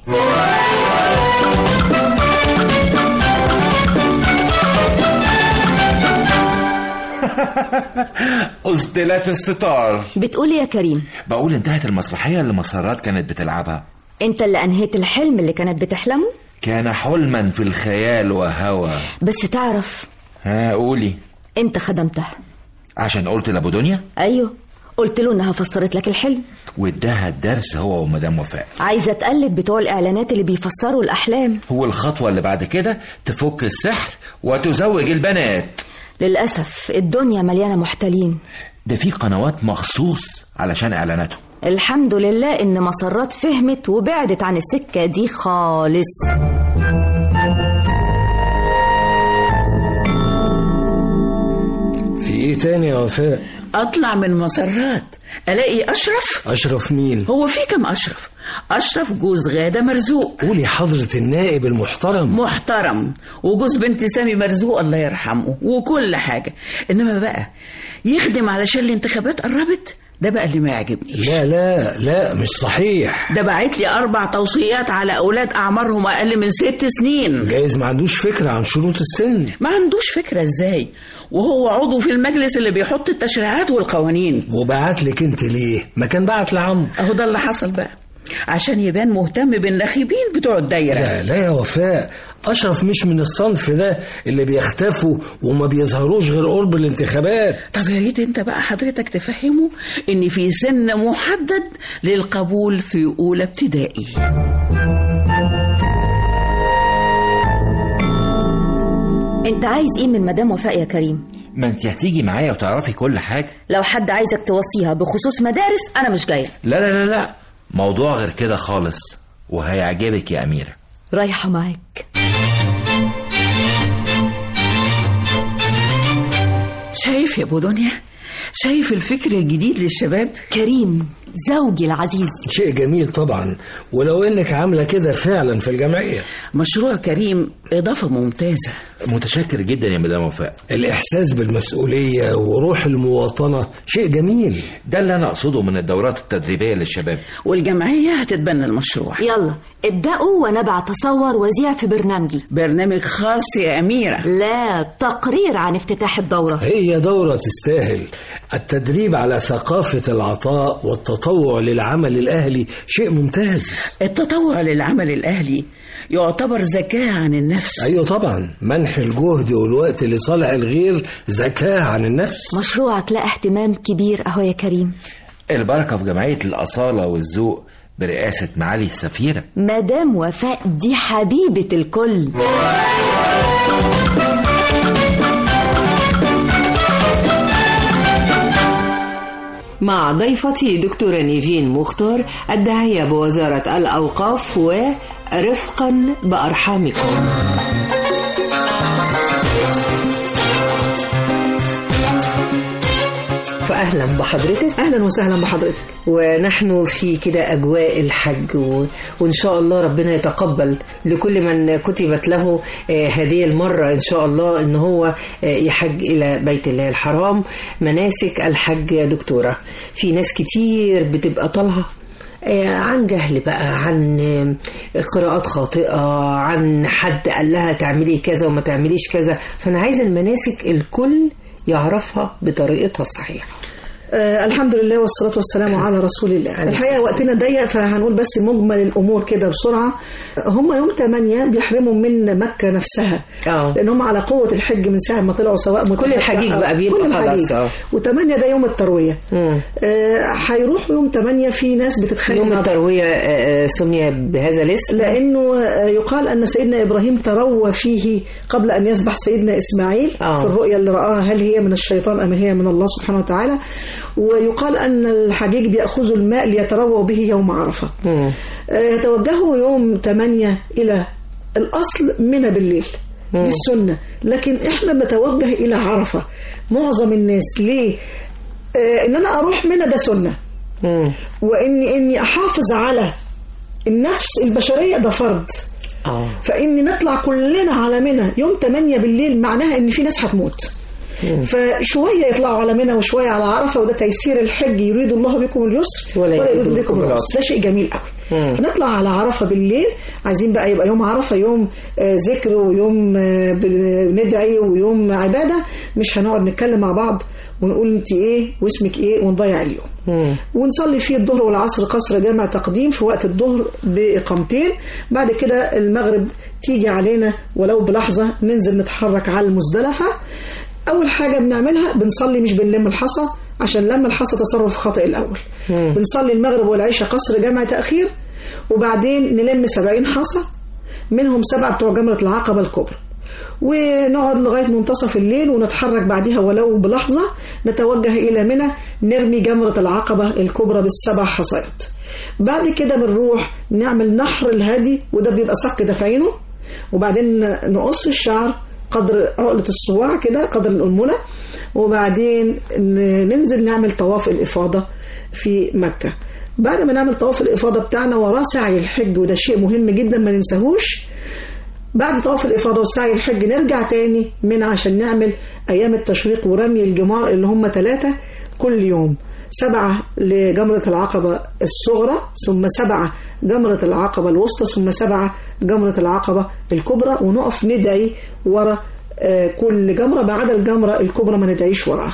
أسدلت الستار بتقول يا كريم بقول انتهت المسرحية اللي مسارات كانت بتلعبها انت اللي انهيت الحلم اللي كانت بتحلمه كان حلما في الخيال وهوى بس تعرف ها قولي انت خدمتها عشان قلت لابو دنيا ايوه قلت له انها فسرت لك الحلم واداها الدرس هو ومدام وفاء عايزه تقلد بتوع الاعلانات اللي بيفسروا الاحلام هو الخطوة اللي بعد كده تفك السحر وتزوج البنات للاسف الدنيا مليانه محتالين ده في قنوات مخصوص علشان اعلاناتهم الحمد لله ان مسرات فهمت وبعدت عن السكه دي خالص في ايه تاني يا وفاء اطلع من مسرات الاقي اشرف اشرف مين هو في كم اشرف اشرف جوز غاده مرزوق قولي حضرة النائب المحترم محترم وجوز بنت سامي مرزوق الله يرحمه وكل حاجه انما بقى يخدم علشان الانتخابات قربت ده بقى اللي ما يعجبنيش لا لا لا مش صحيح ده بعت لي اربع توصيات على اولاد اعمارهم اقل من ست سنين جايز ما عندوش فكرة عن شروط السن ما عندوش فكره ازاي وهو عضو في المجلس اللي بيحط التشريعات والقوانين وبعت لك انت ليه ما كان بعت لعمرو اهو ده اللي حصل بقى عشان يبان مهتم بالناخبين بتوع الدايره لا لا يا وفاء أشرف مش من الصنف ده اللي بيختفوا وما بيظهروش غير قرب الانتخابات طب يا ريت انت بقى حضرتك تفهمه ان في سن محدد للقبول في اولى ابتدائي انت عايز ايه من مدام وفاء يا كريم ما انت هتيجي معايا وتعرفي كل حاجة لو حد عايزك توصيها بخصوص مدارس انا مش جايه لا لا لا لا موضوع غير كده خالص وهيعجبك يا أميرة رايحه معاك شايف يا ابو دنيا شايف الفكر الجديد للشباب كريم زوجي العزيز شيء جميل طبعا ولو انك عاملة كده فعلا في الجمعية مشروع كريم اضافه ممتازه متشكر جدا يا مدام وفاء الإحساس بالمسؤولية وروح المواطنة شيء جميل ده اللي أنا أقصده من الدورات التدريبية للشباب والجمعية هتتبنى المشروع يلا ابدأوا وأنا أتصور وزيع في برنامجي برنامج خاص يا أميرة لا تقرير عن افتتاح الدورة هي دورة تستاهل التدريب على ثقافة العطاء والتطوع للعمل الأهلي شيء ممتاز التطوع للعمل الأهلي يعتبر زكاة عن النفس أيوة طبعا منح الجهد والوقت لصالح الغير زكاة عن النفس مشروعك لا اهتمام كبير أهو يا كريم البركة في جمعية الأصالة والذوق برئاسة معالي السفيرة مدام وفاء دي حبيبة الكل مع ضيفتي دكتورة نيفين مختار الداعية بوزارة الأوقاف ورفقا بأرحامكم فأهلا بحضرتك اهلا وسهلا بحضرتك ونحن في كده أجواء الحج و... وإن شاء الله ربنا يتقبل لكل من كتبت له آه، هذه المرة إن شاء الله إن هو آه، يحج إلى بيت الله الحرام مناسك الحج يا دكتورة في ناس كتير بتبقى طالعة آه، عن جهل بقى عن آه، قراءات خاطئة عن حد قال لها تعملي كذا وما تعمليش كذا فأنا عايزة المناسك الكل يعرفها بطريقتها الصحيحة آه الحمد لله والصلاة والسلام على رسول الله عليه الحقيقة وقتنا ضيق فهنقول بس مجمل الأمور كده بسرعة هم يوم 8 بيحرموا من مكة نفسها اه لأن هم على قوة الحج من ساعة ما طلعوا سواء متمتع الحجيج أو- بقى بيبقى كل خلاص، الحجيج آه. و8 ده يوم التروية مم. آه، هيروحوا يوم 8 في ناس بتتخانق يوم مع- التروية آه، آه، سمي بهذا الاسم لأنه آه، يقال أن سيدنا إبراهيم تروى فيه قبل أن يذبح سيدنا إسماعيل آه. في الرؤيا اللي رآها هل هي من الشيطان أم هي من الله سبحانه وتعالى ويقال أن الحجيج بيأخذوا الماء ليترووا به يوم عرفة مم. آه، يتوجهوا يوم 8 إلى الأصل منى بالليل مم. دي السنة لكن إحنا بنتوجه إلى عرفة معظم الناس ليه آه، إن أنا أروح منى ده سنة مم. وإني إني أحافظ على النفس البشرية ده فرض اه فإن نطلع كلنا على منى يوم 8 بالليل معناها إن في ناس هتموت فشوية يطلعوا على منى وشوية على عرفة وده تيسير الحج يريد الله بكم اليسر ولا ولا يريد يريد بكم بكم العسر العسر. ده شيء جميل قوي مم. هنطلع على عرفة بالليل عايزين بقى يبقى يوم عرفة يوم آه، ذكر ويوم آه، بندعي ويوم عبادة مش هنقعد نتكلم مع بعض ونقول انت ايه واسمك ايه ونضيع اليوم مم. ونصلي فيه الظهر والعصر قصر جامع تقديم في وقت الظهر بإقامتين بعد كده المغرب تيجي علينا ولو بلحظة ننزل نتحرك على المزدلفة أول حاجة بنعملها بنصلي مش بنلم الحصى عشان لم الحصى تصرف خاطئ الأول مم. بنصلي المغرب والعشاء قصر جامع تأخير وبعدين نلم سبعين حصى منهم سبعة بتوع جمرة العقبة الكبرى ونقعد لغاية منتصف الليل ونتحرك بعدها ولو بلحظة نتوجه إلى منى نرمي جمرة العقبة الكبرى بالسبع حصيات بعد كده بنروح نعمل نحر الهدي وده بيبقى صك دفعينه وبعدين نقص الشعر قدر عقلة الصواع كده قدر الأنملة وبعدين ن- ننزل نعمل طواف الإفاضة في مكة بعد ما نعمل طواف الإفاضة بتاعنا وراه سعي الحج وده شيء مهم جدا ما ننساهوش بعد طواف الإفاضة والسعي الحج نرجع تاني من عشان نعمل أيام التشريق ورمي الجمار اللي هم ثلاثة كل يوم سبعة لجمرة العقبة الصغرى ثم سبعة جمرة العقبة الوسطى ثم سبعة جمرة العقبة الكبرى ونقف ندعي ورا آه، كل جمرة ما عدا الجمرة الكبرى ما ندعيش وراها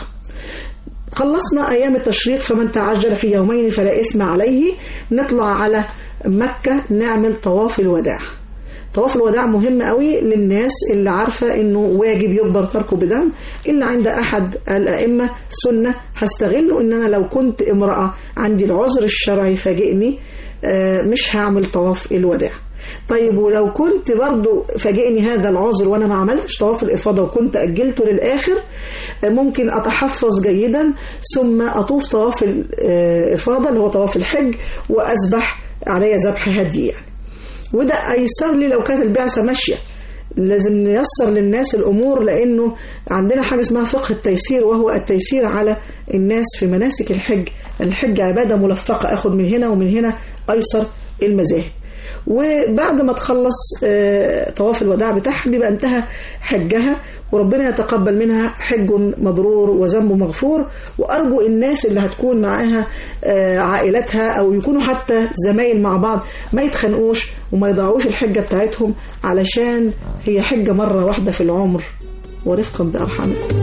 خلصنا أيام التشريق فمن تعجل في يومين فلا إثم عليه نطلع على مكة نعمل طواف الوداع طواف الوداع مهم قوي للناس اللي عارفة انه واجب يجبر تركه بدم الا عند احد الائمة سنة هستغله ان انا لو كنت امرأة عندي العذر الشرعي فاجئني آه، مش هعمل طواف الوداع طيب ولو كنت برضو فاجئني هذا العذر وانا ما عملتش طواف الافاضه وكنت اجلته للاخر آه، ممكن اتحفظ جيدا ثم اطوف طواف الافاضه اللي هو طواف الحج واذبح علي ذبح هدي يعني وده ايسر لي لو كانت البعثه ماشيه لازم نيسر للناس الامور لانه عندنا حاجه اسمها فقه التيسير وهو التيسير على الناس في مناسك الحج الحج عباده ملفقه اخد من هنا ومن هنا ايسر المذاهب وبعد ما تخلص آه، طواف الوداع بتاعها بيبقى انتهى حجها وربنا يتقبل منها حج مبرور وذنب مغفور وارجو الناس اللي هتكون معاها آه، عائلتها او يكونوا حتى زمايل مع بعض ما يتخانقوش وما يضيعوش الحجه بتاعتهم علشان هي حجه مره واحده في العمر ورفقا بارحامكم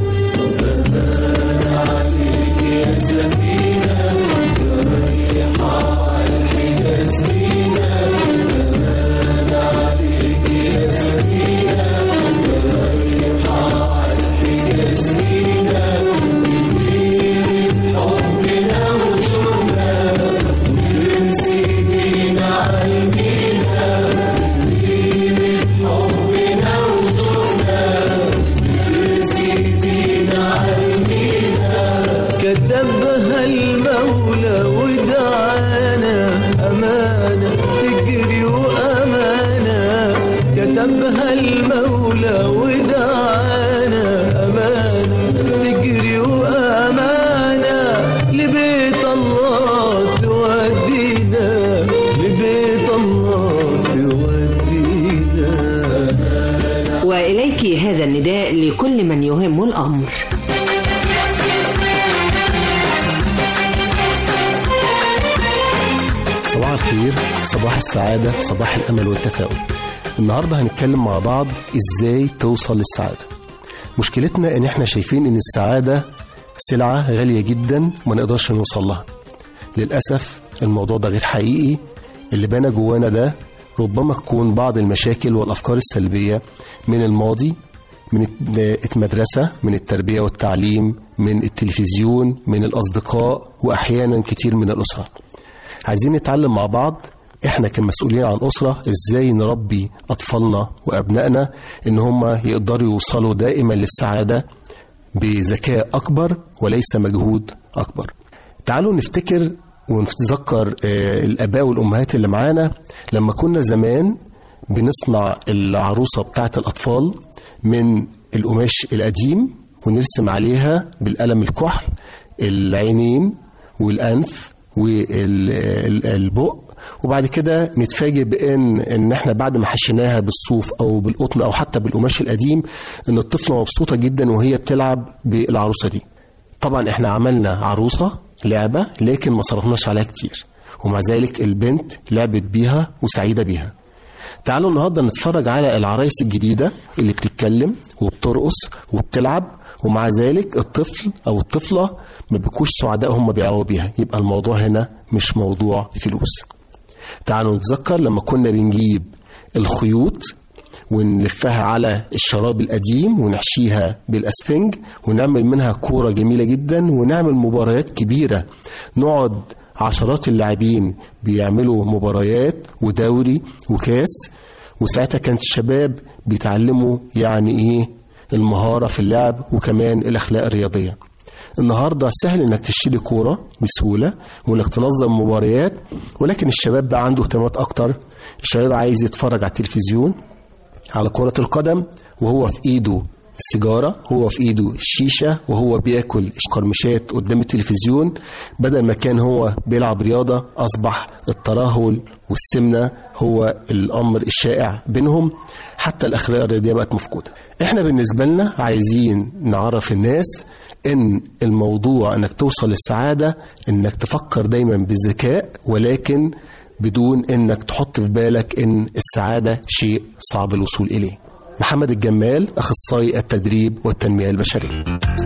كتبها المولى ودعانا أمانة تجري وأمانة كتبها المولى ودعانا أمانة تجري وأمانة لبيت الله تودينا لبيت الله تودينا وإليك هذا النداء لكل من يهم الأمر صباح الخير صباح السعادة صباح الأمل والتفاؤل النهاردة هنتكلم مع بعض إزاي توصل للسعادة مشكلتنا إن إحنا شايفين إن السعادة سلعة غالية جدا وما نقدرش نوصل لها للأسف الموضوع ده غير حقيقي اللي بنى جوانا ده ربما تكون بعض المشاكل والأفكار السلبية من الماضي من المدرسة من التربية والتعليم من التلفزيون من الأصدقاء وأحيانا كتير من الأسرة عايزين نتعلم مع بعض احنا كمسؤولين عن أسرة ازاي نربي أطفالنا وأبنائنا ان هم يقدروا يوصلوا دائما للسعادة بذكاء أكبر وليس مجهود أكبر تعالوا نفتكر ونتذكر آه، الآباء والأمهات اللي معانا لما كنا زمان بنصنع العروسة بتاعة الأطفال من القماش القديم ونرسم عليها بالقلم الكحل العينين والأنف والبق وبعد كده نتفاجئ بان ان احنا بعد ما حشيناها بالصوف او بالقطن او حتى بالقماش القديم ان الطفله مبسوطه جدا وهي بتلعب بالعروسه دي طبعا احنا عملنا عروسه لعبه لكن ما صرفناش عليها كتير ومع ذلك البنت لعبت بيها وسعيده بيها تعالوا النهارده نتفرج على العرايس الجديده اللي بتتكلم وبترقص وبتلعب ومع ذلك الطفل او الطفله ما بيكونش سعداء هم بيلعبوا بيها يبقى الموضوع هنا مش موضوع فلوس تعالوا نتذكر لما كنا بنجيب الخيوط ونلفها على الشراب القديم ونحشيها بالاسفنج ونعمل منها كوره جميله جدا ونعمل مباريات كبيره نقعد عشرات اللاعبين بيعملوا مباريات ودوري وكاس وساعتها كانت الشباب بيتعلموا يعني ايه المهاره في اللعب وكمان الاخلاق الرياضيه النهارده سهل انك تشتري كوره بسهوله وانك تنظم مباريات ولكن الشباب بقى عنده اهتمامات اكتر الشباب عايز يتفرج على التلفزيون على كرة القدم وهو في ايده السيجارة هو في ايده الشيشة وهو بياكل قرمشات قدام التلفزيون بدل ما كان هو بيلعب رياضة أصبح الترهل والسمنة هو الأمر الشائع بينهم حتى الأخلاق الرياضية بقت مفقودة احنا بالنسبة لنا عايزين نعرف الناس ان الموضوع انك توصل للسعادة انك تفكر دايما بالذكاء ولكن بدون انك تحط في بالك ان السعادة شيء صعب الوصول اليه محمد الجمال اخصائي التدريب والتنمية البشرية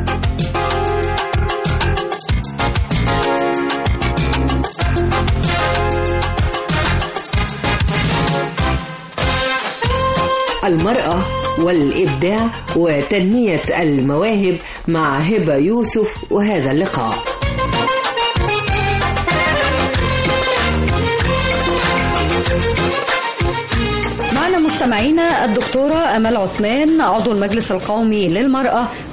المرأة والإبداع وتنمية المواهب مع هبة يوسف وهذا اللقاء معنا مستمعينا الدكتورة أمل عثمان عضو المجلس القومي للمرأة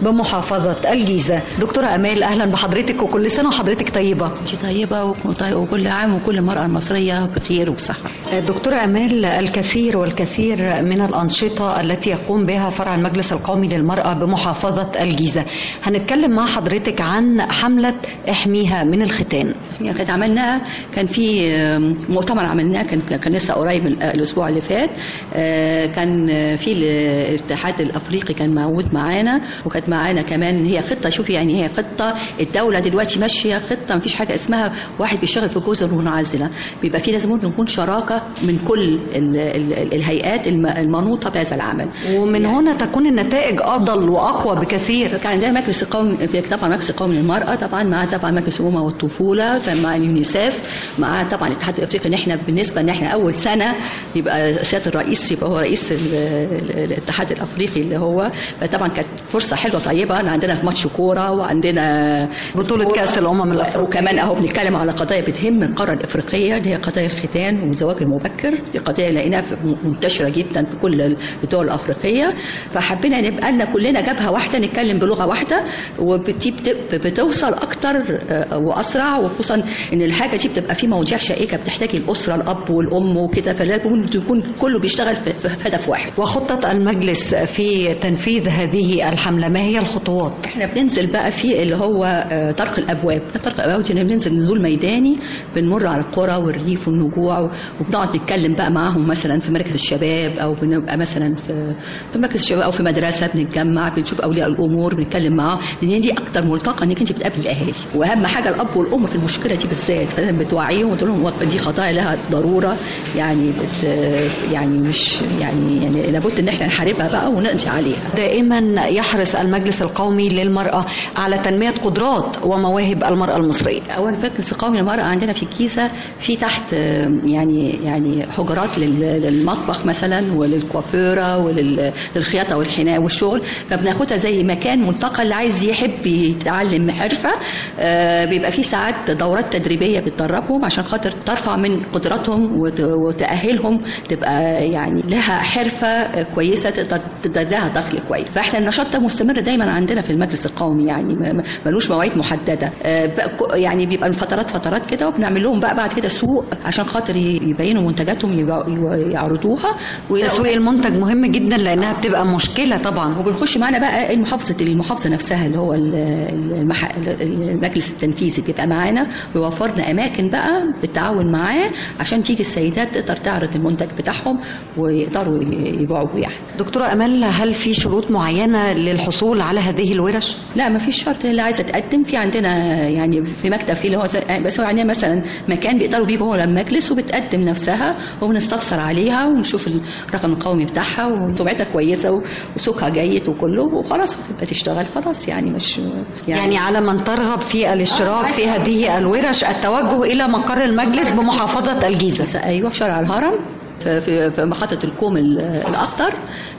بمحافظة الجيزة دكتورة أمال أهلا بحضرتك وكل سنة وحضرتك طيبة انت طيبة وكل- وكل عام وكل مرأة مصرية بخير وبصحة دكتورة أمال الكثير والكثير من الأنشطة التي يقوم بها فرع المجلس القومي للمرأة بمحافظة الجيزة هنتكلم مع حضرتك عن حملة احميها من الختان يعني كانت عملناها كان في آم، مؤتمر عملناه كان كان لسه قريب من الاسبوع اللي فات آه، كان آه، في الاتحاد الافريقي كان موجود معانا وكانت معانا كمان هي خطه شوفي يعني هي خطه الدوله دلوقتي ماشيه خطه مفيش حاجه اسمها واحد بيشتغل في جزر منعزله بيبقى في لازم يكون شراكه من كل ال- ال- الهيئات الم- المنوطه بهذا العمل ومن هنا تكون النتائج أفضل وأقوى بكثير كان عندنا مجلس قومي في طبعا مجلس قومي للمرأة طبعا مع طبعا مجلس الأمة والطفولة كان مع اليونيسيف مع طبعا الاتحاد الأفريقي إن إحنا بالنسبة إن إحنا أول سنة يبقى سيادة الرئيس يبقى هو رئيس ال- ال- الاتحاد الأفريقي اللي هو فطبعا كانت فرصة حلوة طيبة إن عندنا ماتش كورة وعندنا بطولة كأس الأمم الأفريقية وكمان أهو بنتكلم على قضايا بتهم القارة الأفريقية اللي هي قضايا الختان والزواج المبكر دي قضايا لقيناها في- منتشرة جدا في كل الدول الأفريقية فحبينا نبقى لنا كلنا جبهة واحدة نتكلم بلغة واحدة ودي بت- بتوصل أكتر آه، وأسرع وخصوصا إن الحاجة دي بتبقى في مواضيع شائكة بتحتاج الأسرة الأب والأم وكده فلازم يكون كله بيشتغل في في هدف واحد وخطة المجلس في تنفيذ هذه الحملة ما هي الخطوات؟ احنا بننزل بقى في اللي هو آه، طرق الابواب طرق الابواب دي بننزل نزول ميداني بنمر على القرى والريف والنجوع وبنقعد نتكلم بقى معاهم مثلا في مراكز الشباب او بنبقى مثلا في في مركز الشباب او في مدرسه بنتجمع بنشوف اولياء الامور بنتكلم معاهم لان دي اكتر ملتقى انك انت بتقابل الاهالي واهم حاجه الاب والام في المشكله دي بالذات فلازم بتوعيهم وتقول لهم دي قضايا لها ضروره يعني بت يعني مش يعني يعني لابد ان احنا نحاربها بقى ونقضي عليها دائما يحرص المجلس القومي للمرأة على تنمية قدرات ومواهب المرأة المصرية أول مجلس قومي للمرأة عندنا في الجيزة في تحت آه، يعني يعني حجرات لل- للمطبخ مثلا وللكوافيرة وللخياطة والحناء والشغل فبناخدها زي مكان ملتقى اللي عايز يحب يتعلم حرفة آه، بيبقى في ساعات دورات تدريبية بتدربهم عشان خاطر ترفع من قدراتهم وت- وتأهلهم تبقى يعني لها حرفة كويسة تقدر تقدر لها دخل كويس فاحنا النشاط ده مستمر دايما عندنا في المجلس القومي يعني ما- ما- ملوش مواعيد محددة آه، بقى كو- يعني بيبقى من فترات فترات كده وبنعمل لهم بقى بعد كده سوق عشان خاطر ي- يبينوا منتجاتهم يبقى- يو- يعرضوها تسويق المنتج مهم جدا لأنها بتبقى مشكلة طبعا وبنخش معانا بقى المحافظة المحافظة نفسها اللي هو ال- المح... المجلس التنفيذي بيبقى معانا ويوفر لنا أماكن بقى بالتعاون معاه عشان تيجي السيدات تقدر تعرض المنتج بتاعهم ويقدروا ي- يبيعوه يعني دكتورة أمل هل في شروط معينة للحصول على هذه الورش؟ لا ما فيش شرط اللي عايزه تقدم في عندنا يعني في مكتب فيه اللي هو زي- بس هو عندنا مثلا مكان بيقدروا بيجوا هو المجلس وبتقدم نفسها وبنستفسر عليها ونشوف الرقم القومي بتاعها وسمعتها كويسه و- وسوقها جيد وكله وخلاص وتبقى تشتغل خلاص يعني مش يعني, يعني على من ترغب في الاشتراك آه، في هذه الورش التوجه إلى مقر المجلس بمحافظة الجيزة ايوه في شارع الهرم في في في محطة الكوم ال- الأخضر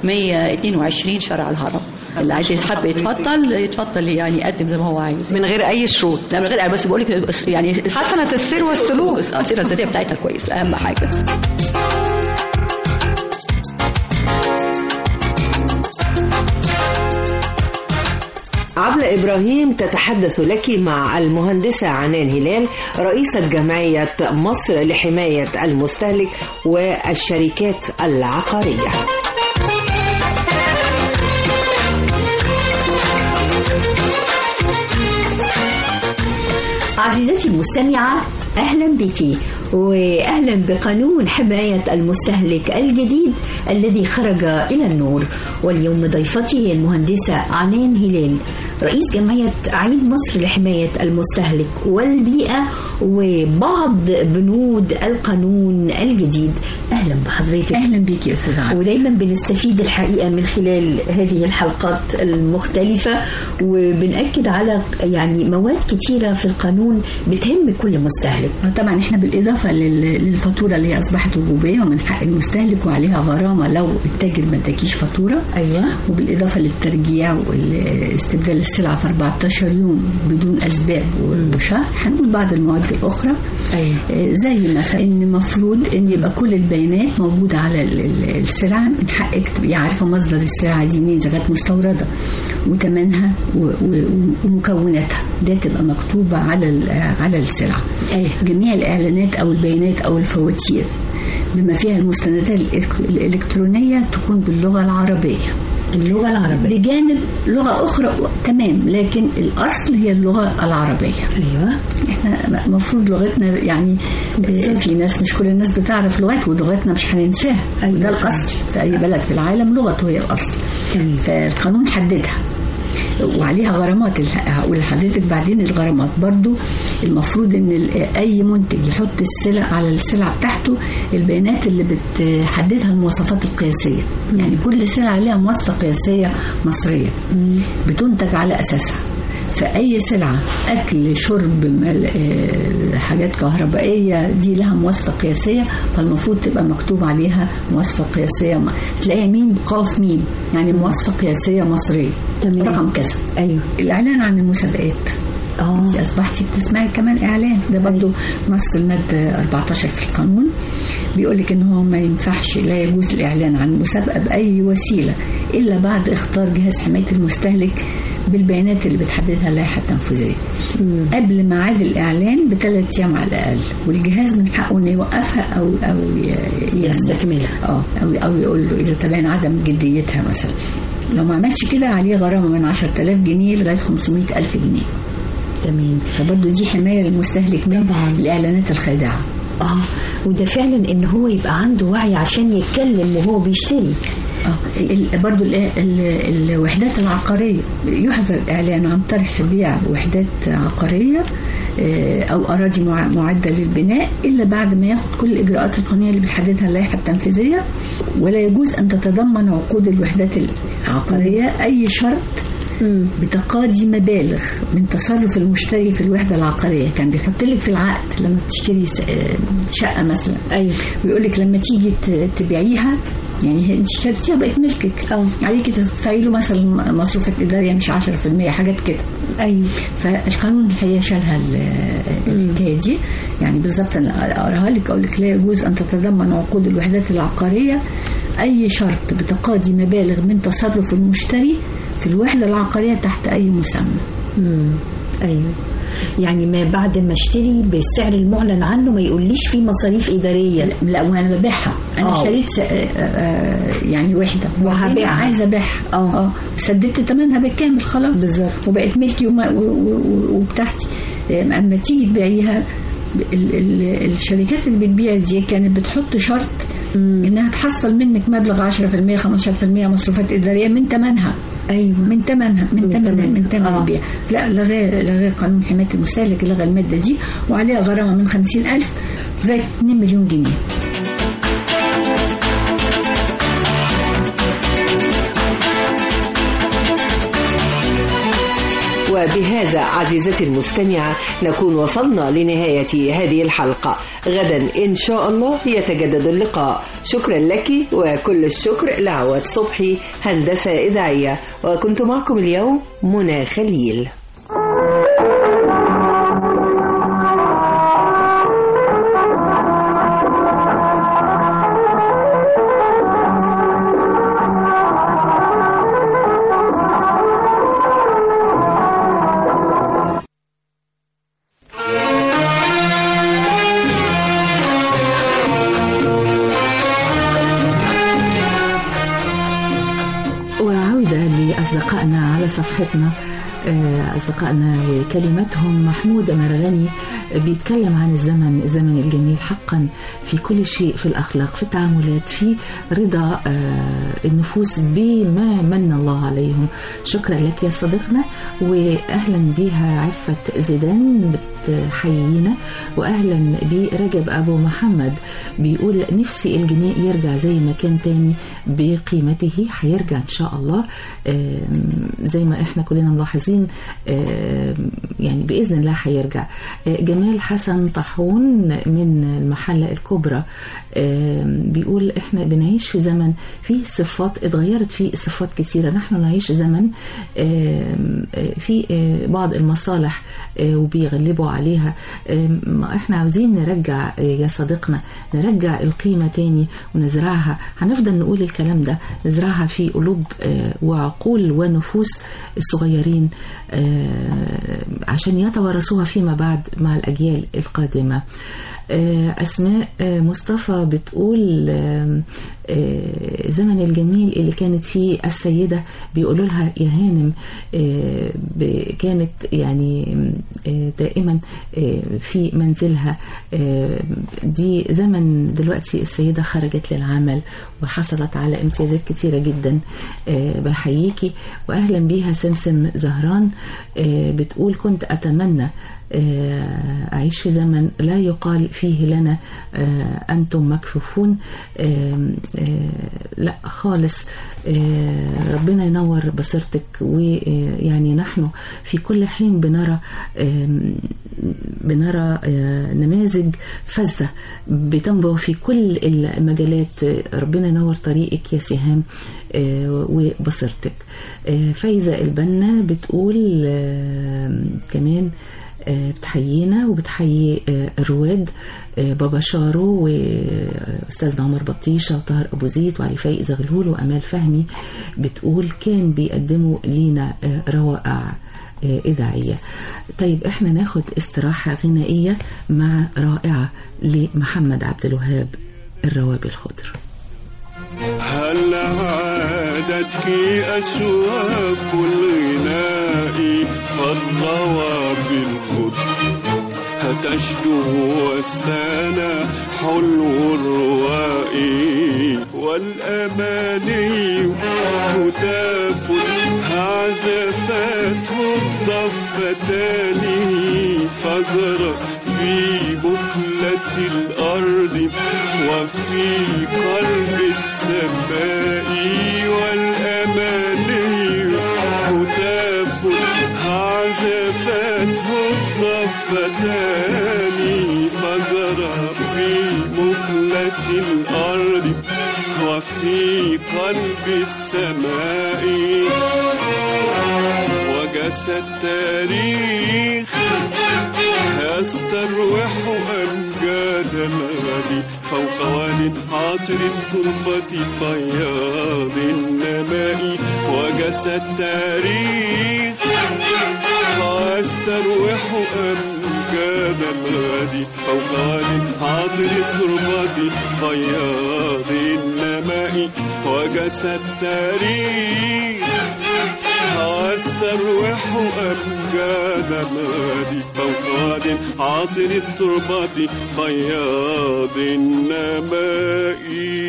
122 شارع الهرم اللي عايز يحب يتفضل يتفضل يعني يقدم زي ما هو عايز من غير أي شروط لا من غير بس بقول لك يعني حسنة السير والسلوك السيرة الذاتية بتاعتها كويس أهم حاجة عبلة إبراهيم تتحدث لك مع المهندسة عنان هلال رئيسة جمعية مصر لحماية المستهلك والشركات العقارية عزيزتي المستمعة أهلا بك وأهلا بقانون حماية المستهلك الجديد الذي خرج إلى النور واليوم ضيفتي المهندسة عنان هلال رئيس جمعية عين مصر لحماية المستهلك والبيئة وبعض بنود القانون الجديد أهلا بحضرتك أهلا بك يا أستاذ ودايما بنستفيد الحقيقة من خلال هذه الحلقات المختلفة وبنأكد على يعني مواد كتيرة في القانون بتهم كل مستهلك طبعا احنا بالإضافة بالإضافة لل- للفاتورة اللي هي أصبحت وجوبية ومن حق المستهلك وعليها غرامة لو التاجر ما اداكيش فاتورة أيوة وبالإضافة للترجيع واستبدال السلعة في 14 يوم بدون أسباب وشهر هنقول بعض المواد الأخرى أيوة. آه، زي مثلا إن المفروض إن يبقى كل البيانات موجودة على ال- ال- السلعة من حقك تبقي عارفة مصدر السلعة دي منين إذا كانت مستوردة وثمنها و- و- ومكوناتها ده تبقى مكتوبة على ال- على السلعة جميع الإعلانات أو البيانات أو الفواتير بما فيها المستندات الإلك- الإلكترونية تكون باللغة العربية اللغة العربية بجانب لغة أخرى تمام لكن الأصل هي اللغة العربية أيوة احنا المفروض لغتنا يعني في ناس مش كل الناس بتعرف لغات ولغتنا مش هننساها أيوة ده الأصل في أي بلد في العالم لغته هي الأصل فالقانون حددها وعليها غرامات اللي هقول لحضرتك بعدين الغرامات برضو المفروض ان ال- اي منتج يحط السلع على السلعه بتاعته البيانات اللي بتحددها المواصفات القياسيه يعني كل سلعه ليها مواصفه قياسيه مصريه بتنتج على اساسها فأي سلعة أكل شرب مل- آه، حاجات كهربائية دي لها مواصفة قياسية فالمفروض تبقى مكتوب عليها مواصفة قياسية م- تلاقيها ميم قاف ميم يعني مواصفة قياسية مصرية تمام. رقم كذا أيوه الإعلان عن المسابقات اه انت اصبحتي بتسمعي كمان اعلان ده برضه نص الماده 14 في القانون بيقول لك ان هو ما ينفعش لا يجوز الاعلان عن مسابقه باي وسيله الا بعد اختار جهاز حمايه المستهلك بالبيانات اللي بتحددها اللائحه التنفيذيه قبل ميعاد الاعلان بثلاث ايام على الاقل والجهاز من حقه انه يوقفها او او ي- يستكملها. اه او او يقول له اذا تبين عدم جديتها مثلا لو ما عملش كده عليه غرامه من 10000 جنيه لغايه 500000 جنيه تمام فبرضه دي حمايه للمستهلك من الاعلانات الخادعه اه وده فعلا ان هو يبقى عنده وعي عشان يتكلم وهو بيشتري اه ال- برضو ال- ال- الوحدات العقارية يحظر الإعلان عن طرح بيع وحدات عقارية آه، أو أراضي مع- معدة للبناء إلا بعد ما ياخد كل الإجراءات القانونية اللي بتحددها اللائحة التنفيذية ولا يجوز أن تتضمن عقود الوحدات العقارية أي شرط بتقاضي مبالغ من تصرف المشتري في الوحدة العقارية كان بيحط لك في العقد لما تشتري س- آه، شقة مثلا أيوة. ويقول لك لما تيجي ت- تبيعيها يعني هي انت اشتريتيها بقت ملكك اه عليكي تدفعي له مثلا مصروفات اداريه مش 10% حاجات كده ايوه فالقانون الحقيقه شالها ال- الحكايه دي يعني بالظبط انا اقراها لك اقول لك لا يجوز ان تتضمن عقود الوحدات العقاريه اي شرط بتقاضي مبالغ من تصرف المشتري في الوحده العقاريه تحت اي مسمى امم ايوه يعني ما بعد ما اشتري بالسعر المعلن عنه ما يقوليش في مصاريف اداريه لا وانا ببيعها انا آه. اشتريت س- آه، آه، يعني وحده وهبيعها. وبعدين عايزه ابيعها اه سددت ثمنها بالكامل خلاص بالظبط وبقت ملكي وما- و- و- و- وبتاعتي آه، اما تيجي تبيعيها ال- ال- الشركات اللي بتبيع دي كانت بتحط شرط انها تحصل منك مبلغ 10% 15% مصروفات اداريه من ثمنها ايوه من ثمنها من ثمن من ثمن آه. البيع لا لغى لغى قانون حمايه المستهلك لغى الماده دي وعليها غرامه من 50000 لغايه 2 مليون جنيه وبهذا عزيزتي المستمعة نكون وصلنا لنهاية هذه الحلقة غدا إن شاء الله يتجدد اللقاء شكرا لك وكل الشكر لعواد صبحي هندسة إذاعية وكنت معكم اليوم منى خليل وعودة لأصدقائنا على صفحتنا آه، أصدقائنا وكلماتهم محمود مرغني بيتكلم عن الزمن الزمن الجميل حقا في كل شيء في الأخلاق في التعاملات في رضا آه، النفوس بما من الله عليهم شكرا لك يا صديقنا وأهلا بها عفة زيدان بتحيينا وأهلا برجب أبو محمد بيقول نفسي الجنيه يرجع زي ما كان تاني بقيمته هيرجع إن شاء الله آم، زي ما احنا كلنا ملاحظين عايزين آه، يعني باذن الله هيرجع آه، جمال حسن طاحون من المحله الكبرى آه، بيقول احنا بنعيش في زمن فيه صفات اتغيرت فيه صفات كثيره نحن نعيش زمن آه، آه، في آه، بعض المصالح آه، وبيغلبوا عليها آه، ما احنا عاوزين نرجع آه، يا صديقنا نرجع القيمه تاني ونزرعها هنفضل نقول الكلام ده نزرعها في قلوب آه، وعقول ونفوس الصغيرين آه، عشان يتوارثوها فيما بعد مع الأجيال القادمة آه، أسماء آه، مصطفى بتقول آه، آه، زمن الجميل اللي كانت فيه السيدة بيقولوا لها يا هانم آه، ب- كانت يعني آه، دائما آه، في منزلها آه، دي زمن دلوقتي السيدة خرجت للعمل وحصلت على امتيازات كتيرة جدا آه، بحييكي وأهلا بيها سمسم زهران آه، بتقول كنت أتمنى آه، أعيش في زمن لا يقال فيه لنا آه، أنتم مكفوفون آه، آه، لا خالص آه، ربنا ينور بصيرتك ويعني نحن في كل حين بنرى آم، بنرى آه، نماذج فذة بتنبع في كل المجالات آه، ربنا ينور طريقك يا سهام آه، وبصيرتك آه، فايزة البنا بتقول آه، كمان آه، بتحيينا وبتحيي آه، الرواد آه، بابا شارو واستاذنا عمر بطيشه وطاهر ابو زيد وعلي فايق زغلول وامال فهمي بتقول كان بيقدموا لينا آه، روائع آه، إذاعية طيب إحنا ناخد استراحة غنائية مع رائعة لمحمد عبد الوهاب الروابي الخضر هل عادتك أشواق الغناء فالروابي الخضر هتشدو والسانا حلو الرواء والأماني هتاف عزفته الضفتان فجر في بكلة الأرض وفي قلب السماء والأماني هتاف عزفته الضفتان فجر في مكلة الأرض وفي قلب السماء وجس التاريخ يستروح أمجاد الغد فوق واد عاطر التربة فياض النماء وجس التاريخ يستروح أمجاد الغد فوق واد عاطر التربة فياض النماء وجس التاريخ واستروح أمجاد الغد فوق واد عاطر التربة فياض النماء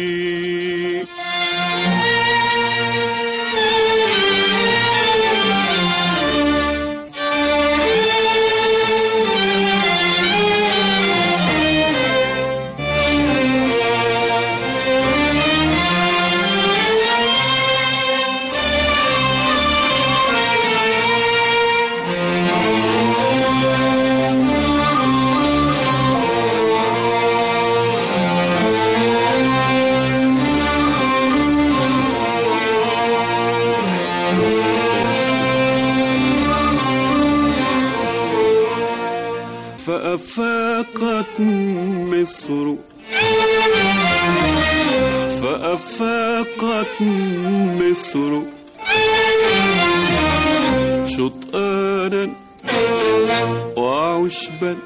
فأفاقت مصر فأفاقت مصر شطآنا وعشبا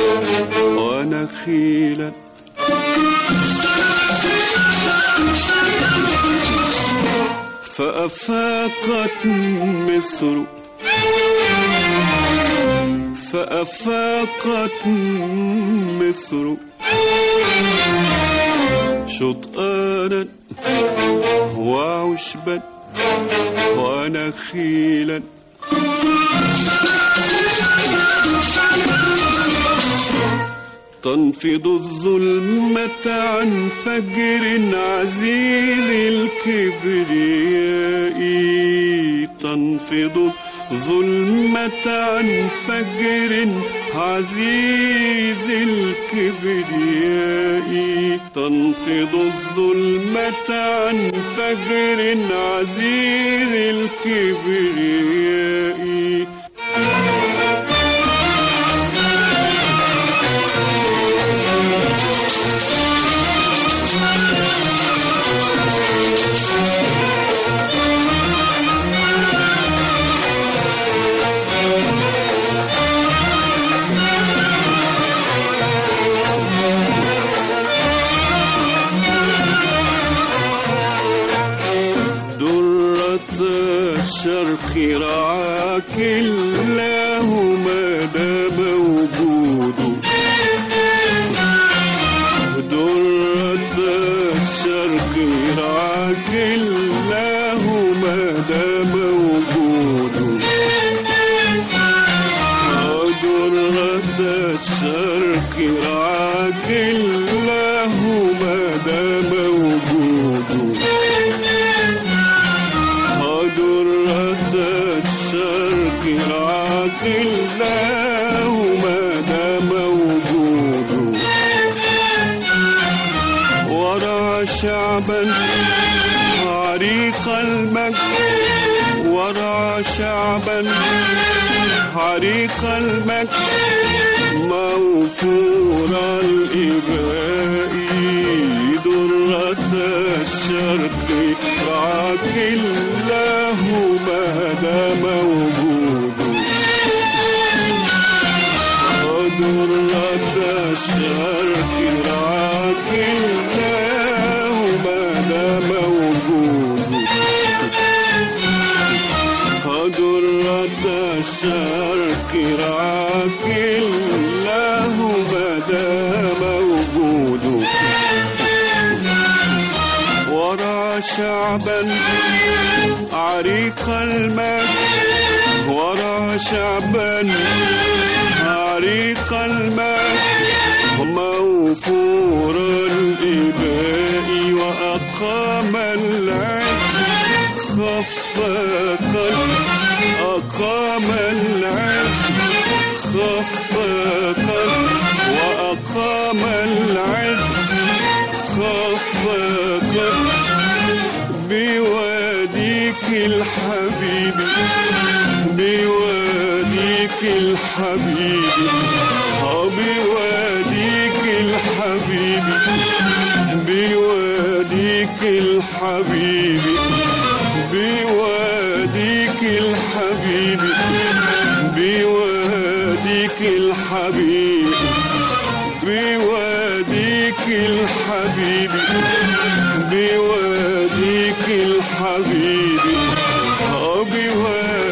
ونخيلا فأفاقت مصر فأفاقت مصر شطآنا وعشبا ونخيلا تنفض الظلمة عن فجر عزيز الكبرياء تنفض ظلمة عن فجر عزيز الكبرياء تنفض الظلمة عن فجر عزيز الكبرياء درة الشرق رعاك الله ما دام وجوده درة الشرق رعاك الله ما دام وجوده درة الشرق رعاك الله ما دام وجوده درة الشرق رعاك الله ما دام وجوده ورع شعبا عريق المجد ورع شعبا عريق المجد موفور الإباء درة الشرق رعاك الله ما دام وجوده درة الشرق رعاك الله ما دام وجوده درة الشرق رعاك الله ما دام وجوده ورع شعبا عريق المجد ورع شعبا عريق المجد موفور الإباء وأقام العز خفق أقام العز خفق وأقام العز خفق بواديك الحبيب بواديك الحبيب آه بواديك الحبيب بواديك الحبيب بواديك الحبيب بواديك الحبيب بواديك الحبيب بواديك الحبيب آه بواديك